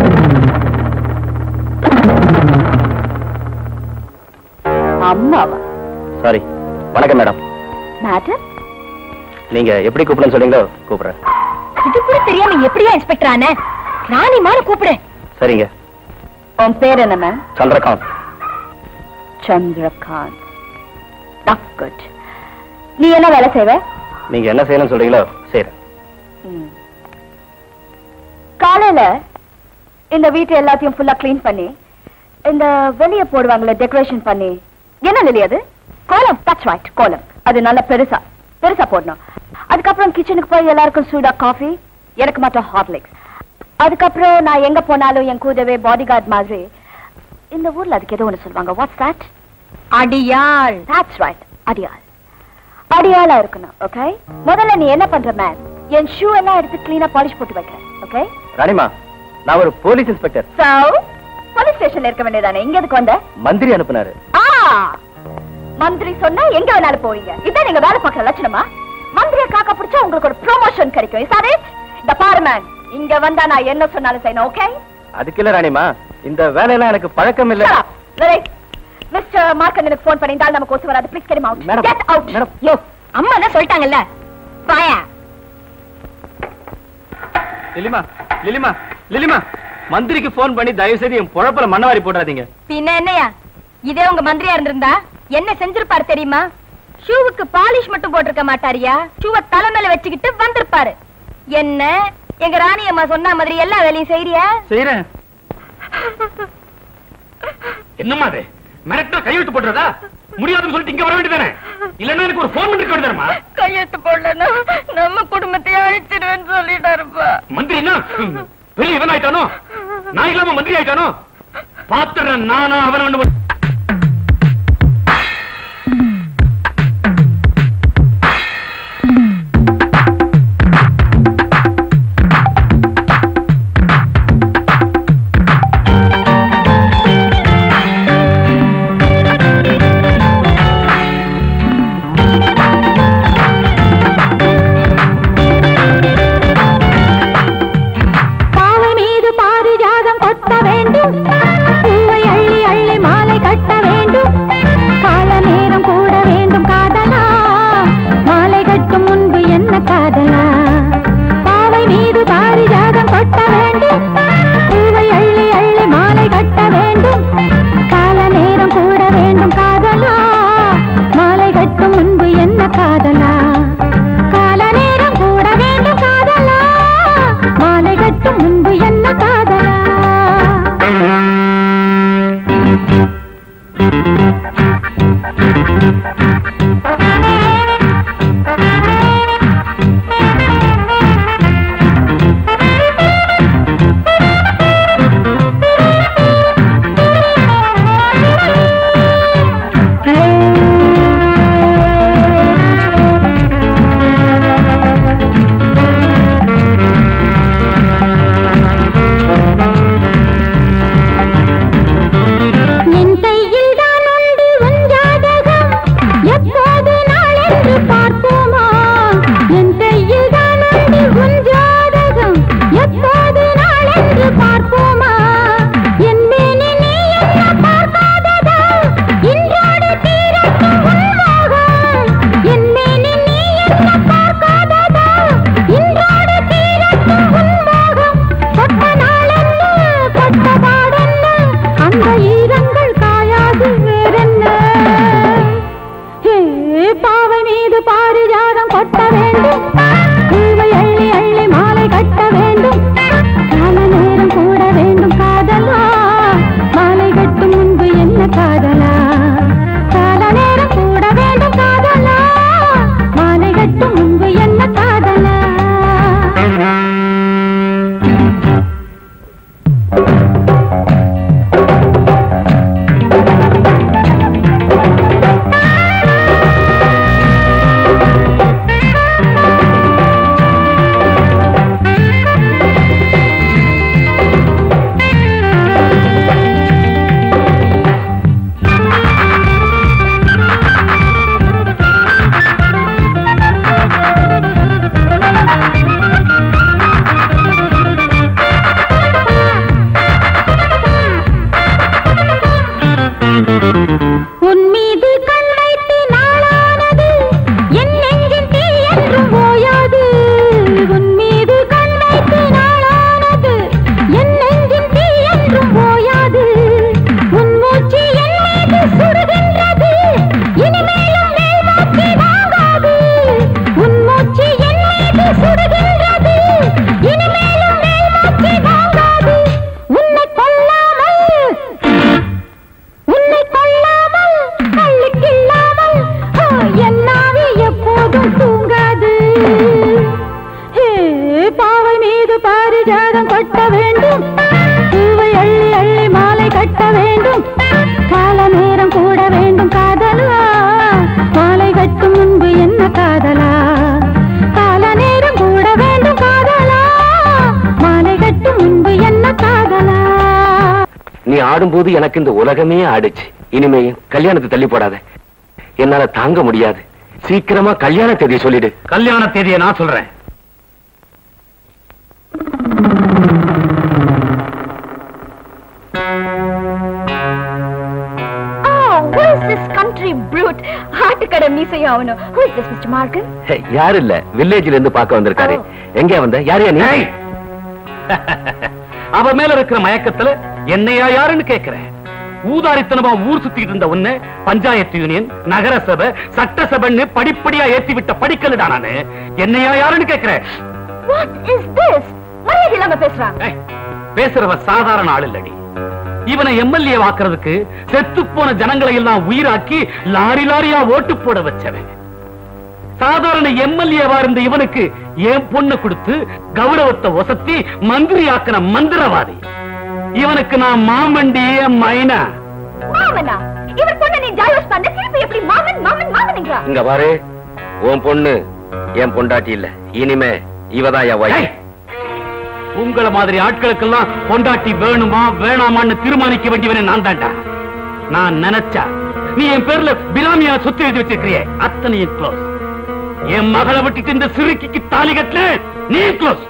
அம்மாவா சாரி வணக்கம் மேடம் மேட்டர் நீங்க எப்படி கூப்பிடணும்னு சொன்னீங்களோ கூப்பிடுறேன் இது கூட தெரியாம எப்படியா இன்ஸ்பெக்டர் ஆன ராணிமான கூப்பிடு சரிங்க உன் பேர் என்ன ma'am Chandrakanth Chandrakanth not good நீ என்ன வேலை செய்வ நீங்க என்ன செய்யணும்னு சொல்றீங்களோ செய்யறேன் ம். காலையில இந்த வீட்டை எல்லாத்தையும் ஃபுல்லா க்ளீன் பண்ணி இந்த வெளிய போடுவாங்களே டெக்கரேஷன் பண்ணி என்ன லிலி அது கோலம் தட்ஸ் ரைட் கோலம் அது நல்ல பெருசா பெருசா போடணும் அதுக்கப்புறம் கிச்சனுக்கு போய் எல்லாருக்கும் சூடா காஃபி எனக்கு மட்டும் ஹார்லிக்ஸ் அதுக்கப்புறம் நான் எங்க போனாலும் என் கூடவே பாடி கார்டு மாதிரி இந்த ஊர்ல அதுக்கு ஏதோ ஒண்ணு சொல்லுவாங்க வாட்ஸ் தட் அடியாள் தட்ஸ் ரைட் அடியாள் அடியாளா இருக்கணும் ஓகே முதல்ல நீ என்ன பண்ற மேன் என் ஷூ எல்லாம் எடுத்து கிளீனா பாலிஷ் போட்டு வைக்கிறேன் ஓகே ராணிமா நான் ஒரு போலீஸ் இன்ஸ்பெக்டர் சோ போலீஸ் ஸ்டேஷன்ல இருக்க வேண்டியதானே இங்க எதுக்கு வந்த மந்திரி அனுப்புனாரு ஆ மந்திரி சொன்னா எங்க வேணாலும் போவீங்க இதான் நீங்க வேலை பார்க்கற லட்சணமா மந்திரிய காக்க பிடிச்சா உங்களுக்கு ஒரு ப்ரொமோஷன் கிடைக்கும் இஸ் தட் இந்த பாரு மேன் இங்க வந்தா நான் என்ன சொன்னாலும் செய்யணும் ஓகே அதுக்கு இல்ல ராணிமா இந்த வேலையெல்லாம் எனக்கு பழக்கம் இல்ல மிஸ்டர் மார்க்கண்டனுக்கு ஃபோன் பண்ணிட்டால் நமக்கு ஒத்து வராது please get out Madam, get out யோ அம்மா தான் சொல்லிட்டாங்கல்ல பாயா லிலிமா லிலிமா லிலிமா மந்திரிக்கு போன் பண்ணி தயவு செய்து என் பொழப்புல மண்ணவாரி போடாதீங்க பின்ன என்னையா இதே உங்க மந்திரியா இருந்திருந்தா என்ன செஞ்சிருப்பாரு தெரியுமா ஷூவுக்கு பாலிஷ் மட்டும் போட்டிருக்க மாட்டாரியா ஷூவை தலை மேல வச்சுக்கிட்டு வந்திருப்பாரு என்ன எங்க ராணி அம்மா சொன்ன மாதிரி எல்லா வேலையும் செய்யறியா செய்யறேன் என்னம்மா அது மிரட்டா கையெழுத்து போட்டுறதா முடியாதுன்னு சொல்லிட்டு இங்க வர வேண்டியதானே இல்லன்னா எனக்கு ஒரு போன் பண்ணிருக்க வேண்டியதானமா கையெழுத்து போடலன்னா நம்ம குடும்பத்தையே அழிச்சிடுவேன்னு சொல்லிட்டாருப்பா மந்திரி என்ன பெரிய இவன் ஆயிட்டானோ நான் இல்லாம மந்திரி ஆயிட்டானோ பாத்துறேன் நானா அவன் ஒண்ணு பாவை மீது பாரிஜாதம் கொட்ட வேண்டும் பூவை அள்ளி அள்ளி மாலை கட்ட வேண்டும் கால நேரம் கூட வேண்டும் காதலா மாலை கட்டும் முன்பு என்ன காதலா பாவை மீது பாரிஜாதம் கொட்ட வேண்டும் பூவை அள்ளி அள்ளி மாலை கட்ட வேண்டும் கால நேரம் கூட வேண்டும் காதலா மாலை கட்டும் முன்பு என்ன காதலா கால நேரம் கூட வேண்டும் காதலா மாலை கட்டும் முன்பு என்ன காதலா என் கையில் தான் உண்டு உன் ஜாதகம் எப்போது நாளென்று பார்ப்போமா என் கையில் தான் உண்டு உன் ஜாதகம் எப்போது நாளென்று பார்ப்போமா என் மேனி நீ என்ன பார்க்காததா இன்றோடு தீரட்டும் உன் மோகம் என் மேனி நீ என்ன பார்க்காததா இன்றோடு தீரட்டும் உன் மோகம் தொட்ட நாளென்ன பட்ட பாடென்ன அந்த ஈரங்கள் காயாது வேறென்ன ஹே, பாவை மீது பாரிஜாதம் கொட்ட வேண்டும் பூவை அள்ளி அள்ளி மாலை கட்ட வேண்டும் கால நேரம் கூட வேண்டும் காதலா மாலை கட்டும் முன்பு என்ன காதலா கால நேரம் கூட வேண்டும் காதலா மாலை கட்டும் முன்பு என்ன காதலா பாரிஜாதம் கொட்ட வேண்டும் பூவை அள்ளி அள்ளி மாலை கட்ட வேண்டும் கால நேரம் கூட வேண்டும் காதலா மாலை கட்டும் முன்பு என்ன காதலா கால நேரம் கூட வேண்டும் காதலா மாலை கட்டும் முன்பு என்ன காதலா நீ ஆடும்போது எனக்கு இந்த உலகமே ஆடுச்சு இனிமே கல்யாணத்தை தள்ளி போடாத என்னால தாங்க முடியாது சீக்கிரமா கல்யாண தேதி சொல்லிடு கல்யாண தேதியை நான் சொல்றேன் Oh, who is this country brute? ஆட்டுக்கடை மீசையா அவனு. Who is this, Mr. Morgan? யாரு இல்ல வில்லேஜ்ல இருந்து பார்க்க வந்திருக்காரு எங்க வந்த யாரையா நீ அவ மேல இருக்கிற மயக்கத்துல என்னையா யாருன்னு கேக்குறேன் ஊதாரித்தனமா ஊர் சுத்திட்டு இருந்த உன்னை பஞ்சாயத்து யூனியன் நகர சபை சட்டசபைன்னு படிப்படியா ஏத்தி விட்ட படிக்கலுடா நானு என்னையா யாருன்னு கேக்குறேன் What is this? மரியாதை இல்லாம பேசுறான். பேசுறவ சாதாரண ஆள் இல்லடி இவனை எம்எல்ஏ வாக்குறதுக்கு செத்து போன ஜனங்களை எல்லாம் உயிராக்கி லாரி லாரியா ஓட்டு போட வச்சவன் சாதாரண எம்எல்ஏவா இருந்த இவனுக்கு என் பொண்ணு கொடுத்து கௌரவத்தை ஒசத்தி மந்திரி ஆக்கின மந்திரவாதி இவனுக்கு நான் மாமண்டி மைனா மாமனா? இவர் பொண்ணை நீ divorce பண்ண, திருப்பி எப்படி மாமன், மாமன், மாமன்ங்கிறா? இங்க பாரு உன் பொண்ணு என் பொண்டாட்டி இல்ல இனிமே இவதான் என் wife. உங்கள மாதிரி ஆட்களுக்கெல்லாம் பொண்டாட்டி வேணுமா வேணாமான்னு தீர்மானிக்க வேண்டியவனே நான் தான்டா நான் நினைச்சா நீ என் பேர்ல பினாமியா சொத்து எழுதி வச்சிருக்கிறியே அத்தனையும் க்ளோஸ் என் மகளை விட்டுட்டு இந்த சிறுக்கிக்கு தாலி கட்டல நீ க்ளோஸ்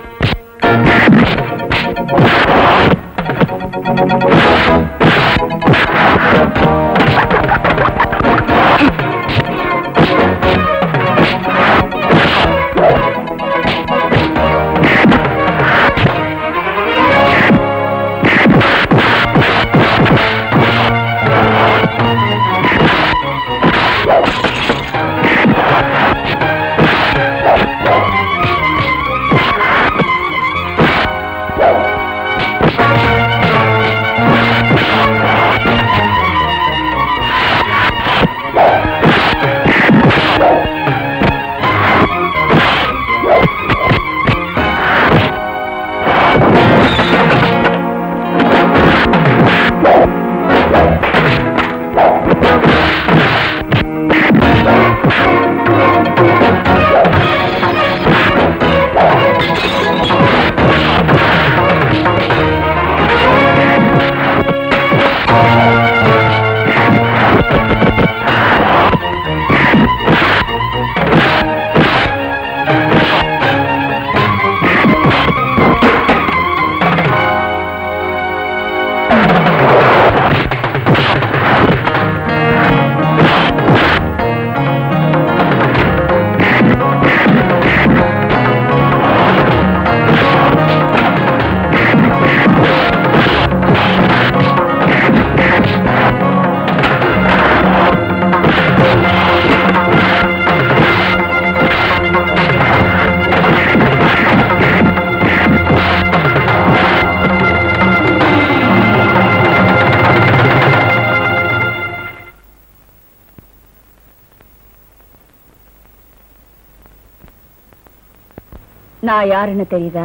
நான் யாருன்னு தெரியுதா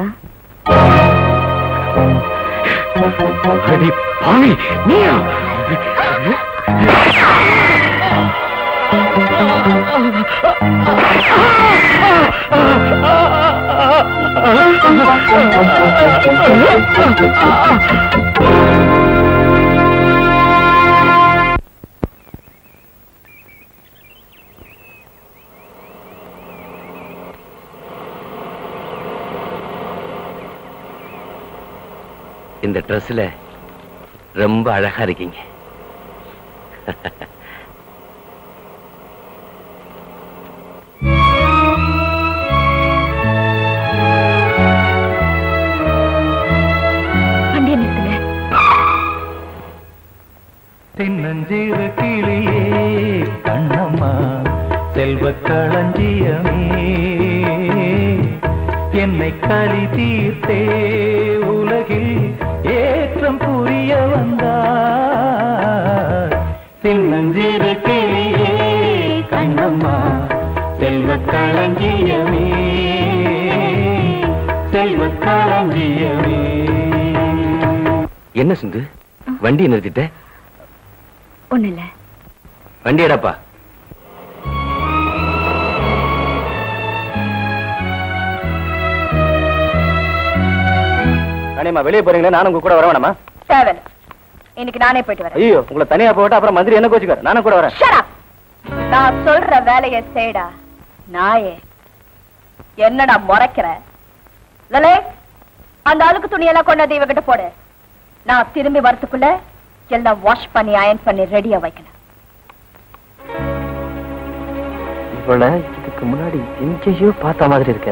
அடி பாவி நீயா இந்த ட்ரெஸ்ல ரொம்ப அழகா இருக்கீங்க வண்டியை நிறுத்துங்க தென்னஞ்சீர கிளியே கண்ணம்மா செல்வ களஞ்சியமே என்னை களி தீர்த்தே உலகில் ஏற்றம் புரிய வந்தார் தென்னஞ்சீர கிளியே கண்ணம்மா செல்வ களஞ்சியமே செல்வ களஞ்சியமே என்ன சிந்து வண்டியை நிறுத்திட்ட ஒண்ணு இல்ல வண்டி எடப்பா கனியம்மா வெளியே போறீங்களே நானும் உங்க கூட வர வேணாமா தேவையில்ல இன்னைக்கு நானே போயிட்டு வரேன் ஐயோ உங்களை தனியா போட்டு அப்புறம் மந்திரி என்ன கோச்சுக்காரு நானும் கூட வரேன் Shut up. நான் சொல்ற வேலையை செய்டா நாயே என்னடா முறைக்கிற லலே அந்த அழுக்கு துணியெல்லாம் கொண்டாந்து இவகிட்ட போடு நான் திரும்பி வரதுக்குள்ள எல்லாம் வாஷ் பண்ணி அயன் பண்ணி ரெடியா வைக்கணும் இவள இதுக்கு முன்னாடி எங்கேயோ பார்த்த மாதிரி இருக்க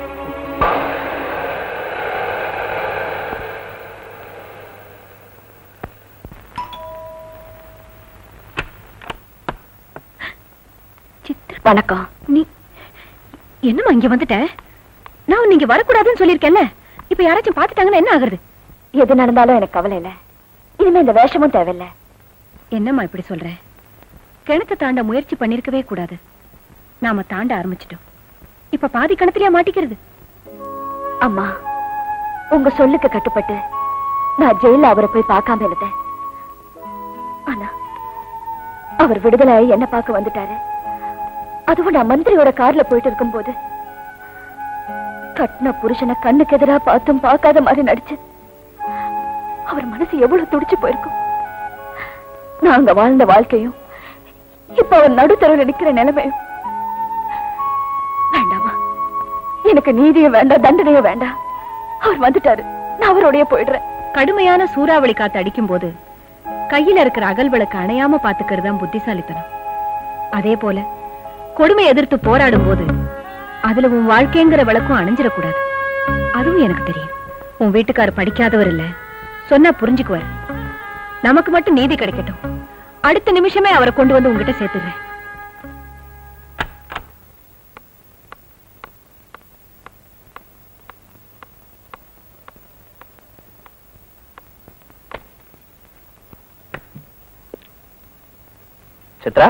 வணக்கம் நீ என்னம்மா இங்க வந்துட்ட நான் நீங்க வரக்கூடாதுன்னு சொல்லியிருக்கேன்ல இப்ப யாராச்சும் பாத்துட்டாங்கன்னா என்ன ஆகுறது எது நடந்தாலும் எனக்கு கவலை இல்ல இனிமே இந்த வேஷமும் தேவையில்ல என்னம்மா இப்படி சொல்ற கிணத்தை தாண்ட முயற்சி பண்ணிருக்கவே கூடாது நாம தாண்ட ஆரம்பிச்சிட்டோம் இப்ப பாதி கிணத்துலயா மாட்டிக்கிறது அம்மா உங்க சொல்லுக்கு கட்டுப்பட்டு நான் ஜெயில அவரை போய் பார்க்காம இருந்தேன் ஆனா அவர் விடுதலை என்ன பார்க்க வந்துட்டாரு அதுவும் நான் மந்திரியோட கார்ல போயிட்டு இருக்கும்போது கட்டின புருஷனை கண்ணுக்கு எதிரா பார்த்தும் பார்க்காத மாதிரி நடிச்சு அவர் மனசு எவ்வளவு துடிச்சு போயிருக்கும் நாங்க வாழ்ந்த வாழ்க்கையும் இப்ப அவர் நடுத்தரவில் நிக்கிற நிலைமையும் வேண்டாமா எனக்கு நீதியும் வேண்டாம் தண்டனையும் வேண்டாம் அவர் வந்துட்டாரு நான் அவரோடய போயிடுறேன் கடுமையான சூறாவளி காத்து அடிக்கும் போது கையில இருக்கிற அகல் விளக்கு அணையாம பாத்துக்கிறது தான் புத்திசாலித்தனம் அதே போல கொடுமை எதிர்த்து போராடும் போது அதுல உன் வாழ்க்கைங்கிற விளக்கும் அணைஞ்சிடக்கூடாது அதுவும் எனக்கு தெரியும் உன் வீட்டுக்காரர் படிக்காதவர் இல்ல சொன்னா புரிஞ்சுக்குவார் நமக்கு மட்டும் நீதி கிடைக்கட்டும் அடுத்த நிமிஷமே அவரை கொண்டு வந்து உங்ககிட்ட சேர்த்துடுறேன் சித்ரா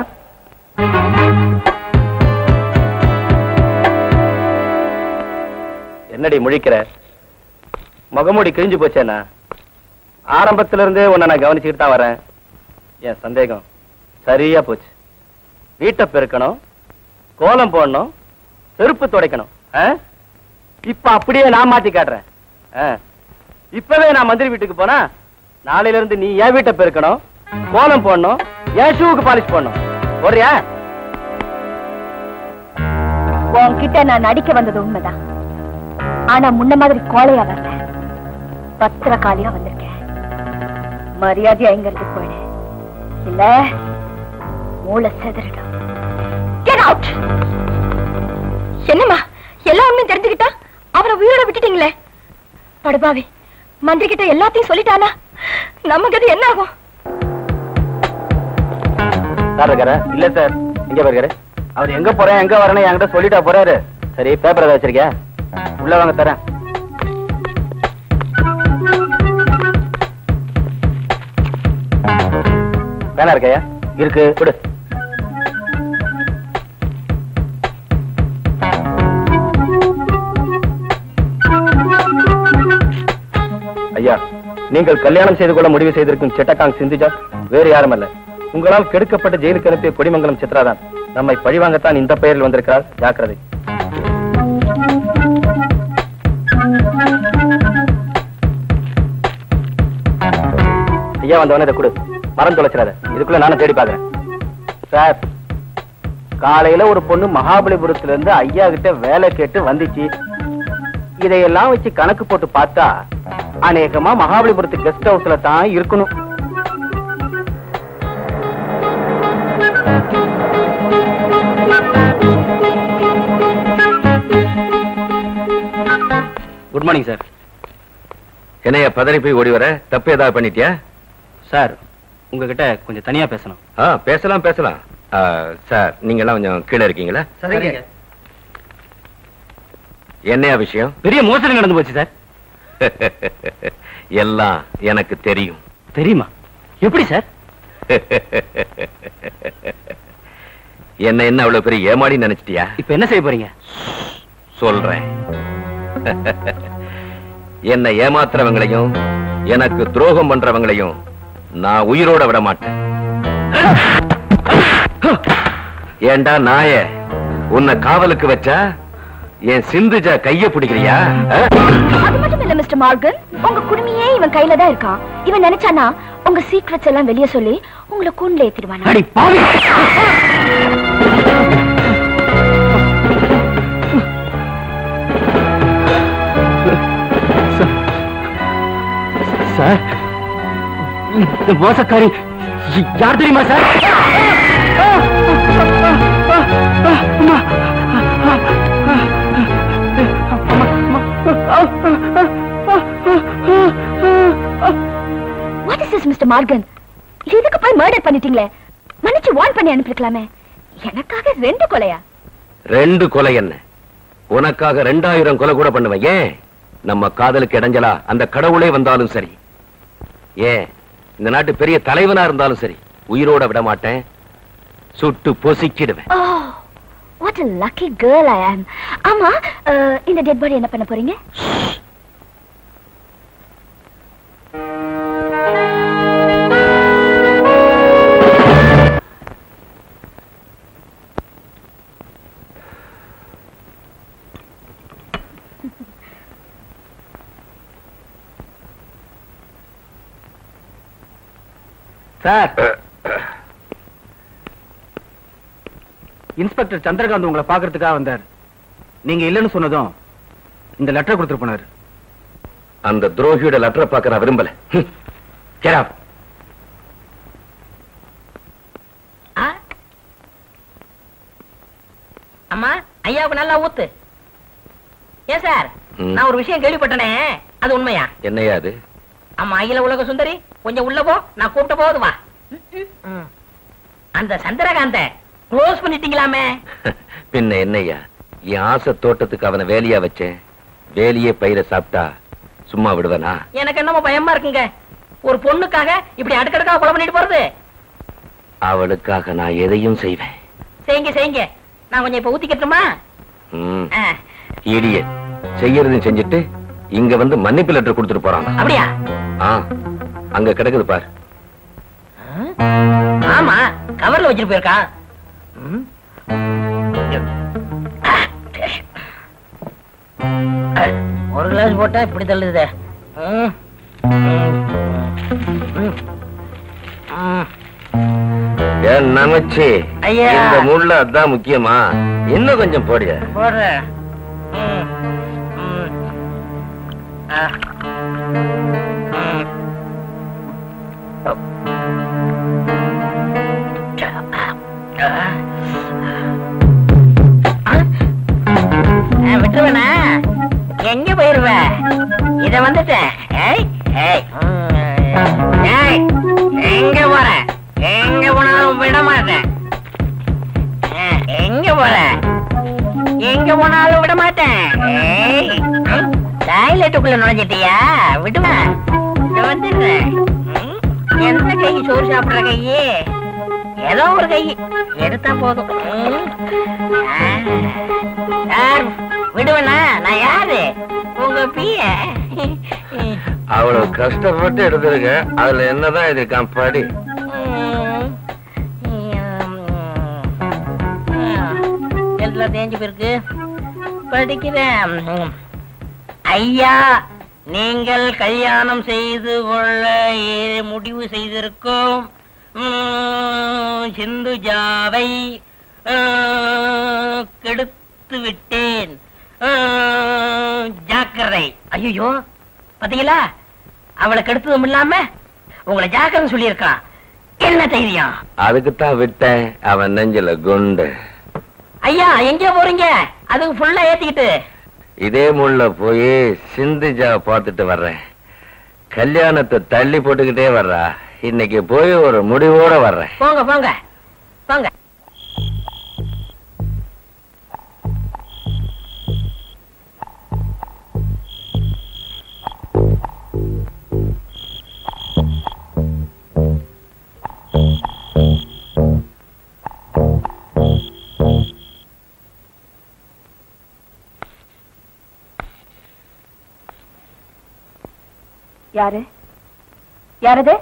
என்னடி முழிக்கிற முகமூடி கிழிஞ்சு போச்சேனா ஆரம்பத்துல இருந்தே உன்னை நான் கவனிச்சுக்கிட்டு தான் வரேன் என் சந்தேகம் சரியா போச்சு வீட்டை பெருக்கணும் கோலம் போடணும் செருப்பு துடைக்கணும் ஆ? இப்ப அப்படியே நான் மாத்தி காட்டுறேன் ஆ. இப்பவே நான் மந்திரி வீட்டுக்கு போனா நாளையில இருந்து நீ என் வீட்டை பெருக்கணும் கோலம் போடணும் என் ஷூவுக்கு பாலிஷ் போடணும் போறியா உன்கிட்ட நான் நடிக்க வந்தது உண்மைதான் ஆனா முன்ன மாதிரி கோழையா வரல பத்திரகாலியா வந்திருக்கேன் மரியாதையா இங்கிருந்து போயிடு இல்ல மூளை செதறிடும் Get out! என்னம்மா எல்லா உண்மையும் தெரிஞ்சுக்கிட்டா அவரை உயிரோட விட்டுட்டீங்களே படுபாவி மந்திரி கிட்ட எல்லாத்தையும் சொல்லிட்டானா நமக்கு அது என்ன ஆகும் சார் இருக்காரு இல்ல சார் இங்க இருக்காரு அவர் எங்க போறேன் எங்க வரேன்னு என்கிட்ட சொல்லிட்டா போறாரு சரி பேப்பர் ஏதாவது வச்சிருக்கியா உள்ள வாங்க தரேன் பேனா இருக்கையா இருக்கு கொடு ஐயா நீங்கள் கல்யாணம் செய்து கொள்ள முடிவு செய்திருக்கும் சிட்டகாங் சிந்துஜா வேறு யாரும் அல்ல உங்களால் கெடுக்கப்பட்ட ஜெயிலுக்கு அனுப்பிய கொடிமங்கலம் சித்ராதான் நம்மை பழிவாங்கத்தான் இந்த பெயரில் வந்திருக்கிறார் ஜாக்கிரதை ஐயா வந்தவன இதை கொடு மரம் தொலைச்சிடாத இதுக்குள்ள நானும் தேடி பாக்குறேன் சார் காலையில ஒரு பொண்ணு மகாபலிபுரத்துல இருந்து ஐயா கிட்ட வேலை கேட்டு வந்துச்சு இதையெல்லாம் வச்சு கணக்கு போட்டு பார்த்தா அநேகமா மகாபலிபுரத்து கெஸ்ட் ஹவுஸ்ல தான் இருக்கணும் குட் மார்னிங் சார் என்னையா பதறி போய் ஓடி வர தப்பு ஏதாவது பண்ணிட்டியா சார் உங்ககிட்ட கொஞ்சம் தனியா பேசணும் ஆ பேசலாம் பேசலாம் ஆ, சார் நீங்க எல்லாம் கொஞ்சம் கீழே இருக்கீங்களா சரிங்க என்னையா விஷயம் பெரிய மோசடி நடந்து போச்சு சார் எல்லாம் எனக்கு தெரியும் தெரியுமா எப்படி சார் என்ன என்ன அவ்வளவு பெரிய ஏமாடி நினைச்சிட்டியா இப்ப என்ன செய்ய போறீங்க சொல்றேன் என்னை ஏமாத்துறவங்களையும் எனக்கு துரோகம் பண்றவங்களையும் நான் உயிரோட விட மாட்டேன் ஏண்டா நாய உன்னை காவலுக்கு வச்சா என் சிந்துஜா கைய பிடிக்கிறியா ஆ? அது மட்டும் இல்ல மிஸ்டர் மார்கன் உங்க குடுமையே இவன் கையில தான் இருக்கான் இவன் நினைச்சானா உங்க சீக்ரெட்ஸ் எல்லாம் வெளிய சொல்லி உங்களை கூண்டுல ஏத்திடுவானா அடி பாவி சார் இந்த மோசக்காரி யார் தெரியுமா sir what is this mister Morgan எதுக்கு போய் மர்டர் பண்ணிட்டீங்களே மன்னிச்சு வார்ன் பண்ணி அனுப்பிருக்கலாமே எனக்காக ரெண்டு கொலையா ரெண்டு கொலை என்ன உனக்காக ரெண்டாயிரம் கொலை கூட பண்ணுவேன் ஏன் நம்ம காதலுக்கு இடைஞ்சலா அந்த கடவுளே வந்தாலும் சரி ஏன் இந்த நாட்டு பெரிய தலைவனா இருந்தாலும் சரி உயிரோட விட மாட்டேன் சுட்டு பொசிக்கிடுவேன் oh what a lucky girl I am ஆமா அஹ், இந்த டெட் பாடி என்ன பண்ண போறீங்க சார் இன்ஸ்பெக்டர் சந்திரகாந்த் உங்களை பாக்குறதுக்காக வந்தார் நீங்க இல்லைன்னு சொன்னதும் இந்த லெட்டர் கொடுத்துட்டு போனாரு அந்த துரோகியோட லெட்டரை பார்க்க நான் விரும்பல ஹம். Get out. அம்மா ஐயாவுக்கு நல்லா ஊத்து ஏன் சார் ம். நான் ஒரு விஷயம் கேள்விப்பட்டனே அது உண்மையா என்னையா அது ஆமா அகில உலக சுந்தரி கொஞ்சம் உள்ள போ நான் கூப்பிட்ட போது வா ம். அந்த சந்திரகாந்த க்ளோஸ் பண்ணிட்டீங்களாமே பின்ன என்னய்யா என் ஆசை தோட்டத்துக்கு அவனை வேலையா வச்சேன் வேலையே பயிரை சாப்பிட்டா சும்மா விடுவனா எனக்கு என்னமோ பயமா இருக்குங்க ஒரு பொண்ணுக்காக இப்படி அடுக்கடுக்கா கொலை பண்ணிட்டு போறது அவளுக்காக நான் எதையும் செய்வேன் செய்யுங்க செய்யுங்க நான் கொஞ்சம் இப்ப ஊத்திக்கட்டுமா ம். ஆ, idiot. செய்யறதையும் செஞ்சுட்டு இங்க வந்து மன்னிப்பு லெட்டர் கொடுத்துட்டு போறான் அப்படியா ஆ அங்க கிடக்குது பார் ஆமா கவர்ல வச்சுட்டு போயிருக்கான் ம். ஒரு கிளாஸ் போட்டா இப்படி தள்ளுதே ம். ம். ம். ம். ஏன் நமச்சி ஐயா. இந்த முள்ள அதான் முக்கியமா இன்னும் கொஞ்சம் போடிய போடுறேன் ம். ம். ஆ. ம். ஆ, விட்டுருவேனா எங்க போயிருவ இத வந்துட்டேன் ஏய், ஏய். ம், ஏய், எங்க போற எங்க போனாலும் விட மாட்டேன் ஆ, எங்க போற எங்க போனாலும் விட மாட்டேன் ஏய், ம், டாய்லெட்டுக்குள்ள நுழைஞ்சிட்டியா விடுவா இத வந்துடுறேன் ம், எந்த கை சோறு சாப்பிடுற கையே ஏதோ ஒரு கை எடுத்தா போதும் ம். ஆ. யார் விடுவேனா நான் யாரு உங்க பிய அவ்வளவு கஷ்டப்பட்டு எடுத்திருக்க அதுல என்னதான் இது கம்பாடி எல்லாம் தேஞ்சு போயிருக்கு படிக்கிறேன் ம். ஐயா நீங்கள் கல்யாணம் செய்து கொள்ள ஏ- முடிவு செய்திருக்கும் ம், சிந்துஜாவை ம், கெடுத்து விட்டேன் ம், ஜாக்கிரதை ஐயோ பாத்தீங்களா அவளை கெடுத்ததும் இல்லாம உங்களை ஜாக்கிரதை சொல்லியிருக்கான் என்ன தைரியம் அதுக்குத்தான் விட்டேன் அவன் நெஞ்சில குண்டு ஐயா எங்க போறீங்க அதுக்கு ஃபுல்லா ஏத்திக்கிட்டு இதே முள்ள போய் சிந்துஜா பார்த்துட்டு வர்றேன் கல்யாணத்தை தள்ளி போட்டுக்கிட்டே வர்றா இன்னைக்கு போய் ஒரு முடிவோட வர்றேன் போங்க போங்க போங்க யாரு யாரது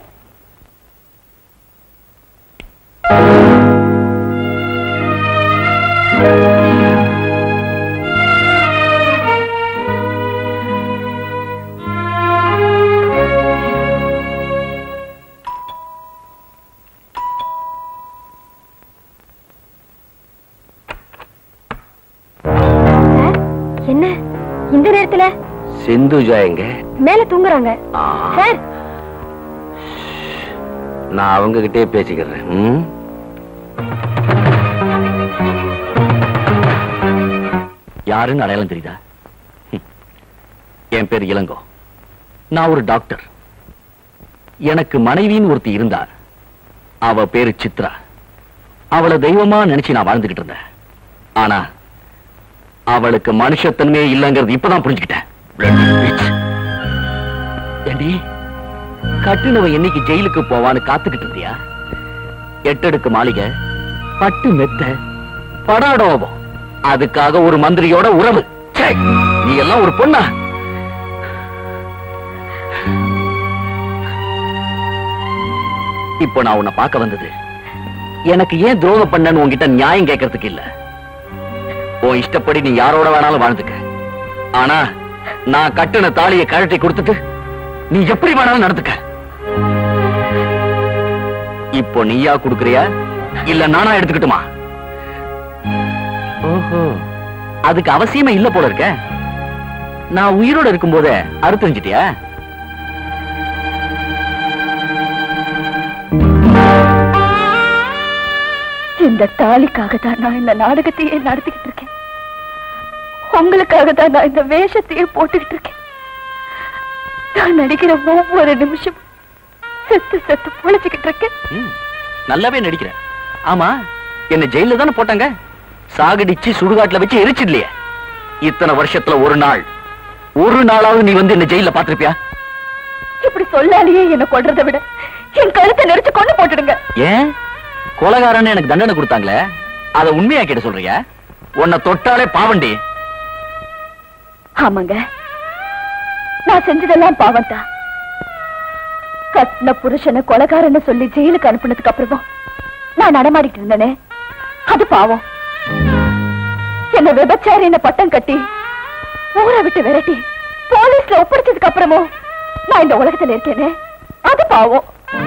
என்ன இந்த நேரத்துல சிந்துஜா எங்க மேல தூங்குறாங்க சார் நான் அவங்க கிட்டே பேசிக்கிறேன் ம்? யாருன்னு அடையாளம் தெரியுதா ஹம். என் பேர் இளங்கோ நான் ஒரு டாக்டர் எனக்கு மனைவின்னு ஒருத்தி இருந்தார் அவ பேரு சித்ரா அவளை தெய்வமா நினைச்சு நான் வாழ்ந்துகிட்டு இருந்தேன் ஆனா அவளுக்கு மனுஷத்தன்மையே இல்லைங்கிறது இப்பதான் புரிஞ்சுக்கிட்டேன் Bloody bitch. ஏண்டி கட்டுனவ என்னைக்கு ஜெயிலுக்கு போவான்னு காத்துக்கிட்டு இருந்தியா எட்டடுக்கு மாளிகை பட்டு மெத்த படாடோபம் அதுக்காக ஒரு மந்திரியோட உறவு ச்சே, நீ எல்லாம் ஒரு பொண்ணா இப்போ நான் உன்னை பார்க்க வந்தது எனக்கு ஏன் துரோகம் பண்ணன்னு உன்கிட்ட நியாயம் கேட்கறதுக்கு இல்ல உன் இஷ்டப்படி நீ யாரோட வேணாலும் வாழ்ந்துக்க ஆனா நான் கட்டின தாலியை கழட்டி கொடுத்துட்டு நீ எப்படி வேணாலும் நடந்துக்க இப்போ நீயா குடுக்கறியா இல்ல நானா எடுத்துக்கிட்டுமா ஓஹோ அதுக்கு அவசியமே இல்ல போல இருக்க நான் உயிரோட இருக்கும்போதே அறுத்தறிஞ்சிட்டியா இந்த தாலிக்காக தான் நான் இந்த நாடகத்தையே நடத்திக்கிட்டு இருக்கேன் உங்களுக்காக தான் நான் இந்த வேஷத்தையே போட்டுக்கிட்டு இருக்கேன் நான் நடிக்கிற ஒவ்வொரு நிமிஷம் செத்து செத்து பொழைச்சுக்கிட்டு இருக்கேன் ம், நல்லாவே நடிக்கிற ஆமா என்ன ஜெயில தானே போட்டாங்க சாகடிச்சு சுடுகாட்டுல வச்சு எரிச்சிடலையே இத்தனை வருஷத்துல ஒரு நாள் ஒரு நாளாவது நீ வந்து என்ன ஜெயில பாத்திருப்பியா இப்படி சொல்லாலேயே என்ன கொல்றதை விட என் கழுத்தை நெரிச்சு கொண்டு போட்டுடுங்க ஏன் கொலகாரன்னு எனக்கு தண்டனை கொடுத்தாங்களே அத உண்மையா கேட்ட சொல்றியா உன்னை தொட்டாலே பாவண்டி ஆமாங்க நான் செஞ்சதெல்லாம் பாவம் தான் கட்டின புருஷனை கொலகாரன்னு சொல்லி ஜெயிலுக்கு அனுப்புனதுக்கு அப்புறமும் நான் நடமாடிட்டு இருந்தேனே அது பாவம் என்ன விபச்சாரின பட்டம் கட்டி ஊரை விட்டு விரட்டி போலீஸ்ல ஒப்படைச்சதுக்கு அப்புறமும் நான் இந்த உலகத்துல இருக்கேனே அது பாவம்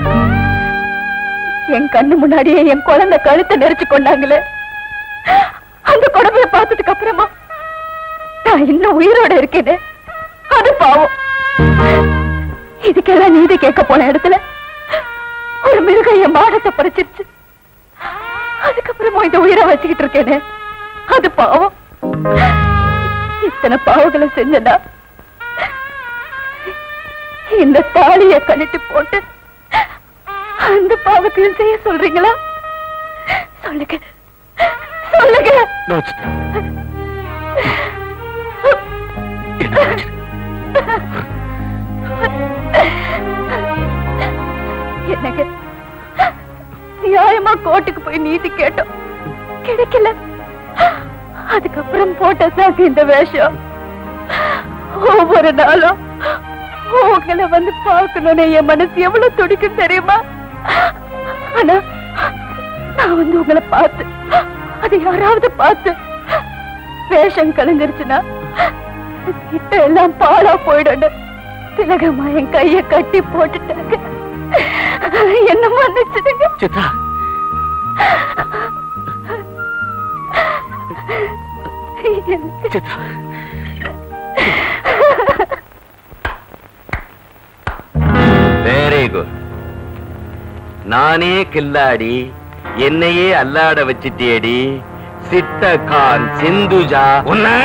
என் கண்ணு முன்னாடியே என் குழந்தை கழுத்தை நெரிச்சு கொண்டாங்களே அந்த கொடுமையை பார்த்ததுக்கு அப்புறமா நான் இன்னும் உயிரோட இருக்கேனே அது பாவம் இதுக்கெல்லாம் நீதி கேட்க போன இடத்துல ஒரு மிருகம் என் மானத்தை பறிச்சிருச்சு அதுக்கப்புறமா இந்த உயிரை வச்சுக்கிட்டு இருக்கேனே அது பாவம் இத்தனை பாவங்களை செஞ்சனா இந்த தாலிய கழட்டி போட்டு அந்த பாவத்தையும் செய்ய சொல்றீங்களா சொல்லுங்க சொல்லுங்க என்னங்க நியாயமா கோர்ட்டுக்கு போய் நீதி கேட்டோம் கிடைக்கல அதுக்கப்புறம் போட்டதாங்க இந்த வேஷம் ஒவ்வொரு நாளும் உங்களை வந்து பார்க்கணும்னு என் மனசு எவ்வளவு துடிக்கும் தெரியுமா ஆனா நான் வந்து உங்களை பார்த்து அது யாராவது பார்த்து வேஷம் கலந்துருச்சுன்னா கிட்ட எல்லாம் பாழா போயிடும் திலகமா என் கைய கட்டி போட்டுட்டாங்க என்ன மன்னிச்சிடுங்க சித்ரா சித்ரா வெரி குட் நானே கில்லாடி என்னையே அல்லாட வச்சிட்டியடி சிட்ட கான் சிந்துஜா உன்னை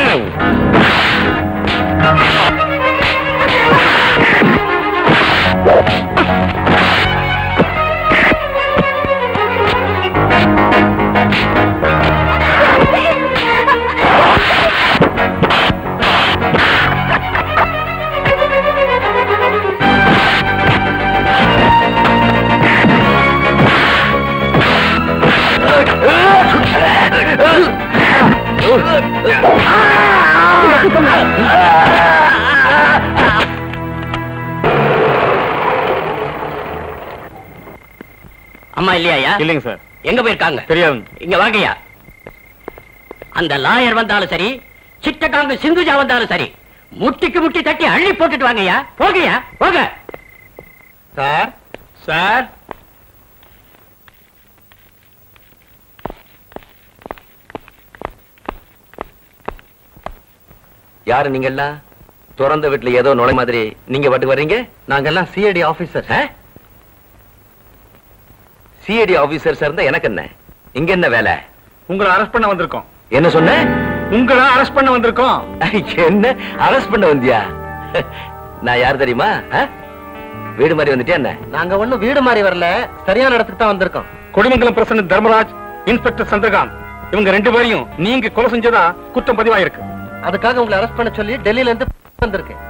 அம்மா இல்லையா இல்லைங்க சார் எங்க போயிருக்காங்க தெரியாது இங்க வாங்கய்யா அந்த லாயர் வந்தாலும் சரி சிட்டகாங்க சிந்துஜா வந்தாலும் சரி முட்டிக்கு முட்டி தட்டி அள்ளி போட்டுட்டு வாங்கய்யா போங்கய்யா போங்க சார் சார் யாரு நீங்க எல்லாம் திறந்த வீட்டுல ஏதோ நுழை மாதிரி நீங்க பாட்டுக்கு வர்றீங்க நாங்கெல்லாம் சிஐடி ஆபீசர் சிஐடி ஆபீசர்ஸ் இருந்தா எனக்கு என்ன இங்க என்ன வேலை உங்களை அரெஸ்ட் பண்ண வந்திருக்கோம் என்ன சொன்ன உங்களை அரெஸ்ட் பண்ண வந்திருக்கோம் என்ன அரெஸ்ட் பண்ண வந்தியா நான் யார் தெரியுமா ஆ? வீடு மாதிரி வந்துட்டியா என்ன நாங்க ஒண்ணும் வீடு மாதிரி வரல சரியான இடத்துக்கு தான் வந்திருக்கோம் கொடிமங்கலம் பிரசன்ன தர்மராஜ் இன்ஸ்பெக்டர் சந்திரகாந்த் இவங்க ரெண்டு பேரையும் நீங்க கொலை செஞ்சதா குற்றம் பதிவாயிருக்கு அதுக்காக உங்களை அரெஸ்ட் பண்ண சொல்லி டெல்லியில இருந்து வந்திருக்கேன்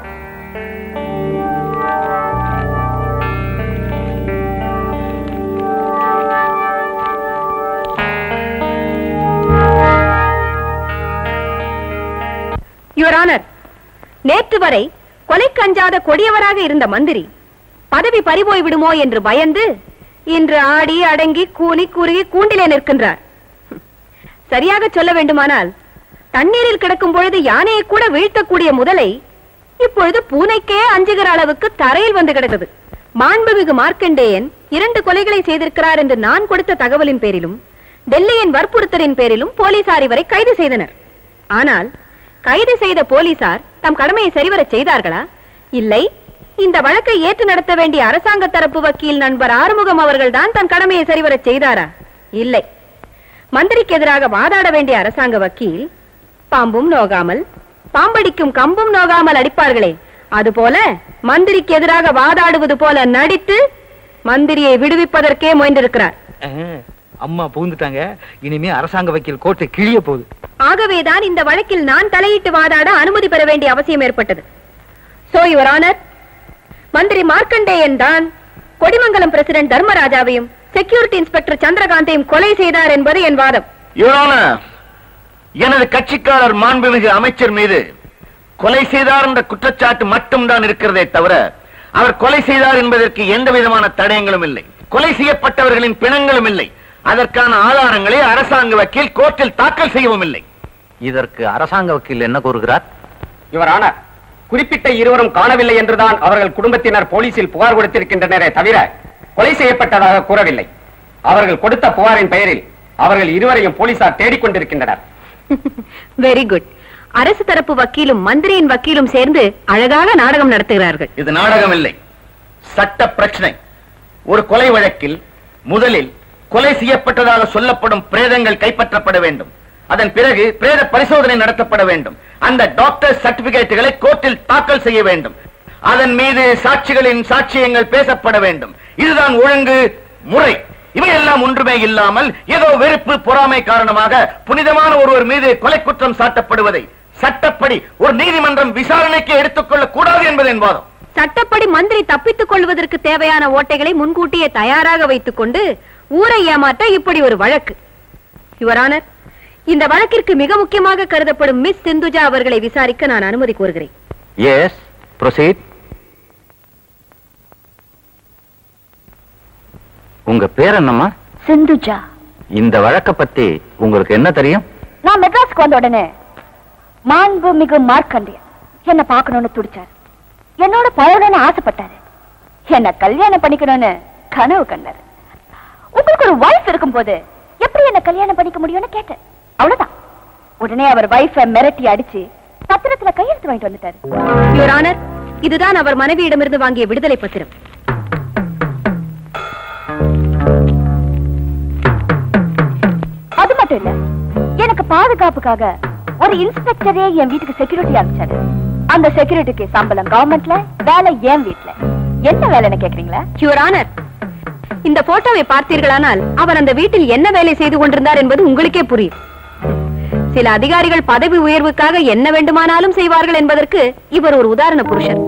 யுவர் ஆனர் நேற்று வரை கொலைக்கு அஞ்சாத கொடியவராக இருந்த மந்திரி பதவி பறிபோய் விடுமோ என்று பயந்து இன்று ஆடி அடங்கி கூனி குறுகி கூண்டிலே நிற்கின்றார் சரியாக சொல்ல வேண்டுமானால் தண்ணீரில் கிடக்கும் பொழுது யானையை கூட வீழ்த்தக்கூடிய முதலை இப்பொழுது பூனைக்கே அஞ்சுகிற அளவுக்கு தரையில் வந்து கிடக்குது மாண்புமிகு மார்க்கண்டேயன் இரண்டு கொலைகளை செய்திருக்கிறார் என்று நான் கொடுத்த தகவலின் பேரிலும் டெல்லியின் வற்புறுத்தலின் பேரிலும் போலீசார் இவரை கைது செய்தனர் ஆனால் கைது செய்த போலீசார் தம் கடமையை சரிவரச் செய்தார்களா இல்லை இந்த வழக்கை ஏற்று நடத்த வேண்டிய அரசாங்க தரப்பு வக்கீல் நண்பர் ஆறுமுகம் அவர்கள்தான் தன் கடமையை சரிவரச் செய்தாரா இல்லை மந்திரிக்கு எதிராக வாதாட வேண்டிய அரசாங்க வக்கீல் பாம்பும் நோகாமல் பாம்படிக்கும் கம்பும் நோகாமல் அடிப்பார்களே அதுபோல மந்திரிக்கு எதிராக வாதாடுவது போல நடித்து மந்திரியை விடுவிப்பதற்கே முயன்றிருக்கிறார் அம்மா புகுந்துட்டாங்க இனிமே அரசாங்க வக்கீல் கோர்ட்டு கிழிய போகுது ஆகவேதான் இந்த வழக்கில் நான் தலையிட்டு வாதாட அனுமதி பெற வேண்டிய அவசியம் ஏற்பட்டது சோ யுவர் ஆனர் மந்திரி மார்க்கண்டேயன் தான் கொடிமங்கலம் பிரசிடென்ட் தர்மராஜாவையும் செக்யூரிட்டி இன்ஸ்பெக்டர் சந்திரகாந்தையும் கொலை செய்தார் என்பது என் வாதம் யுவரான எனது கட்சிக்காரர் மாண்புமிகு அமைச்சர் மீது கொலை செய்தார் என்ற குற்றச்சாட்டு மட்டும்தான் இருக்கிறதே தவிர அவர் கொலை செய்தார் என்பதற்கு எந்த விதமான தடயங்களும் இல்லை கொலை செய்யப்பட்டவர்களின் பிணங்களும் இல்லை அதற்கான ஆதாரங்களை அரசாங்க வக்கீல் கோர்ட்டில் தாக்கல் செய்யவும் இல்லை இதற்கு அரசாங்க வக்கீல் என்ன கூறுகிறார் யுவர் ஆனர் குறிப்பிட்ட இருவரும் காணவில்லை என்றுதான் அவர்கள் குடும்பத்தினர் போலீசில் புகார் கொடுத்திருக்கின்றனரே தவிர கொலை செய்யப்பட்டதாக கூறவில்லை அவர்கள் கொடுத்த புகாரின் பெயரில் அவர்கள் இருவரையும் போலீசார் தேடிக்கொண்டிருக்கின்றனர் வெரி குட் அரசு தரப்பு வக்கீலும் மந்திரியின் வக்கீலும் சேர்ந்து அழகாக நாடகம் நடத்துகிறார்கள் இது நாடகம் இல்லை சட்ட பிரச்சனை ஒரு கொலை வழக்கில் முதலில் கொலை செய்யப்பட்டதாக சொல்லப்படும் பிரேதங்கள் கைப்பற்றப்பட வேண்டும் அதன் பிறகு பிரேத பரிசோதனை நடத்தப்பட வேண்டும் அந்த டாக்டர் சர்டிபிகேட்டுகளை கோர்ட்டில் தாக்கல் செய்ய வேண்டும் அதன் மீது சாட்சிகளின் சாட்சியங்கள் பேசப்பட வேண்டும் இதுதான் ஒழுங்கு முறை இவையெல்லாம் ஒன்றுமே இல்லாமல் ஏதோ வெறுப்பு பொறாமை காரணமாக புனிதமான ஒருவர் மீது கொலை குற்றம் சாட்டப்படுவதை சட்டப்படி ஒரு நீதிமன்றம் விசாரணைக்கு எடுத்துக்கொள்ள கூடாது என்பது என் வாதம் சட்டப்படி மந்திரி தப்பித்துக் கொள்வதற்கு தேவையான ஓட்டைகளை முன்கூட்டியே தயாராக வைத்துக் கொண்டு ஊரை ஏமாற்ற இப்படி ஒரு வழக்கு யுவர் ஆனர் இந்த வழக்கிற்கு மிக முக்கியமாக கருதப்படும் மிஸ் சிந்துஜா அவர்களை விசாரிக்க நான் அனுமதி கோருகிறேன் எஸ் ப்ரொசீட் உங்க பேர் என்னம்மா சிந்துஜா இந்த வழக்க பத்தி உங்களுக்கு என்ன தெரியும் நான் மெட்ராஸ்க்கு வந்த உடனே மாண்பு மிகு மார்க்கண்டியன் என்ன பார்க்கணும்னு துடிச்சாரு என்னோட பழகணும்னு ஆசைப்பட்டாரு என்ன கல்யாணம் பண்ணிக்கணும்னு கனவு கண்டாரு உங்களுக்கு ஒரு வைஃப் இருக்கும் போது எப்படி என்ன கல்யாணம் பண்ணிக்க முடியும்னு கேட்டேன் அவ்வளவுதான் உடனே அவர் வைஃப மிரட்டி அடிச்சு பத்திரத்துல கையெழுத்து வாங்கிட்டு வந்துட்டாரு யுவர் ஆனர் இதுதான் அவர் மனைவியிடமிருந்து வாங்கிய விடுதலை பத்திரம் அது மட்டும் இல்ல எனக்கு பாதுகாப்புக்காக ஒரு இன்ஸ்பெக்டரே என் வீட்டுக்கு செக்யூரிட்டி அனுப்பிச்சாரு அந்த செக்யூரிட்டிக்கு சம்பளம் கவர்மெண்ட்ல வேலை என் வீட்ல என்ன வேலைன்னு கேக்குறீங்களா யுவர் ஆனர் இந்த போட்டோவை பார்த்தீர்களானால் அவர் அந்த வீட்டில் என்ன வேலை செய்து கொண்டிருந்தார் என்பது உங்களுக்கே புரியும் சில அதிகாரிகள் பதவி உயர்வுக்காக என்ன வேண்டுமானாலும் செய்வார்கள் என்பதற்கு இவர் ஒரு உதாரண புருஷன்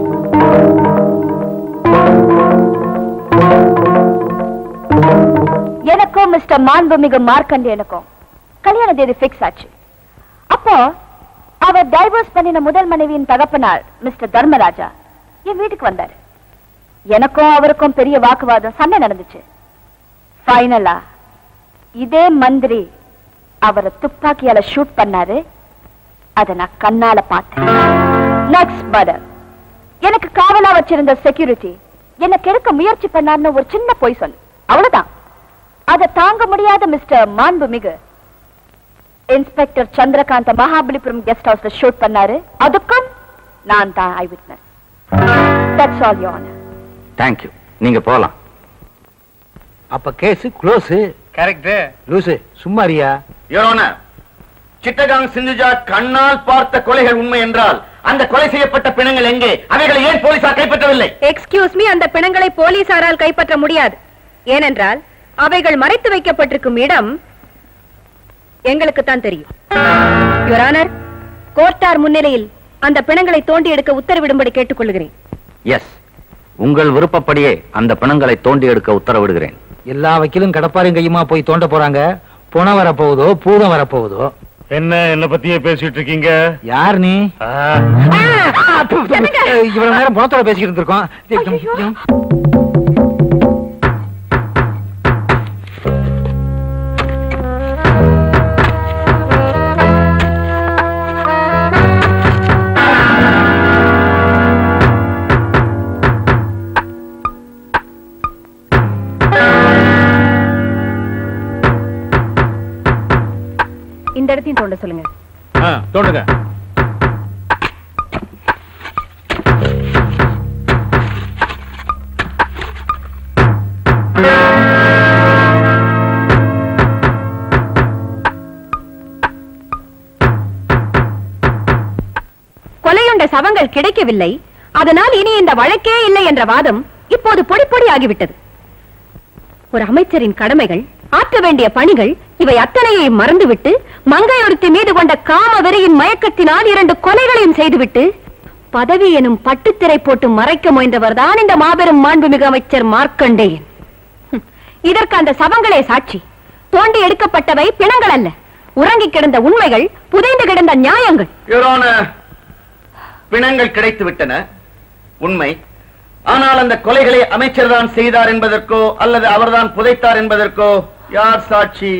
எனக்கும் மிஸ்டர் மாண்புமிகு மார்க்கண்டேயனுக்கும் கல்யாண தேதி பிக்ஸ் ஆச்சு அப்போ அவர் டைவர்ஸ் பண்ணின முதல் மனைவியின் தகப்பனார் மிஸ்டர் தர்மராஜா என் வீட்டுக்கு வந்தாரு எனக்கும் அவருக்கும் பெரிய வாக்குவாதம் சண்டை நடந்துச்சு ஃபைனலா இதே மந்திரி அவரை துப்பாக்கியால ஷூட் பண்ணாரு அத நான் கண்ணால பார்த்தேன் நெக்ஸ்ட் மர்டர் எனக்கு காவலா வச்சிருந்த செக்யூரிட்டி என்ன கெடுக்க முயற்சி பண்ணார்னு ஒரு சின்ன பொய் சொல்லு அவ்வளவுதான் அதை தாங்க முடியாத மிஸ்டர் மாண்புமிகு இன்ஸ்பெக்டர் சந்திரகாந்த மகாபலிபுரம் கெஸ்ட் ஹவுஸ்ல ஷூட் பண்ணாரு அதுக்கும் நான் தான் I witness that's all your thank you நீங்க போலாம் அப்ப கேஸ் க்ளோஸ் கரெக்ட் லூசு சும்மாரியா யோரோன சிட்டகாங் சிந்துஜா கண்ணால் பார்த்த கொலைகள் உண்மை என்றால் அந்த கொலை செய்யப்பட்ட பிணங்கள் எங்கே அவைகளை ஏன் போலீசார் கைப்பற்றவில்லை எக்ஸ்கியூஸ் மீ அந்த பிணங்களை போலீசாரால் கைப்பற்ற முடியாது ஏனென்றால் அவைகள் மறைத்து வைக்கப்பட்டிருக்கும் இடம் எங்களுக்கு தான் தெரியும் யுவர் ஆனர் கோர்ட்டார் முன்னிலையில் அந்த பிணங்களை தோண்டி எடுக்க உத்தரவிடும்படி கேட்டுக்கொள்கிறேன் எஸ் உங்கள் விருப்பப்படியே அந்த பிணங்களை தோண்டி எடுக்க உத்தரவிடுகிறேன் எல்லா வக்கீலும் கடப்பாரும் கையுமா போய் தோண்ட போறாங்க புணம் வரப்போகுதோ பூதம் வரப்போகுதோ என்ன என்ன பத்தியே பேசிட்டு இருக்கீங்க யார் நீ இவ்வளவு நேரம் புணத்தோட பேசிக்கிட்டு இருந்திருக்கோம் இந்த இடத்தையும் தோண்ட சொல்லுங்க தோண்டுங்க கொலையுண்ட சவங்கள் கிடைக்கவில்லை அதனால் இனி இந்த வழக்கே இல்லை என்ற வாதம் இப்போது பொடி பொடி ஆகிவிட்டது ஒரு அமைச்சரின் கடமைகள் ஆற்ற வேண்டிய பணிகள் இவை அத்தனையை மறந்துவிட்டு மங்கையொருத்தி மீது கொண்ட காம வெறியின் மயக்கத்தினால் இரண்டு கொலைகளையும் செய்துவிட்டு பதவி எனும் பட்டுத்திரை போட்டு மறைக்க முயன்றவர்தான் இந்த மாபெரும் மாண்புமிகு அமைச்சர் மார்க்கண்டேயன் ஹம், இதற்கு அந்த சவங்களே சாட்சி தோண்டி எடுக்கப்பட்டவை பிணங்கள் அல்ல உறங்கி கிடந்த உண்மைகள் புதைந்து கிடந்த நியாயங்கள் யோரோன பிணங்கள் கிடைத்து விட்டன உண்மை ஆனால் அந்த கொலைகளை அமைச்சர் தான் செய்தார் என்பதற்கோ அல்லது அவர்தான் புதைத்தார் என்பதற்கோ யார் சாட்சி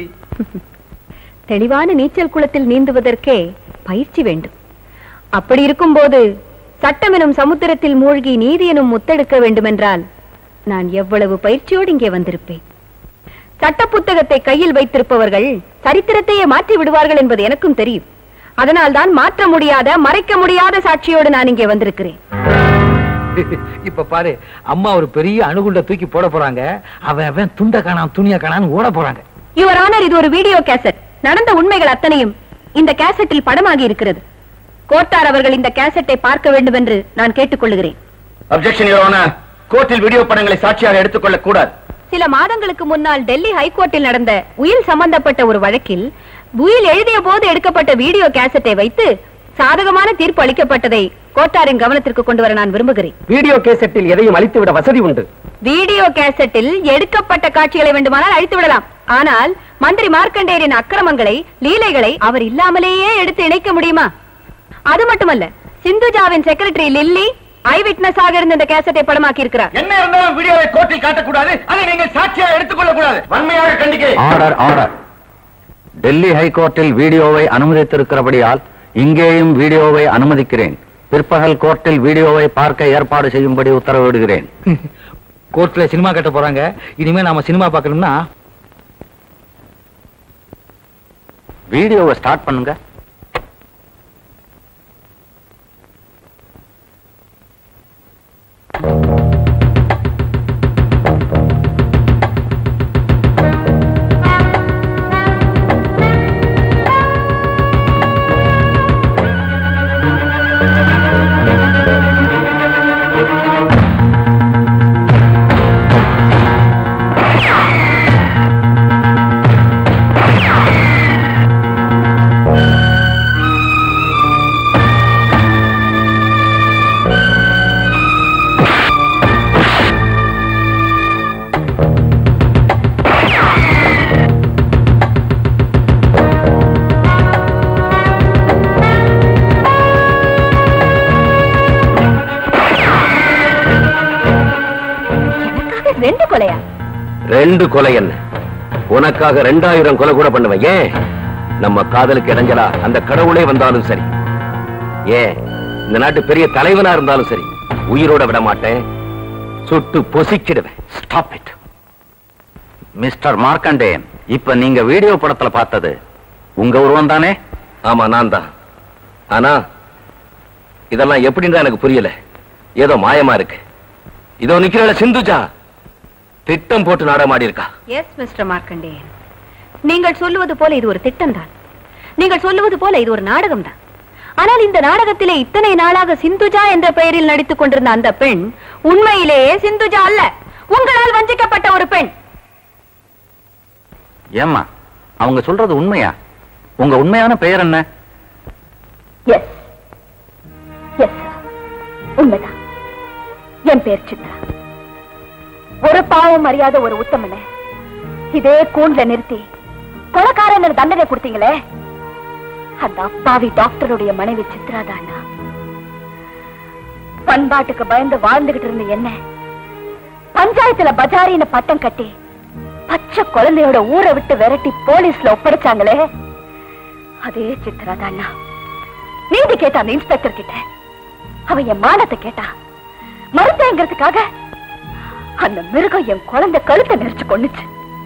தெளிவான நீச்சல் குளத்தில் நீந்துவதற்கே பயிற்சி வேண்டும் அப்படி இருக்கும்போது சட்டம் எனும் சமுத்திரத்தில் மூழ்கி நீதி எனும் முத்தெடுக்க வேண்டுமென்றால் நான் எவ்வளவு பயிற்சியோடு இங்கே வந்திருப்பேன் சட்ட புத்தகத்தை கையில் வைத்திருப்பவர்கள் சரித்திரத்தையே மாற்றி விடுவார்கள் என்பது எனக்கும் தெரியும் அதனால்தான் மாற்ற முடியாத மறைக்க முடியாத சாட்சியோடு நான் இங்கே வந்திருக்கிறேன் இப்ப பாரு அம்மா ஒரு பெரிய அணுகுண்ட தூக்கி போட போறாங்க அவன் அவன் துண்ட காணாம் துணிய காணான்னு ஓட போறாங்க யுவர் ஆனர் இது ஒரு வீடியோ கேசட் நடந்த உண்மைகள் அத்தனையும் இந்த கேசட்டில் படமாகி இருக்கிறது கோட்டார் அவர்கள் இந்த கேசட்டை பார்க்க வேண்டும் என்று நான் கேட்டுக்கொள்கிறேன் அப்செக்ஷன் யோரோன கோர்ட்டில் வீடியோ படங்களை சாட்சியாக எடுத்துக்கொள்ள கூடாது சில மாதங்களுக்கு முன்னால் டெல்லி ஹைகோர்ட்டில் நடந்த உயில் சம்பந்தப்பட்ட ஒரு வழக்கில் உயில் எழுதிய போது எடுக்கப்பட்ட வீடியோ கேசட்டை வைத்து சாதகமான தீர்ப்பு அளிக்கப்பட்டதை கோட்டாரின் கவனத்திற்கு கொண்டு வர நான் விரும்புகிறேன் வீடியோ கேசட்டில் எதையும் அழித்துவிட வசதி உண்டு வீடியோ கேசட்டில் எடுக்கப்பட்ட காட்சிகளை வேண்டுமானால் அழித்து விடலாம் ஆனால் மந்திரி மார்க்கண்டேயரின் அக்கிரமங்களை லீலைகளை அவர் இல்லாமலேயே எடுத்து இணைக்க முடியுமா அது மட்டுமல்ல சிந்துஜாவின் செக்ரட்டரி லில்லி ஐ விட்னஸாக இருந்த இந்த கேசட்டை படமாக்கி இருக்கிறார் என்ன இருந்தாலும் வீடியோவை கோர்ட்டில் காட்டக்கூடாது அதை நீங்கள் சாட்சியாக எடுத்துக்கொள்ள கூடாது வன்மையாக கண்டிக்கிறேன் ஆர்டர் ஆர்டர் டெல்லி ஹைகோர்ட்டில் வீடியோவை அனுமதித்திருக்கிறபடியால் இங்கேயும் வீடியோவை அனுமதிக்கிறேன் பிற்பகல் கோர்ட்டில் வீடியோவை பார்க்க ஏற்பாடு செய்யும்படி உத்தரவிடுகிறேன் கோர்ட்ல சினிமா கட்ட போறாங்க இனிமே நாம சினிமா பார்க்கணும்னா வீடியோவை ஸ்டார்ட் பண்ணுங்க ரெண்டு கொலையா ரெண்டு கொலை என்ன உனக்காக ரெண்டாயிரம் கொலை கூட பண்ணுவேன் ஏன் நம்ம காதலுக்கு இடைஞ்சலா அந்த கடவுளே வந்தாலும் சரி ஏன் இந்த நாட்டு பெரிய தலைவனா இருந்தாலும் சரி உயிரோட விட மாட்டேன் சுட்டு பொசிக்கிடுவேன் ஸ்டாப் இட் மிஸ்டர் மார்க்கண்டேயன் இப்ப நீங்க வீடியோ படத்துல பார்த்தது உங்க உருவம் தானே ஆமா நான் தான் ஆனா இதெல்லாம் எப்படின்னு தான் எனக்கு புரியல ஏதோ மாயமா இருக்கு இதோ நிக்கிறல சிந்துஜா திட்டம் போட்டு நாடமாடி இருக்கா எஸ் மிஸ்டர் மார்க்கண்டேயன் நீங்கள் சொல்லுவது போல இது ஒரு திட்டம் தான் நீங்கள் சொல்லுவது போல இது ஒரு நாடகம் தான் ஆனால் இந்த நாடகத்திலே இத்தனை நாளாக சிந்துஜா என்ற பெயரில் நடித்துக் கொண்டிருந்த அந்த பெண் உண்மையிலேயே சிந்துஜா அல்ல உங்களால் வஞ்சிக்கப்பட்ட ஒரு பெண் ஏம்மா அவங்க சொல்றது உண்மையா உங்க உண்மையான பெயர் என்ன எஸ் எஸ் உண்மைதான் என் பேர் சித்ரா ஒரு பாவம் அறியாத ஒரு உத்தமன இதே கூண்ல நிறுத்தி கொலைக்காரன் தண்டனை கொடுத்தீங்களே அந்த அப்பாவி டாக்டருடைய மனைவி சித்ரா தானா பண்பாட்டுக்கு பயந்து வாழ்ந்துகிட்டு இருந்த என்ன பஞ்சாயத்துல பஜாரின்னு பட்டம் கட்டி பச்சை குழந்தையோட ஊரை விட்டு விரட்டி போலீஸ்ல ஒப்படைச்சாங்களே அதே சித்ரா தானா நீதி கேட்டா அந்த இன்ஸ்பெக்டர் கிட்ட அவன் என் மானத்தை கேட்டா மறுத்தேங்கிறதுக்காக அந்த மிருகம் என் குழந்தை கழுத்தை நெரிச்சு கொண்டுச்சு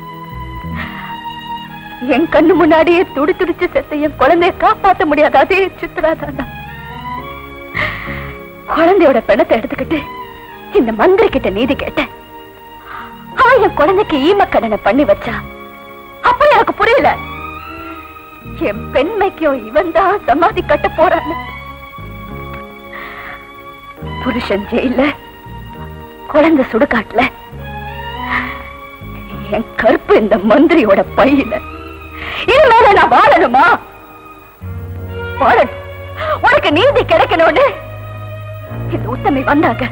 என் கண்ணு முன்னாடியே துடி துடிச்சு செத்த என் குழந்தைய காப்பாத்த முடியாத அதே சித்ரா தானா குழந்தையோட பிணத்தை எடுத்துக்கிட்டு இந்த மந்திரி கிட்ட நீதி கேட்டேன் அவன் என் குழந்தைக்கு ஈமக்கடனை பண்ணி வச்சா அப்ப எனக்கு புரியல என் பெண்மைக்கும் இவன் தான் சமாதி கட்ட போறான்னு புருஷன் ஜெயில குழந்தை சுடுகாட்டுல என் கருப்பு இந்த மந்திரியோட பையில இனிமேல நான் வாழணுமா வாழணும் உனக்கு நீதி கிடைக்கணும்னு இந்த உத்தமி வந்தாங்க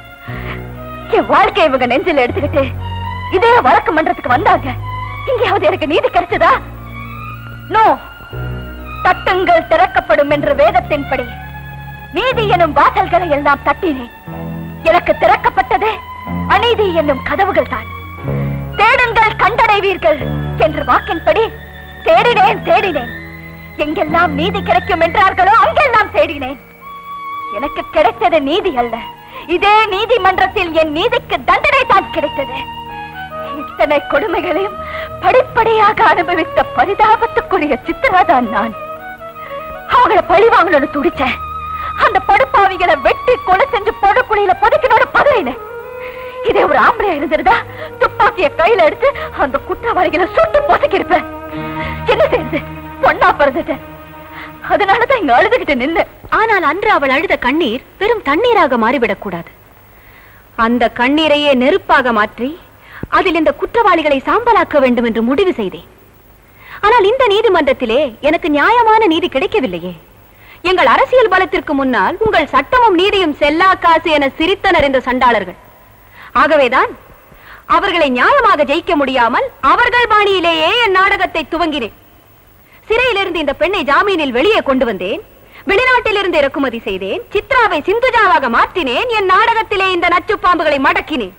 என் வாழ்க்கை இவங்க நெஞ்சில எடுத்துக்கிட்டு இதே வழக்கு மன்றத்துக்கு வந்தாங்க இங்கேயாவது எனக்கு நீதி கிடைச்சதா நோ தட்டுங்கள் திறக்கப்படும் என்ற வேதத்தின்படி நீதி எனும் வாசல்களை எல்லாம் தட்டினேன் எனக்கு திறக்கப்பட்டது அநீதி என்னும் கதவுகள் தான் தேடுங்கள் கண்டடைவீர்கள் என்ற வாக்கின்படி தேடினேன் தேடினேன் எங்கெல்லாம் நீதி கிடைக்கும் என்றார்களோ அங்கெல்லாம் தேடினேன் எனக்கு கிடைத்தது நீதி அல்ல இதே நீதிமன்றத்தில் என் நீதிக்கு தண்டனை தான் கிடைத்தது இத்தனை கொடுமைகளையும் படிப்படியாக அனுபவித்த பரிதாபத்துக்குரிய சித்திராதான் நான் அவங்கள பழி வாங்கணும்னு துடிச்சேன் அந்த படுப்பாவிகளை வெட்டி கொலை செஞ்சு படுக்குழியில புதைக்கணும்னு பதறினேன் இதே ஒரு ஆம்பளையா இருந்திருந்தா துப்பாக்கிய கையில எடுத்து அந்த குற்றவாளிகளை சுட்டு பொசுக்கி இருப்பேன் என்ன செய்யுது பொண்ணா பிறந்துட்டேன் அதனாலதான் இங்க அழுதுகிட்டு நின்னு ஆனால் அன்று அவள் அழுத கண்ணீர் வெறும் தண்ணீராக மாறிவிடக் கூடாது அந்த கண்ணீரையே நெருப்பாக மாற்றி அதில் இந்த குற்றவாளிகளை சாம்பலாக்க வேண்டும் என்று முடிவு செய்தேன் ஆனால் இந்த நீதிமன்றத்திலே எனக்கு நியாயமான நீதி கிடைக்கவில்லையே எங்கள் அரசியல் பலத்திற்கு முன்னால் உங்கள் சட்டமும் நீதியும் செல்லா காசு என சிரித்தனர் இந்த சண்டாளர்கள் ஆகவேதான் அவர்களை நியாயமாக ஜெயிக்க முடியாமல் அவர்கள் பாணியிலேயே என் நாடகத்தை துவங்கினேன் சிறையிலிருந்து இந்த பெண்ணை ஜாமீனில் வெளியே கொண்டு வந்தேன் வெளிநாட்டிலிருந்து இறக்குமதி செய்தேன் சித்ராவை சிந்துஜாவாக மாற்றினேன் என் நாடகத்திலே இந்த நச்சு பாம்புகளை மடக்கினேன்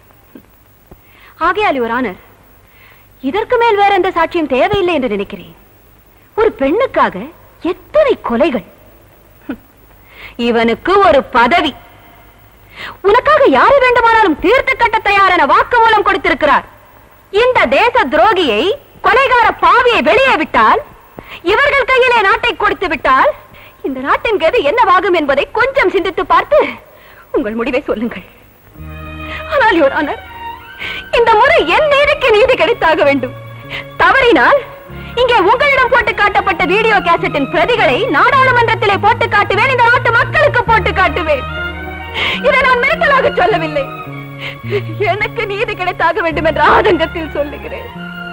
ஆகையால் யுவர் ஆனர் இதற்கு மேல் வேற எந்த சாட்சியம் தேவையில்லை என்று நினைக்கிறேன் ஒரு பெண்ணுக்காக எத்தனை கொலைகள் ஹம். இவனுக்கு ஒரு பதவி உனக்காக யாரை வேண்டுமானாலும் தீர்த்து கட்ட தயாரான வாக்குமூலம் கொடுத்திருக்கிறார் இந்த தேச துரோகியை கொலைகார பாவியை வெளியே விட்டால் இவர்கள் கையிலே நாட்டை கொடுத்து விட்டால் இந்த நாட்டின் கதி என்னவாகும் என்பதை கொஞ்சம் சிந்தித்து பார்த்து உங்கள் முடிவை சொல்லுங்கள் ஆனால் யுவர் ஆனர் இந்த முறை என் நீதிக்கு நீதி கிடைத்தாக வேண்டும் தவறினால் இங்கே உங்களிடம் போட்டு காட்டப்பட்ட வீடியோ கேசட்டின் பிரதிகளை நாடாளுமன்றத்திலே போட்டு காட்டுவேன் இந்த நாட்டு மக்களுக்கு போட்டு காட்டுவேன் இதை நான் மிரட்டலாக சொல்லவில்லை எனக்கு நீதி கிடைத்தாக வேண்டும் என்ற ஆதங்கத்தில் சொல்லுகிறேன்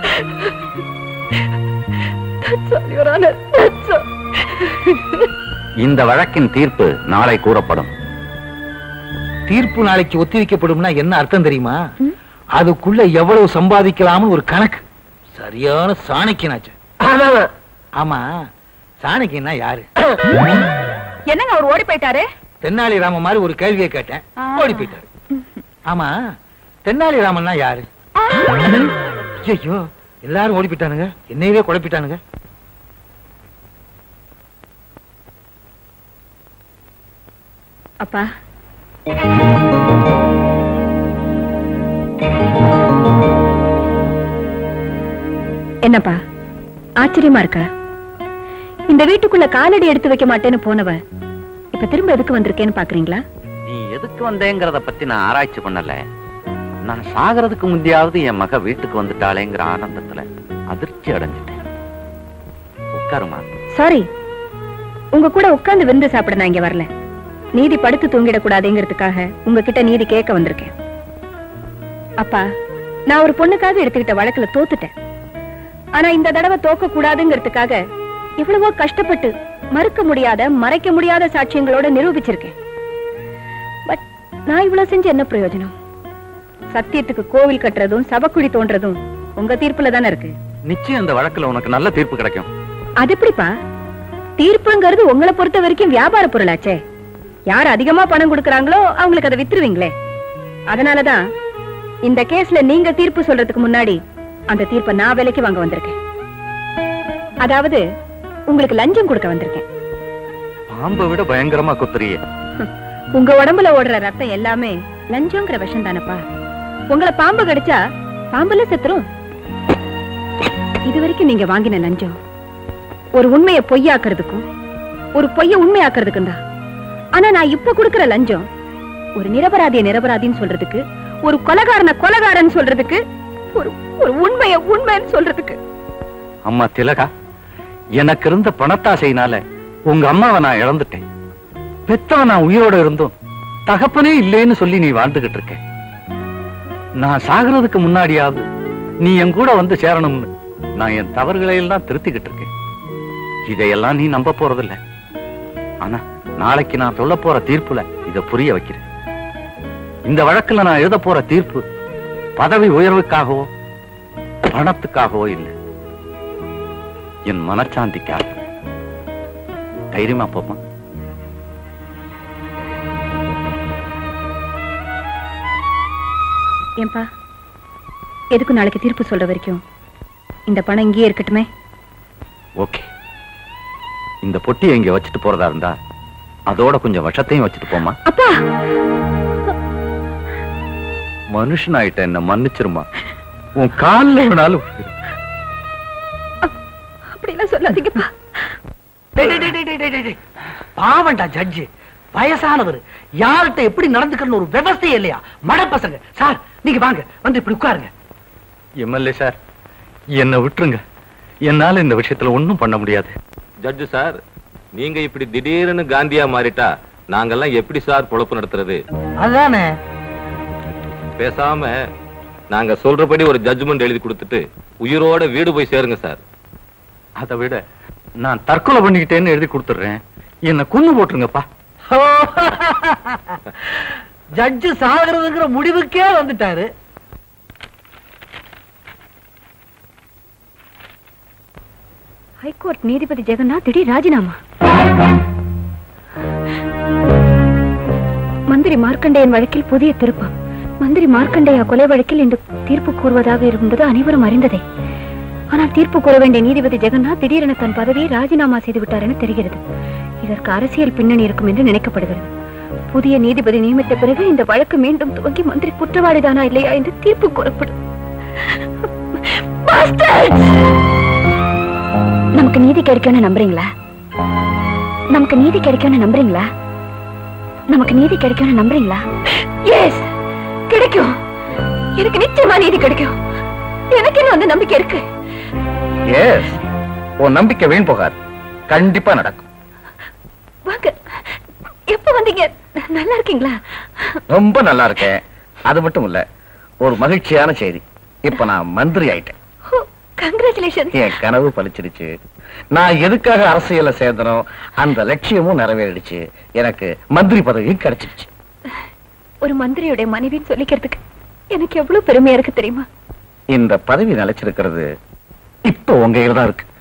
That's all, Your Honor. That's all. இந்த வழக்கின் தீர்ப்பு நாளை கூறப்படும் தீர்ப்பு நாளைக்கு ஒத்திவைக்கப்படும்னா என்ன அர்த்தம் தெரியுமா அதுக்குள்ள எவ்வளவு சம்பாதிக்கலாம்னு ஒரு கணக்கு சரியான சாணக்கியனாச்சு ஆமா சாணக்கியன்னா யாரு என்னங்க அவர் ஓடி போயிட்டாரு தென்னாலி ராமன் மாதிரி ஒரு கேள்வியை கேட்டேன் ஓடி போயிட்டாரு ஆமா தென்னாலி ராமன்னா யாரு ஐயோ எல்லாரும் ஓடி போயிட்டானுங்க என்னையவே குழப்பிட்டானுங்க அப்பா என்னப்பா ஆச்சரியமா இருக்கா இந்த வீட்டுக்குள்ள காலடி எடுத்து வைக்க மாட்டேன்னு போனவ இப்ப திரும்ப எதுக்கு வந்திருக்கேன்னு பாக்குறீங்களா நீ எதுக்கு வந்தேங்கிறத பத்தி நான் ஆராய்ச்சி பண்ணல நான் சாகிறதுக்கு முந்தையாவது என் மக வீட்டுக்கு வந்துட்டாளேங்கிற ஆனந்தத்துல அதிர்ச்சி அடைஞ்சிட்டேன் உட்காருமா சாரி உங்க கூட உட்கார்ந்து விருந்து சாப்பிட நான் இங்க வரல நீதி படுத்து தூங்கிடக் கூடாதுங்கிறதுக்காக உங்ககிட்ட நீதி கேட்க வந்திருக்கேன் அப்பா நான் ஒரு பொண்ணுக்காக எடுத்துக்கிட்ட வழக்குல தோத்துட்டேன் ஆனா இந்த தடவை தோக்க கூடாதுங்கிறதுக்காக எவ்வளவோ கஷ்டப்பட்டு மறுக்க முடியாத மறைக்க முடியாத சாட்சியங்களோட நிரூபிச்சிருக்கேன் பட் நான் இவ்வளவு செஞ்சு என்ன பிரயோஜனம் சத்தியத்துக்கு கோவில் கட்டுறதும் சபக்குழி தோன்றதும் உங்க தீர்ப்புல தானே இருக்கு நிச்சயம் இந்த வழக்குல உனக்கு நல்ல தீர்ப்பு கிடைக்கும் அது எப்படிப்பா தீர்ப்புங்கிறது உங்களை பொறுத்த வரைக்கும் வியாபார பொருளாச்சே யார் அதிகமா பணம் கொடுக்கறாங்களோ அவங்களுக்கு அதை வித்துருவீங்களே அதனாலதான் இந்த கேஸ்ல நீங்க தீர்ப்பு சொல்றதுக்கு முன்னாடி அந்த தீர்ப்பை நான் விலைக்கு வாங்க வந்திருக்கேன் அதாவது உங்களுக்கு லஞ்சம் கொடுக்க வந்திருக்கேன் பாம்பை விட பயங்கரமா குத்துறியே உங்க உடம்புல ஓடுற ரத்தம் எல்லாமே லஞ்சம்ங்கிற விஷம் தானப்பா உங்களை பாம்பு கடிச்சா பாம்புல செத்துரும் இது வரைக்கும் நீங்க வாங்கின லஞ்சம் ஒரு உண்மையை பொய்யாக்குறதுக்கும் ஒரு பொய்ய உண்மையாக்குறதுக்கும் தான் ஆனா நான் இப்ப கொடுக்கிற லஞ்சம் ஒரு நிரபராதிய நிரபராதின்னு சொல்றதுக்கு ஒரு கொலகாரன கொலகாரன் சொல்றதுக்கு ஒரு ஒரு உண்மைய உண்மைன்னு சொல்றதுக்கு அம்மா திலகா எனக்கு இருந்த பணத்தாசையினால உங்க அம்மாவை நான் இழந்துட்டேன் பெத்தவன் நான் உயிரோட இருந்தும் தகப்பனே இல்லைன்னு சொல்லி நீ வாழ்ந்துகிட்டு இருக்க நான் சாகிறதுக்கு முன்னாடியாவது நீ என் கூட வந்து சேரணும்னு நான் என் தவறுகளை எல்லாம் திருத்திக்கிட்டு இருக்கேன் இதையெல்லாம் நீ நம்ப போறதில்ல ஆனா நாளைக்கு நான் சொல்ல போற தீர்ப்புல இத புரிய வைக்கிறேன் இந்த வழக்குல நான் எழுத போற தீர்ப்பு பதவி உயர்வுக்காகவோ பணத்துக்காகவோ இல்லை என் மனச்சாந்திக்காக தைரியமா போமா ஏன்பா எதுக்கும் நாளைக்கு தீர்ப்பு சொல்ற வரைக்கும் இந்த பணம் இங்கேயே இருக்கட்டுமே ஓகே இந்த பொட்டியை இங்க வச்சுட்டு போறதா இருந்தா அதோட கொஞ்சம் விஷத்தையும் வச்சுட்டு போமா அப்பா மனுஷனாயிட்ட என்ன மன்னிச்சிருமா உன் கால்ல வேணாலும் அப்படிலாம் சொல்லாதீங்கப்பா பாவண்டா ஜட்ஜு வயசானவர் யார்கிட்ட எப்படி நடந்துக்கணும் ஒரு விவசாயம் இல்லையா மட பசங்க சார் நீங்க வாங்க வந்து இப்படி உட்காருங்க எம்எல்ஏ சார் என்ன விட்டுருங்க என்னால இந்த விஷயத்துல ஒண்ணும் பண்ண முடியாது ஜட்ஜு சார் நீங்க இப்படி திடீர்னு காந்தியா மாறிட்டா நாங்கெல்லாம் எப்படி சார் பொழப்பு நடத்துறது அதானே பேசாம நாங்க சொல்றபடி ஒரு ஜட்ஜ்மெண்ட் எழுதி கொடுத்துட்டு உயிரோட வீடு போய் சேருங்க சார் அதை விட நான் தற்கொலை பண்ணிக்கிட்டேன்னு எழுதி கொடுத்துடுறேன் என்ன கொன்னு போட்டுருங்கப்பா ஜட்ஜு சாகிறதுங்கிற முடிவுக்கே வந்துட்டாரு ஹைகோர்ட் நீதிபதி ஜெகநாத் திடீர் ராஜினாமா மந்திரி மார்க்கண்டேயன் வழக்கில் புதிய திருப்பம் மந்திரி மார்க்கண்டேயா கொலை வழக்கில் இன்று தீர்ப்பு கூறுவதாக இருந்தது அனைவரும் அறிந்ததே ஆனால் தீர்ப்பு கூற வேண்டிய நீதிபதி ஜெகநாத் திடீரென தன் பதவியை ராஜினாமா செய்து விட்டார் என தெரிகிறது இதற்கு அரசியல் பின்னணி இருக்கும் என்று நினைக்கப்படுகிறது புதிய நீதிபதி நியமித்த பிறகு இந்த வழக்கு மீண்டும் துவங்கி மந்திரி குற்றவாளிதானா இல்லையா என்று தீர்ப்பு கூறப்படும் நமக்கு நீதி கிடைக்கும்னு நம்புறீங்களா நமக்கு நீதி கிடைக்கும்னு நம்புறீங்களா நமக்கு நீதி கிடைக்கும்னு நம்புறீங்களா எஸ் கிடைக்கும் எனக்கு நிச்சயமா நீதி கிடைக்கும் எனக்கு என்ன வந்து நம்பிக்கை இருக்கு எஸ் உன் நம்பிக்கை வீண் போகாது கண்டிப்பா நடக்கும் வாங்க எப்ப வந்தீங்க நல்லா இருக்கீங்களா ரொம்ப நல்லா இருக்கேன் அது மட்டும் இல்ல ஒரு மகிழ்ச்சியான செய்தி இப்ப நான் மந்திரி ஆயிட்டேன் கங்க்ராச்சுலேஷன் என் கனவு பலிச்சிருச்சு நான் எதுக்காக அரசியல்ல சேர்ந்தனோ அந்த லட்சியமும் நிறைவேறிடுச்சு எனக்கு மந்திரி பதவியும் கிடைச்சிருச்சு ஒரு மந்திரியுடைய மனைவின்னு சொல்லிக்கிறதுக்கு எனக்கு எவ்வளவு பெருமையா இருக்கு தெரியுமா இந்த பதவி நிலைச்சிருக்கிறது இப்ப உங்க கையில தான் இருக்கு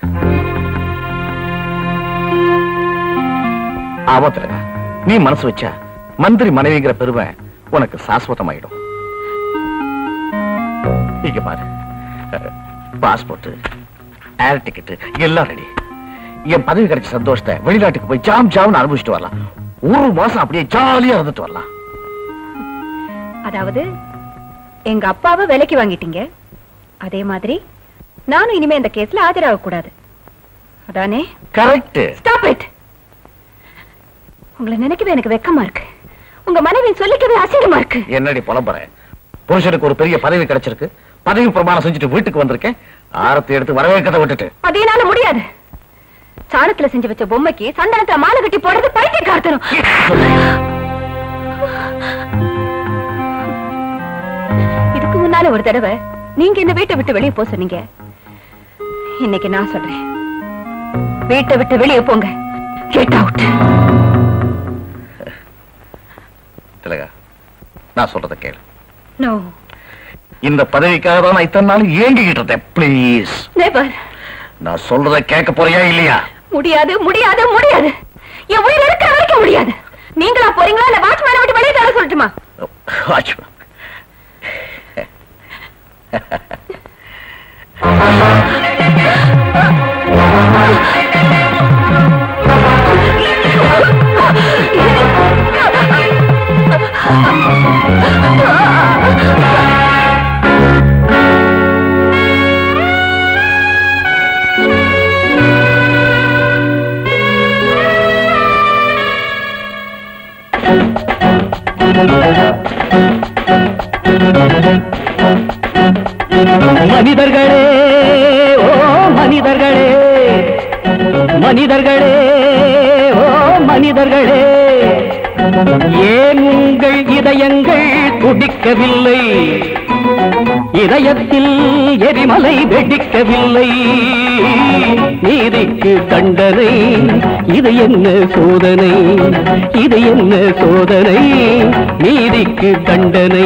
ஆபத்துல நீ மனசு வச்சா மந்திரி மனைவிங்கிற பெருமை உனக்கு சாஸ்வதமாயிடும் இங்க பாரு பாஸ்போர்ட் ஏர் டிக்கெட் எல்லாம் ரெடி என் பதவி கிடைச்ச சந்தோஷத்தை வெளிநாட்டுக்கு போய் ஜாம் ஜாம்னு அனுபவிச்சுட்டு வரலாம் ஒரு மாசம் அப்படியே ஜாலியா இருந்துட்டு வரலாம் அதாவது எங்க அப்பாவை விலைக்கு வாங்கிட்டீங்க அதே மாதிரி நானும் இனிமே இந்த கேஸ்ல ஆஜராக கூடாது அதானே கரெக்ட் ஸ்டாப் இட் உங்களை நினைக்கவே எனக்கு வெக்கமா இருக்கு உங்க மனைவி சொல்லிக்கவே அசிங்கமா இருக்கு என்னடி புலம்புறேன் புருஷனுக்கு ஒரு பெரிய பதவி கிடைச்சிருக்கு பதவி பிரமாணம் செஞ்சுட்டு வீட்டுக்கு வந்திருக்கேன் ஆரத்தை எடுத்து வரவேற்கதை விட்டுட்டு அது என்னால முடியாது சாணத்துல செஞ்சு வச்ச பொம்மைக்கு சந்தனத்துல மாலை கட்டி போடுறது பைத்தியக்காரத்தனம் இதுக்கு முன்னால ஒரு தடவை நீங்க இந்த வீட்டை விட்டு வெளியே போக சொன்னீங்க இன்னைக்கு நான் சொல்றேன் வீட்டை விட்டு வெளியே போங்க கெட் அவுட் திலகா நான் சொல்றத கேளு நோ இந்த பதவிக்காக தான் நான் இத்தனை நாள் ஏங்கிக்கிட்டு இருந்தேன் ப்ளீஸ் நெவர் நான் சொல்றத கேட்க போறியா இல்லையா முடியாது முடியாது முடியாது என் உயிர் இருக்கிற வரைக்கும் முடியாது நீங்களா போறீங்களா இல்ல வாட்ச்மேனை விட்டு வெளியே தர சொல்லட்டுமா வாட்ச்மேன் மனிதர்களே ஓ மனிதர்களே மனிதர்களே ஓ மனிதர்களே ஏன் உங்கள் இதயங்கள் துடிக்கவில்லை இதயத்தில் எரிமலை வெடிக்கவில்லை நீதிக்கு தண்டனை இது என்ன சோதனை இது என்ன சோதனை நீதிக்கு தண்டனை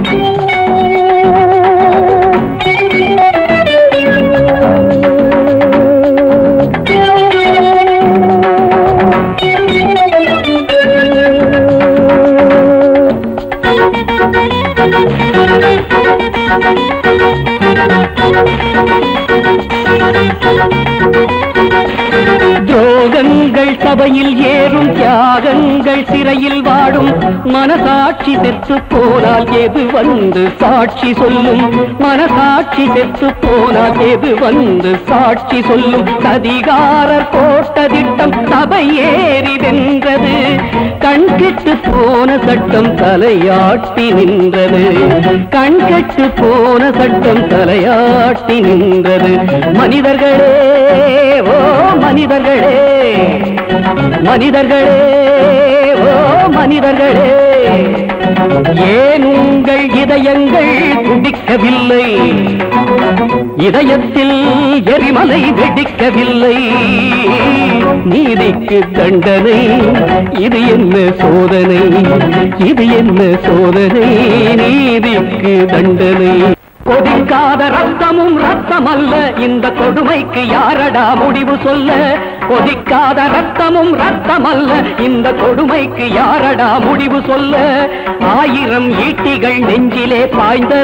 துரோகங்கள் சபையில் ஏறும் தியாகங்கள் சிறையில் வாடும் மனசாட்சி செத்து போனால் எது வந்து சாட்சி சொல்லும் மனசாட்சி செத்து போனால் எது வந்து சாட்சி சொல்லும் அதிகாரர் போட்ட திட்டம் சபை ஏறி வென்றது கண்கெட்டு போன சட்டம் தலையாட்டி நின்றது கண்கெட்டு போன சட்டம் தலையாட்டி நின்றது மனிதர்களே ஓ மனிதர்களே மனிதர்களே ஓ மனிதர்களே ஏன் உங்கள் இதயங்கள் துடிக்கவில்லை இதயத்தில் எரிமலை வெடிக்கவில்லை நீதிக்கு தண்டனை இது என்ன சோதனை இது என்ன சோதனை நீதிக்கு தண்டனை கொதிக்காத ரத்தமும் ரத்தம் அல்ல இந்த கொடுமைக்கு யாரடா முடிவு சொல்ல கொதிக்காத ரத்தமும் ரத்தம் அல்ல இந்த கொடுமைக்கு யாரடா முடிவு சொல்ல ஆயிரம் ஈட்டிகள் நெஞ்சிலே பாய்ந்தன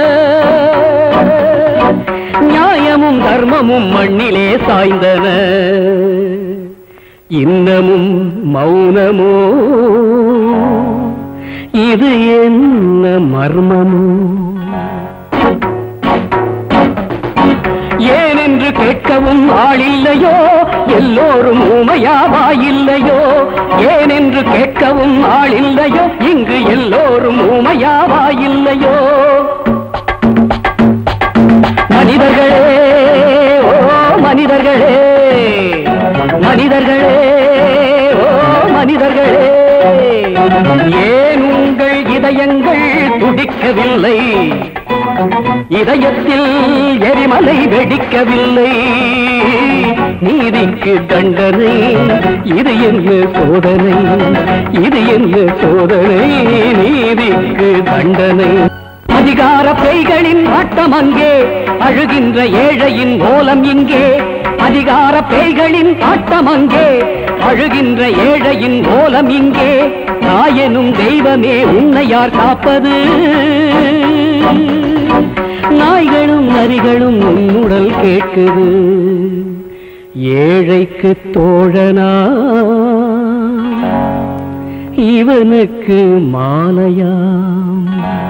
நியாயமும் தர்மமும் மண்ணிலே சாய்ந்தன இன்னமும் மௌனமோ இது என்ன மர்மமோ ஏனென்று கேட்கவும் ஆளில்லையோ எல்லோரும் ஊமையாவா இல்லையோ ஏனென்று கேட்கவும் ஆளில்லையோ இங்கு எல்லோரும் ஊமையாவா இல்லையோ மனிதர்களே ஓ மனிதர்களே மனிதர்களே ஓ மனிதர்களே ஏன் உங்கள் இதயங்கள் துடிக்கவில்லை இதயத்தில் எரிமலை வெடிக்கவில்லை நீதிக்கு தண்டனை இது என்ன சோதனை இது என்ன சோதனை நீதிக்கு தண்டனை அதிகார பேய்களின் ஆட்டம் அங்கே அழுகின்ற ஏழையின் ஓலம் இங்கே அதிகார பேய்களின் ஆட்டம் அங்கே அழுகின்ற ஏழையின் ஓலம் இங்கே நாயனும் தெய்வமே உன்னை யார் காப்பது நாய்களும் வரிகளும் உன்னுடல் கேட்குது ஏழைக்கு தோழனா இவனுக்கு மாலையாம்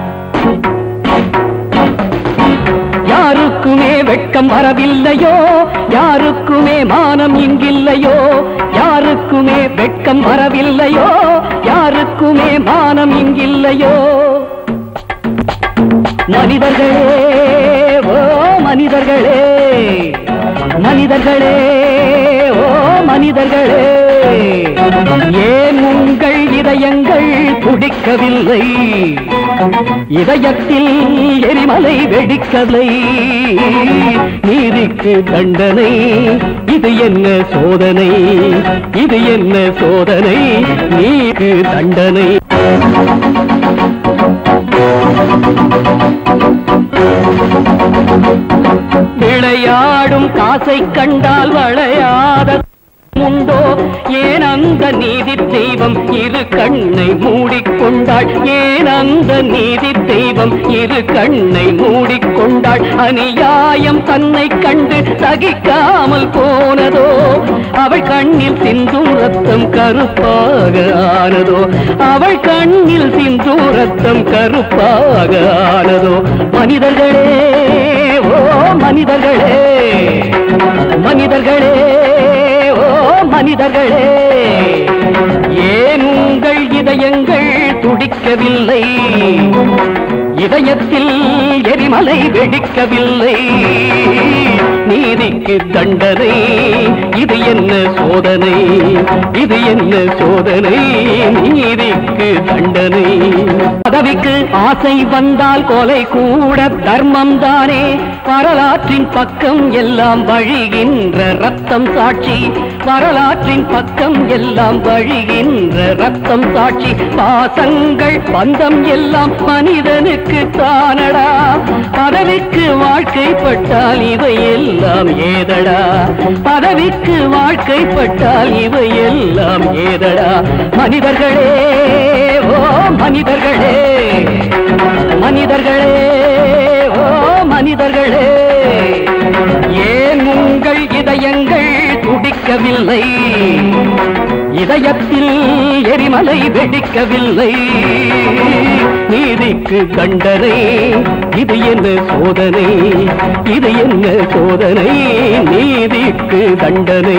யாருக்குமே வெட்கம் வரவில்லையோ யாருக்குமே மானம் இங்கில்லையோ யாருக்குமே வெட்கம் வரவில்லையோ யாருக்குமே மானம் இங்கில்லையோ மனிதர்களே ஓ மனிதர்களே மனிதர்களே ஓ மனிதர்களே ஏன் உங்கள் இதயங்கள் துடிக்கவில்லை இதயத்தில் எரிமலை வெடிக்கலை நீதிக்கு தண்டனை இது என்ன சோதனை இது என்ன சோதனை நீக்கு தண்டனை விளையாடும் காசை கண்டால் வளையாத உண்டோ ஏன் அந்த நீதி தெய்வம் இரு கண்ணை மூடிக்கொண்டாள் ஏன் அந்த நீதி தெய்வம் இரு கண்ணை மூடிக்கொண்டாள் அநியாயம் தன்னை கண்டு சகிக்காமல் போனதோ அவள் கண்ணில் சிந்தும் ரத்தம் கருப்பாக ஆனதோ அவள் கண்ணில் சிந்தும் ரத்தம் கருப்பாக ஆனதோ மனிதர்களே ஓ மனிதர்களே மனிதர்களே ஓ மனிதர்களே ஏன் உங்கள் இதயங்கள் துடிக்கவில்லை இதயத்தில் எரிமலை வெடிக்கவில்லை நீதிக்கு தண்டனை இது என்ன சோதனை இது என்ன சோதனை நீதிக்கு தண்டனை பதவிக்கு ஆசை வந்தால் கொலை கூட தர்மம் தானே வரலாற்றின் பக்கம் எல்லாம் வழிகின்ற ரத்தம் சாட்சி வரலாற்றின் பக்கம் எல்லாம் வழிகின்ற ரத்தம் சாட்சி பாசங்கள் பந்தம் எல்லாம் மனிதனுக்கு தானடா பதவிக்கு வாழ்க்கைப்பட்டால் இவை எல்லாம் ஏதடா பதவிக்கு வாழ்க்கைப்பட்டால் இவை எல்லாம் ஏதடா மனிதர்களே ஓ மனிதர்களே மனிதர்களே ஓ மனிதர்களே ஏன் உங்கள் இதயங்கள் துடிக்கவில்லை இதயத்தில் எரிமலை வெடிக்கவில்லை நீதிக்கு தண்டனை இது என்ன சோதனை இது என்ன சோதனை நீதிக்கு தண்டனை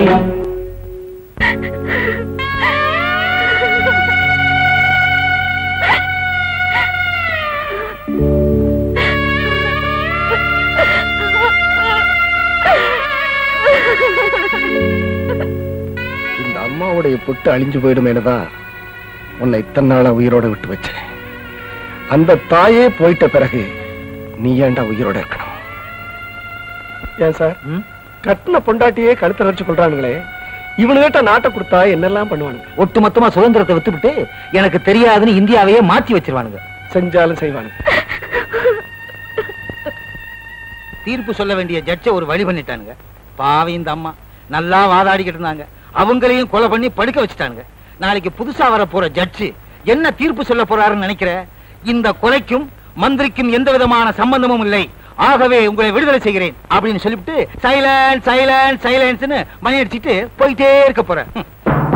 இந்த அம்மாவுடைய பொட்டு அழிஞ்சு போயிடுமேனுதான் உன்னை இத்தனை நாளா உயிரோட விட்டு வச்சேன் அந்த தாயே போயிட்ட பிறகு நீ ஏன்டா உயிரோட இருக்கணும் ஏன் சார் கட்டின பொண்டாட்டியே கழுத்தை வச்சு கொள்றானுங்களே இவனுகிட்ட நாட்டை கொடுத்தா என்னெல்லாம் பண்ணுவானுங்க ஒட்டு மொத்தமா சுதந்திரத்தை வித்துவிட்டு எனக்கு தெரியாதுன்னு இந்தியாவையே மாத்தி வச்சிருவானுங்க செஞ்சாலும் செய்வானுங்க தீர்ப்பு சொல்ல வேண்டிய ஜட்ஜை ஒரு வழி பண்ணிட்டானுங்க பாவி இந்த அம்மா நல்லா வாதாடிக்கிட்டு இருந்தாங்க அவங்களையும் கொலை பண்ணி படுக்க வச்சுட்டானுங்க நாளைக்கு புதுசா வர போற ஜட்ஜு என்ன தீர்ப்பு சொல்ல போறாருன்னு நினைக்கிற இந்த கொலைக்கும் மந்திரிக்கும் எந்த விதமான சம்பந்தமும் இல்லை ஆகவே உங்களை விடுதலை செய்கிறேன் அப்படின்னு சொல்லிவிட்டு சைலன்ஸ் சைலன்ஸ் சைலன்ஸ்னு மணி அடிச்சிட்டு போயிட்டே இருக்க போறேன் ம்.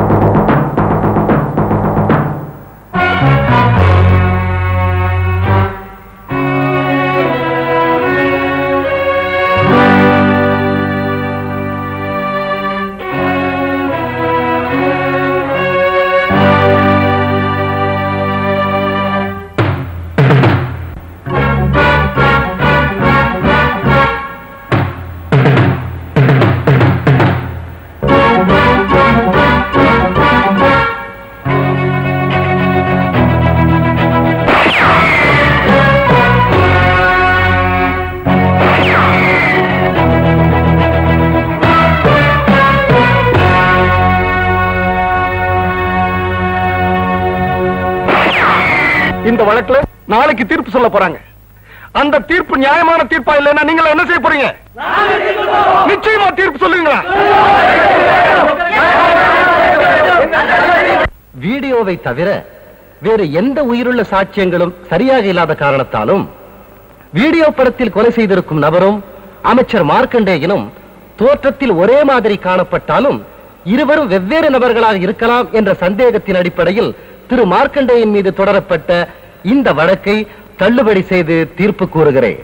இந்த வழக்குல நாளைக்கு தீர்ப்பு சொல்ல போறாங்க அந்த தீர்ப்பு நியாயமான தீர்ப்பா இல்லைன்னா நீங்க என்ன செய்ய போறீங்க நிச்சயமா தீர்ப்பு சொல்லுவீங்களா வீடியோவை தவிர வேறு எந்த உயிருள்ள சாட்சியங்களும் சரியாக இல்லாத காரணத்தாலும் வீடியோ படத்தில் கொலை செய்திருக்கும் நபரும் அமைச்சர் மார்க்கண்டேயனும் தோற்றத்தில் ஒரே மாதிரி காணப்பட்டாலும் இருவரும் வெவ்வேறு நபர்களாக இருக்கலாம் என்ற சந்தேகத்தின் அடிப்படையில் திரு மார்க்கண்டேயன் மீது தொடரப்பட்ட இந்த வழக்கை தள்ளுபடி செய்து தீர்ப்பு கூறுகிறேன்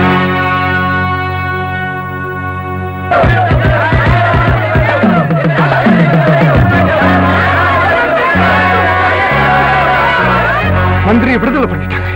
மந்திரியை விடுதலை பண்ணிட்டாங்க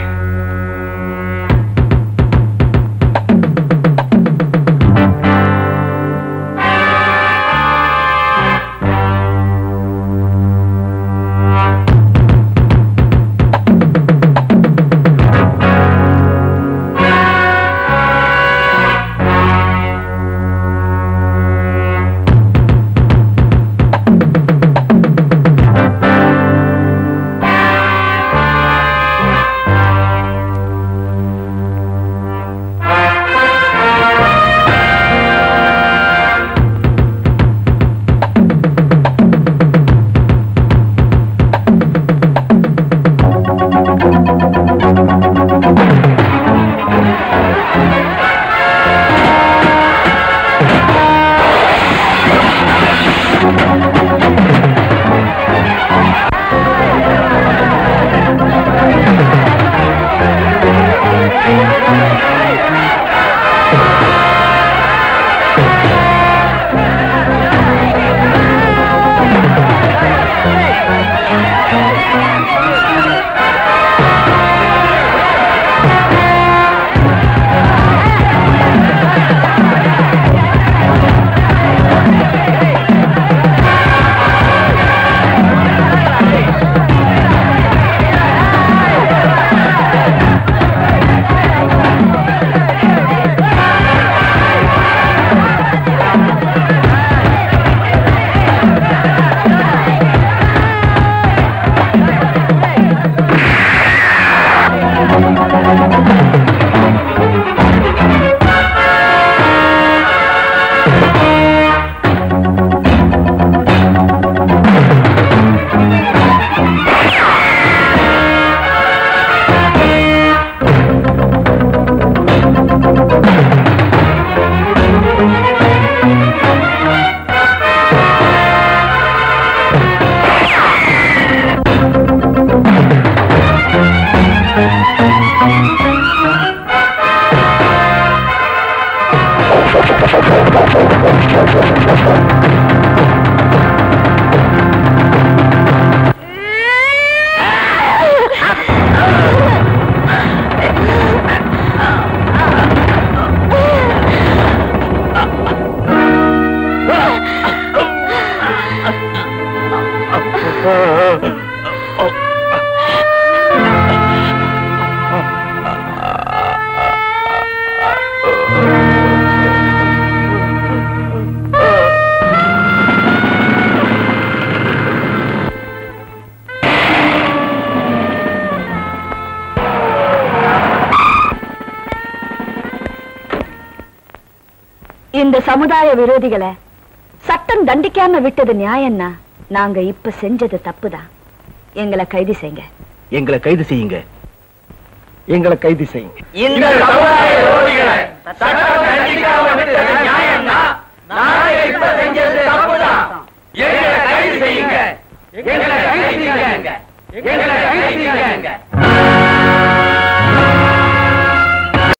இந்த சமுதாய விரோதிகளை சட்டம் தண்டிக்காம விட்டது நியாயம்னா நாங்க இப்ப செஞ்சது தப்புதான் எங்களை கைது செய்யுங்க எங்களை கைது செய்யுங்க எங்களை கைது செய்யுங்க இந்த சமுதாய விரோதிகளை சட்டம் தண்டிக்க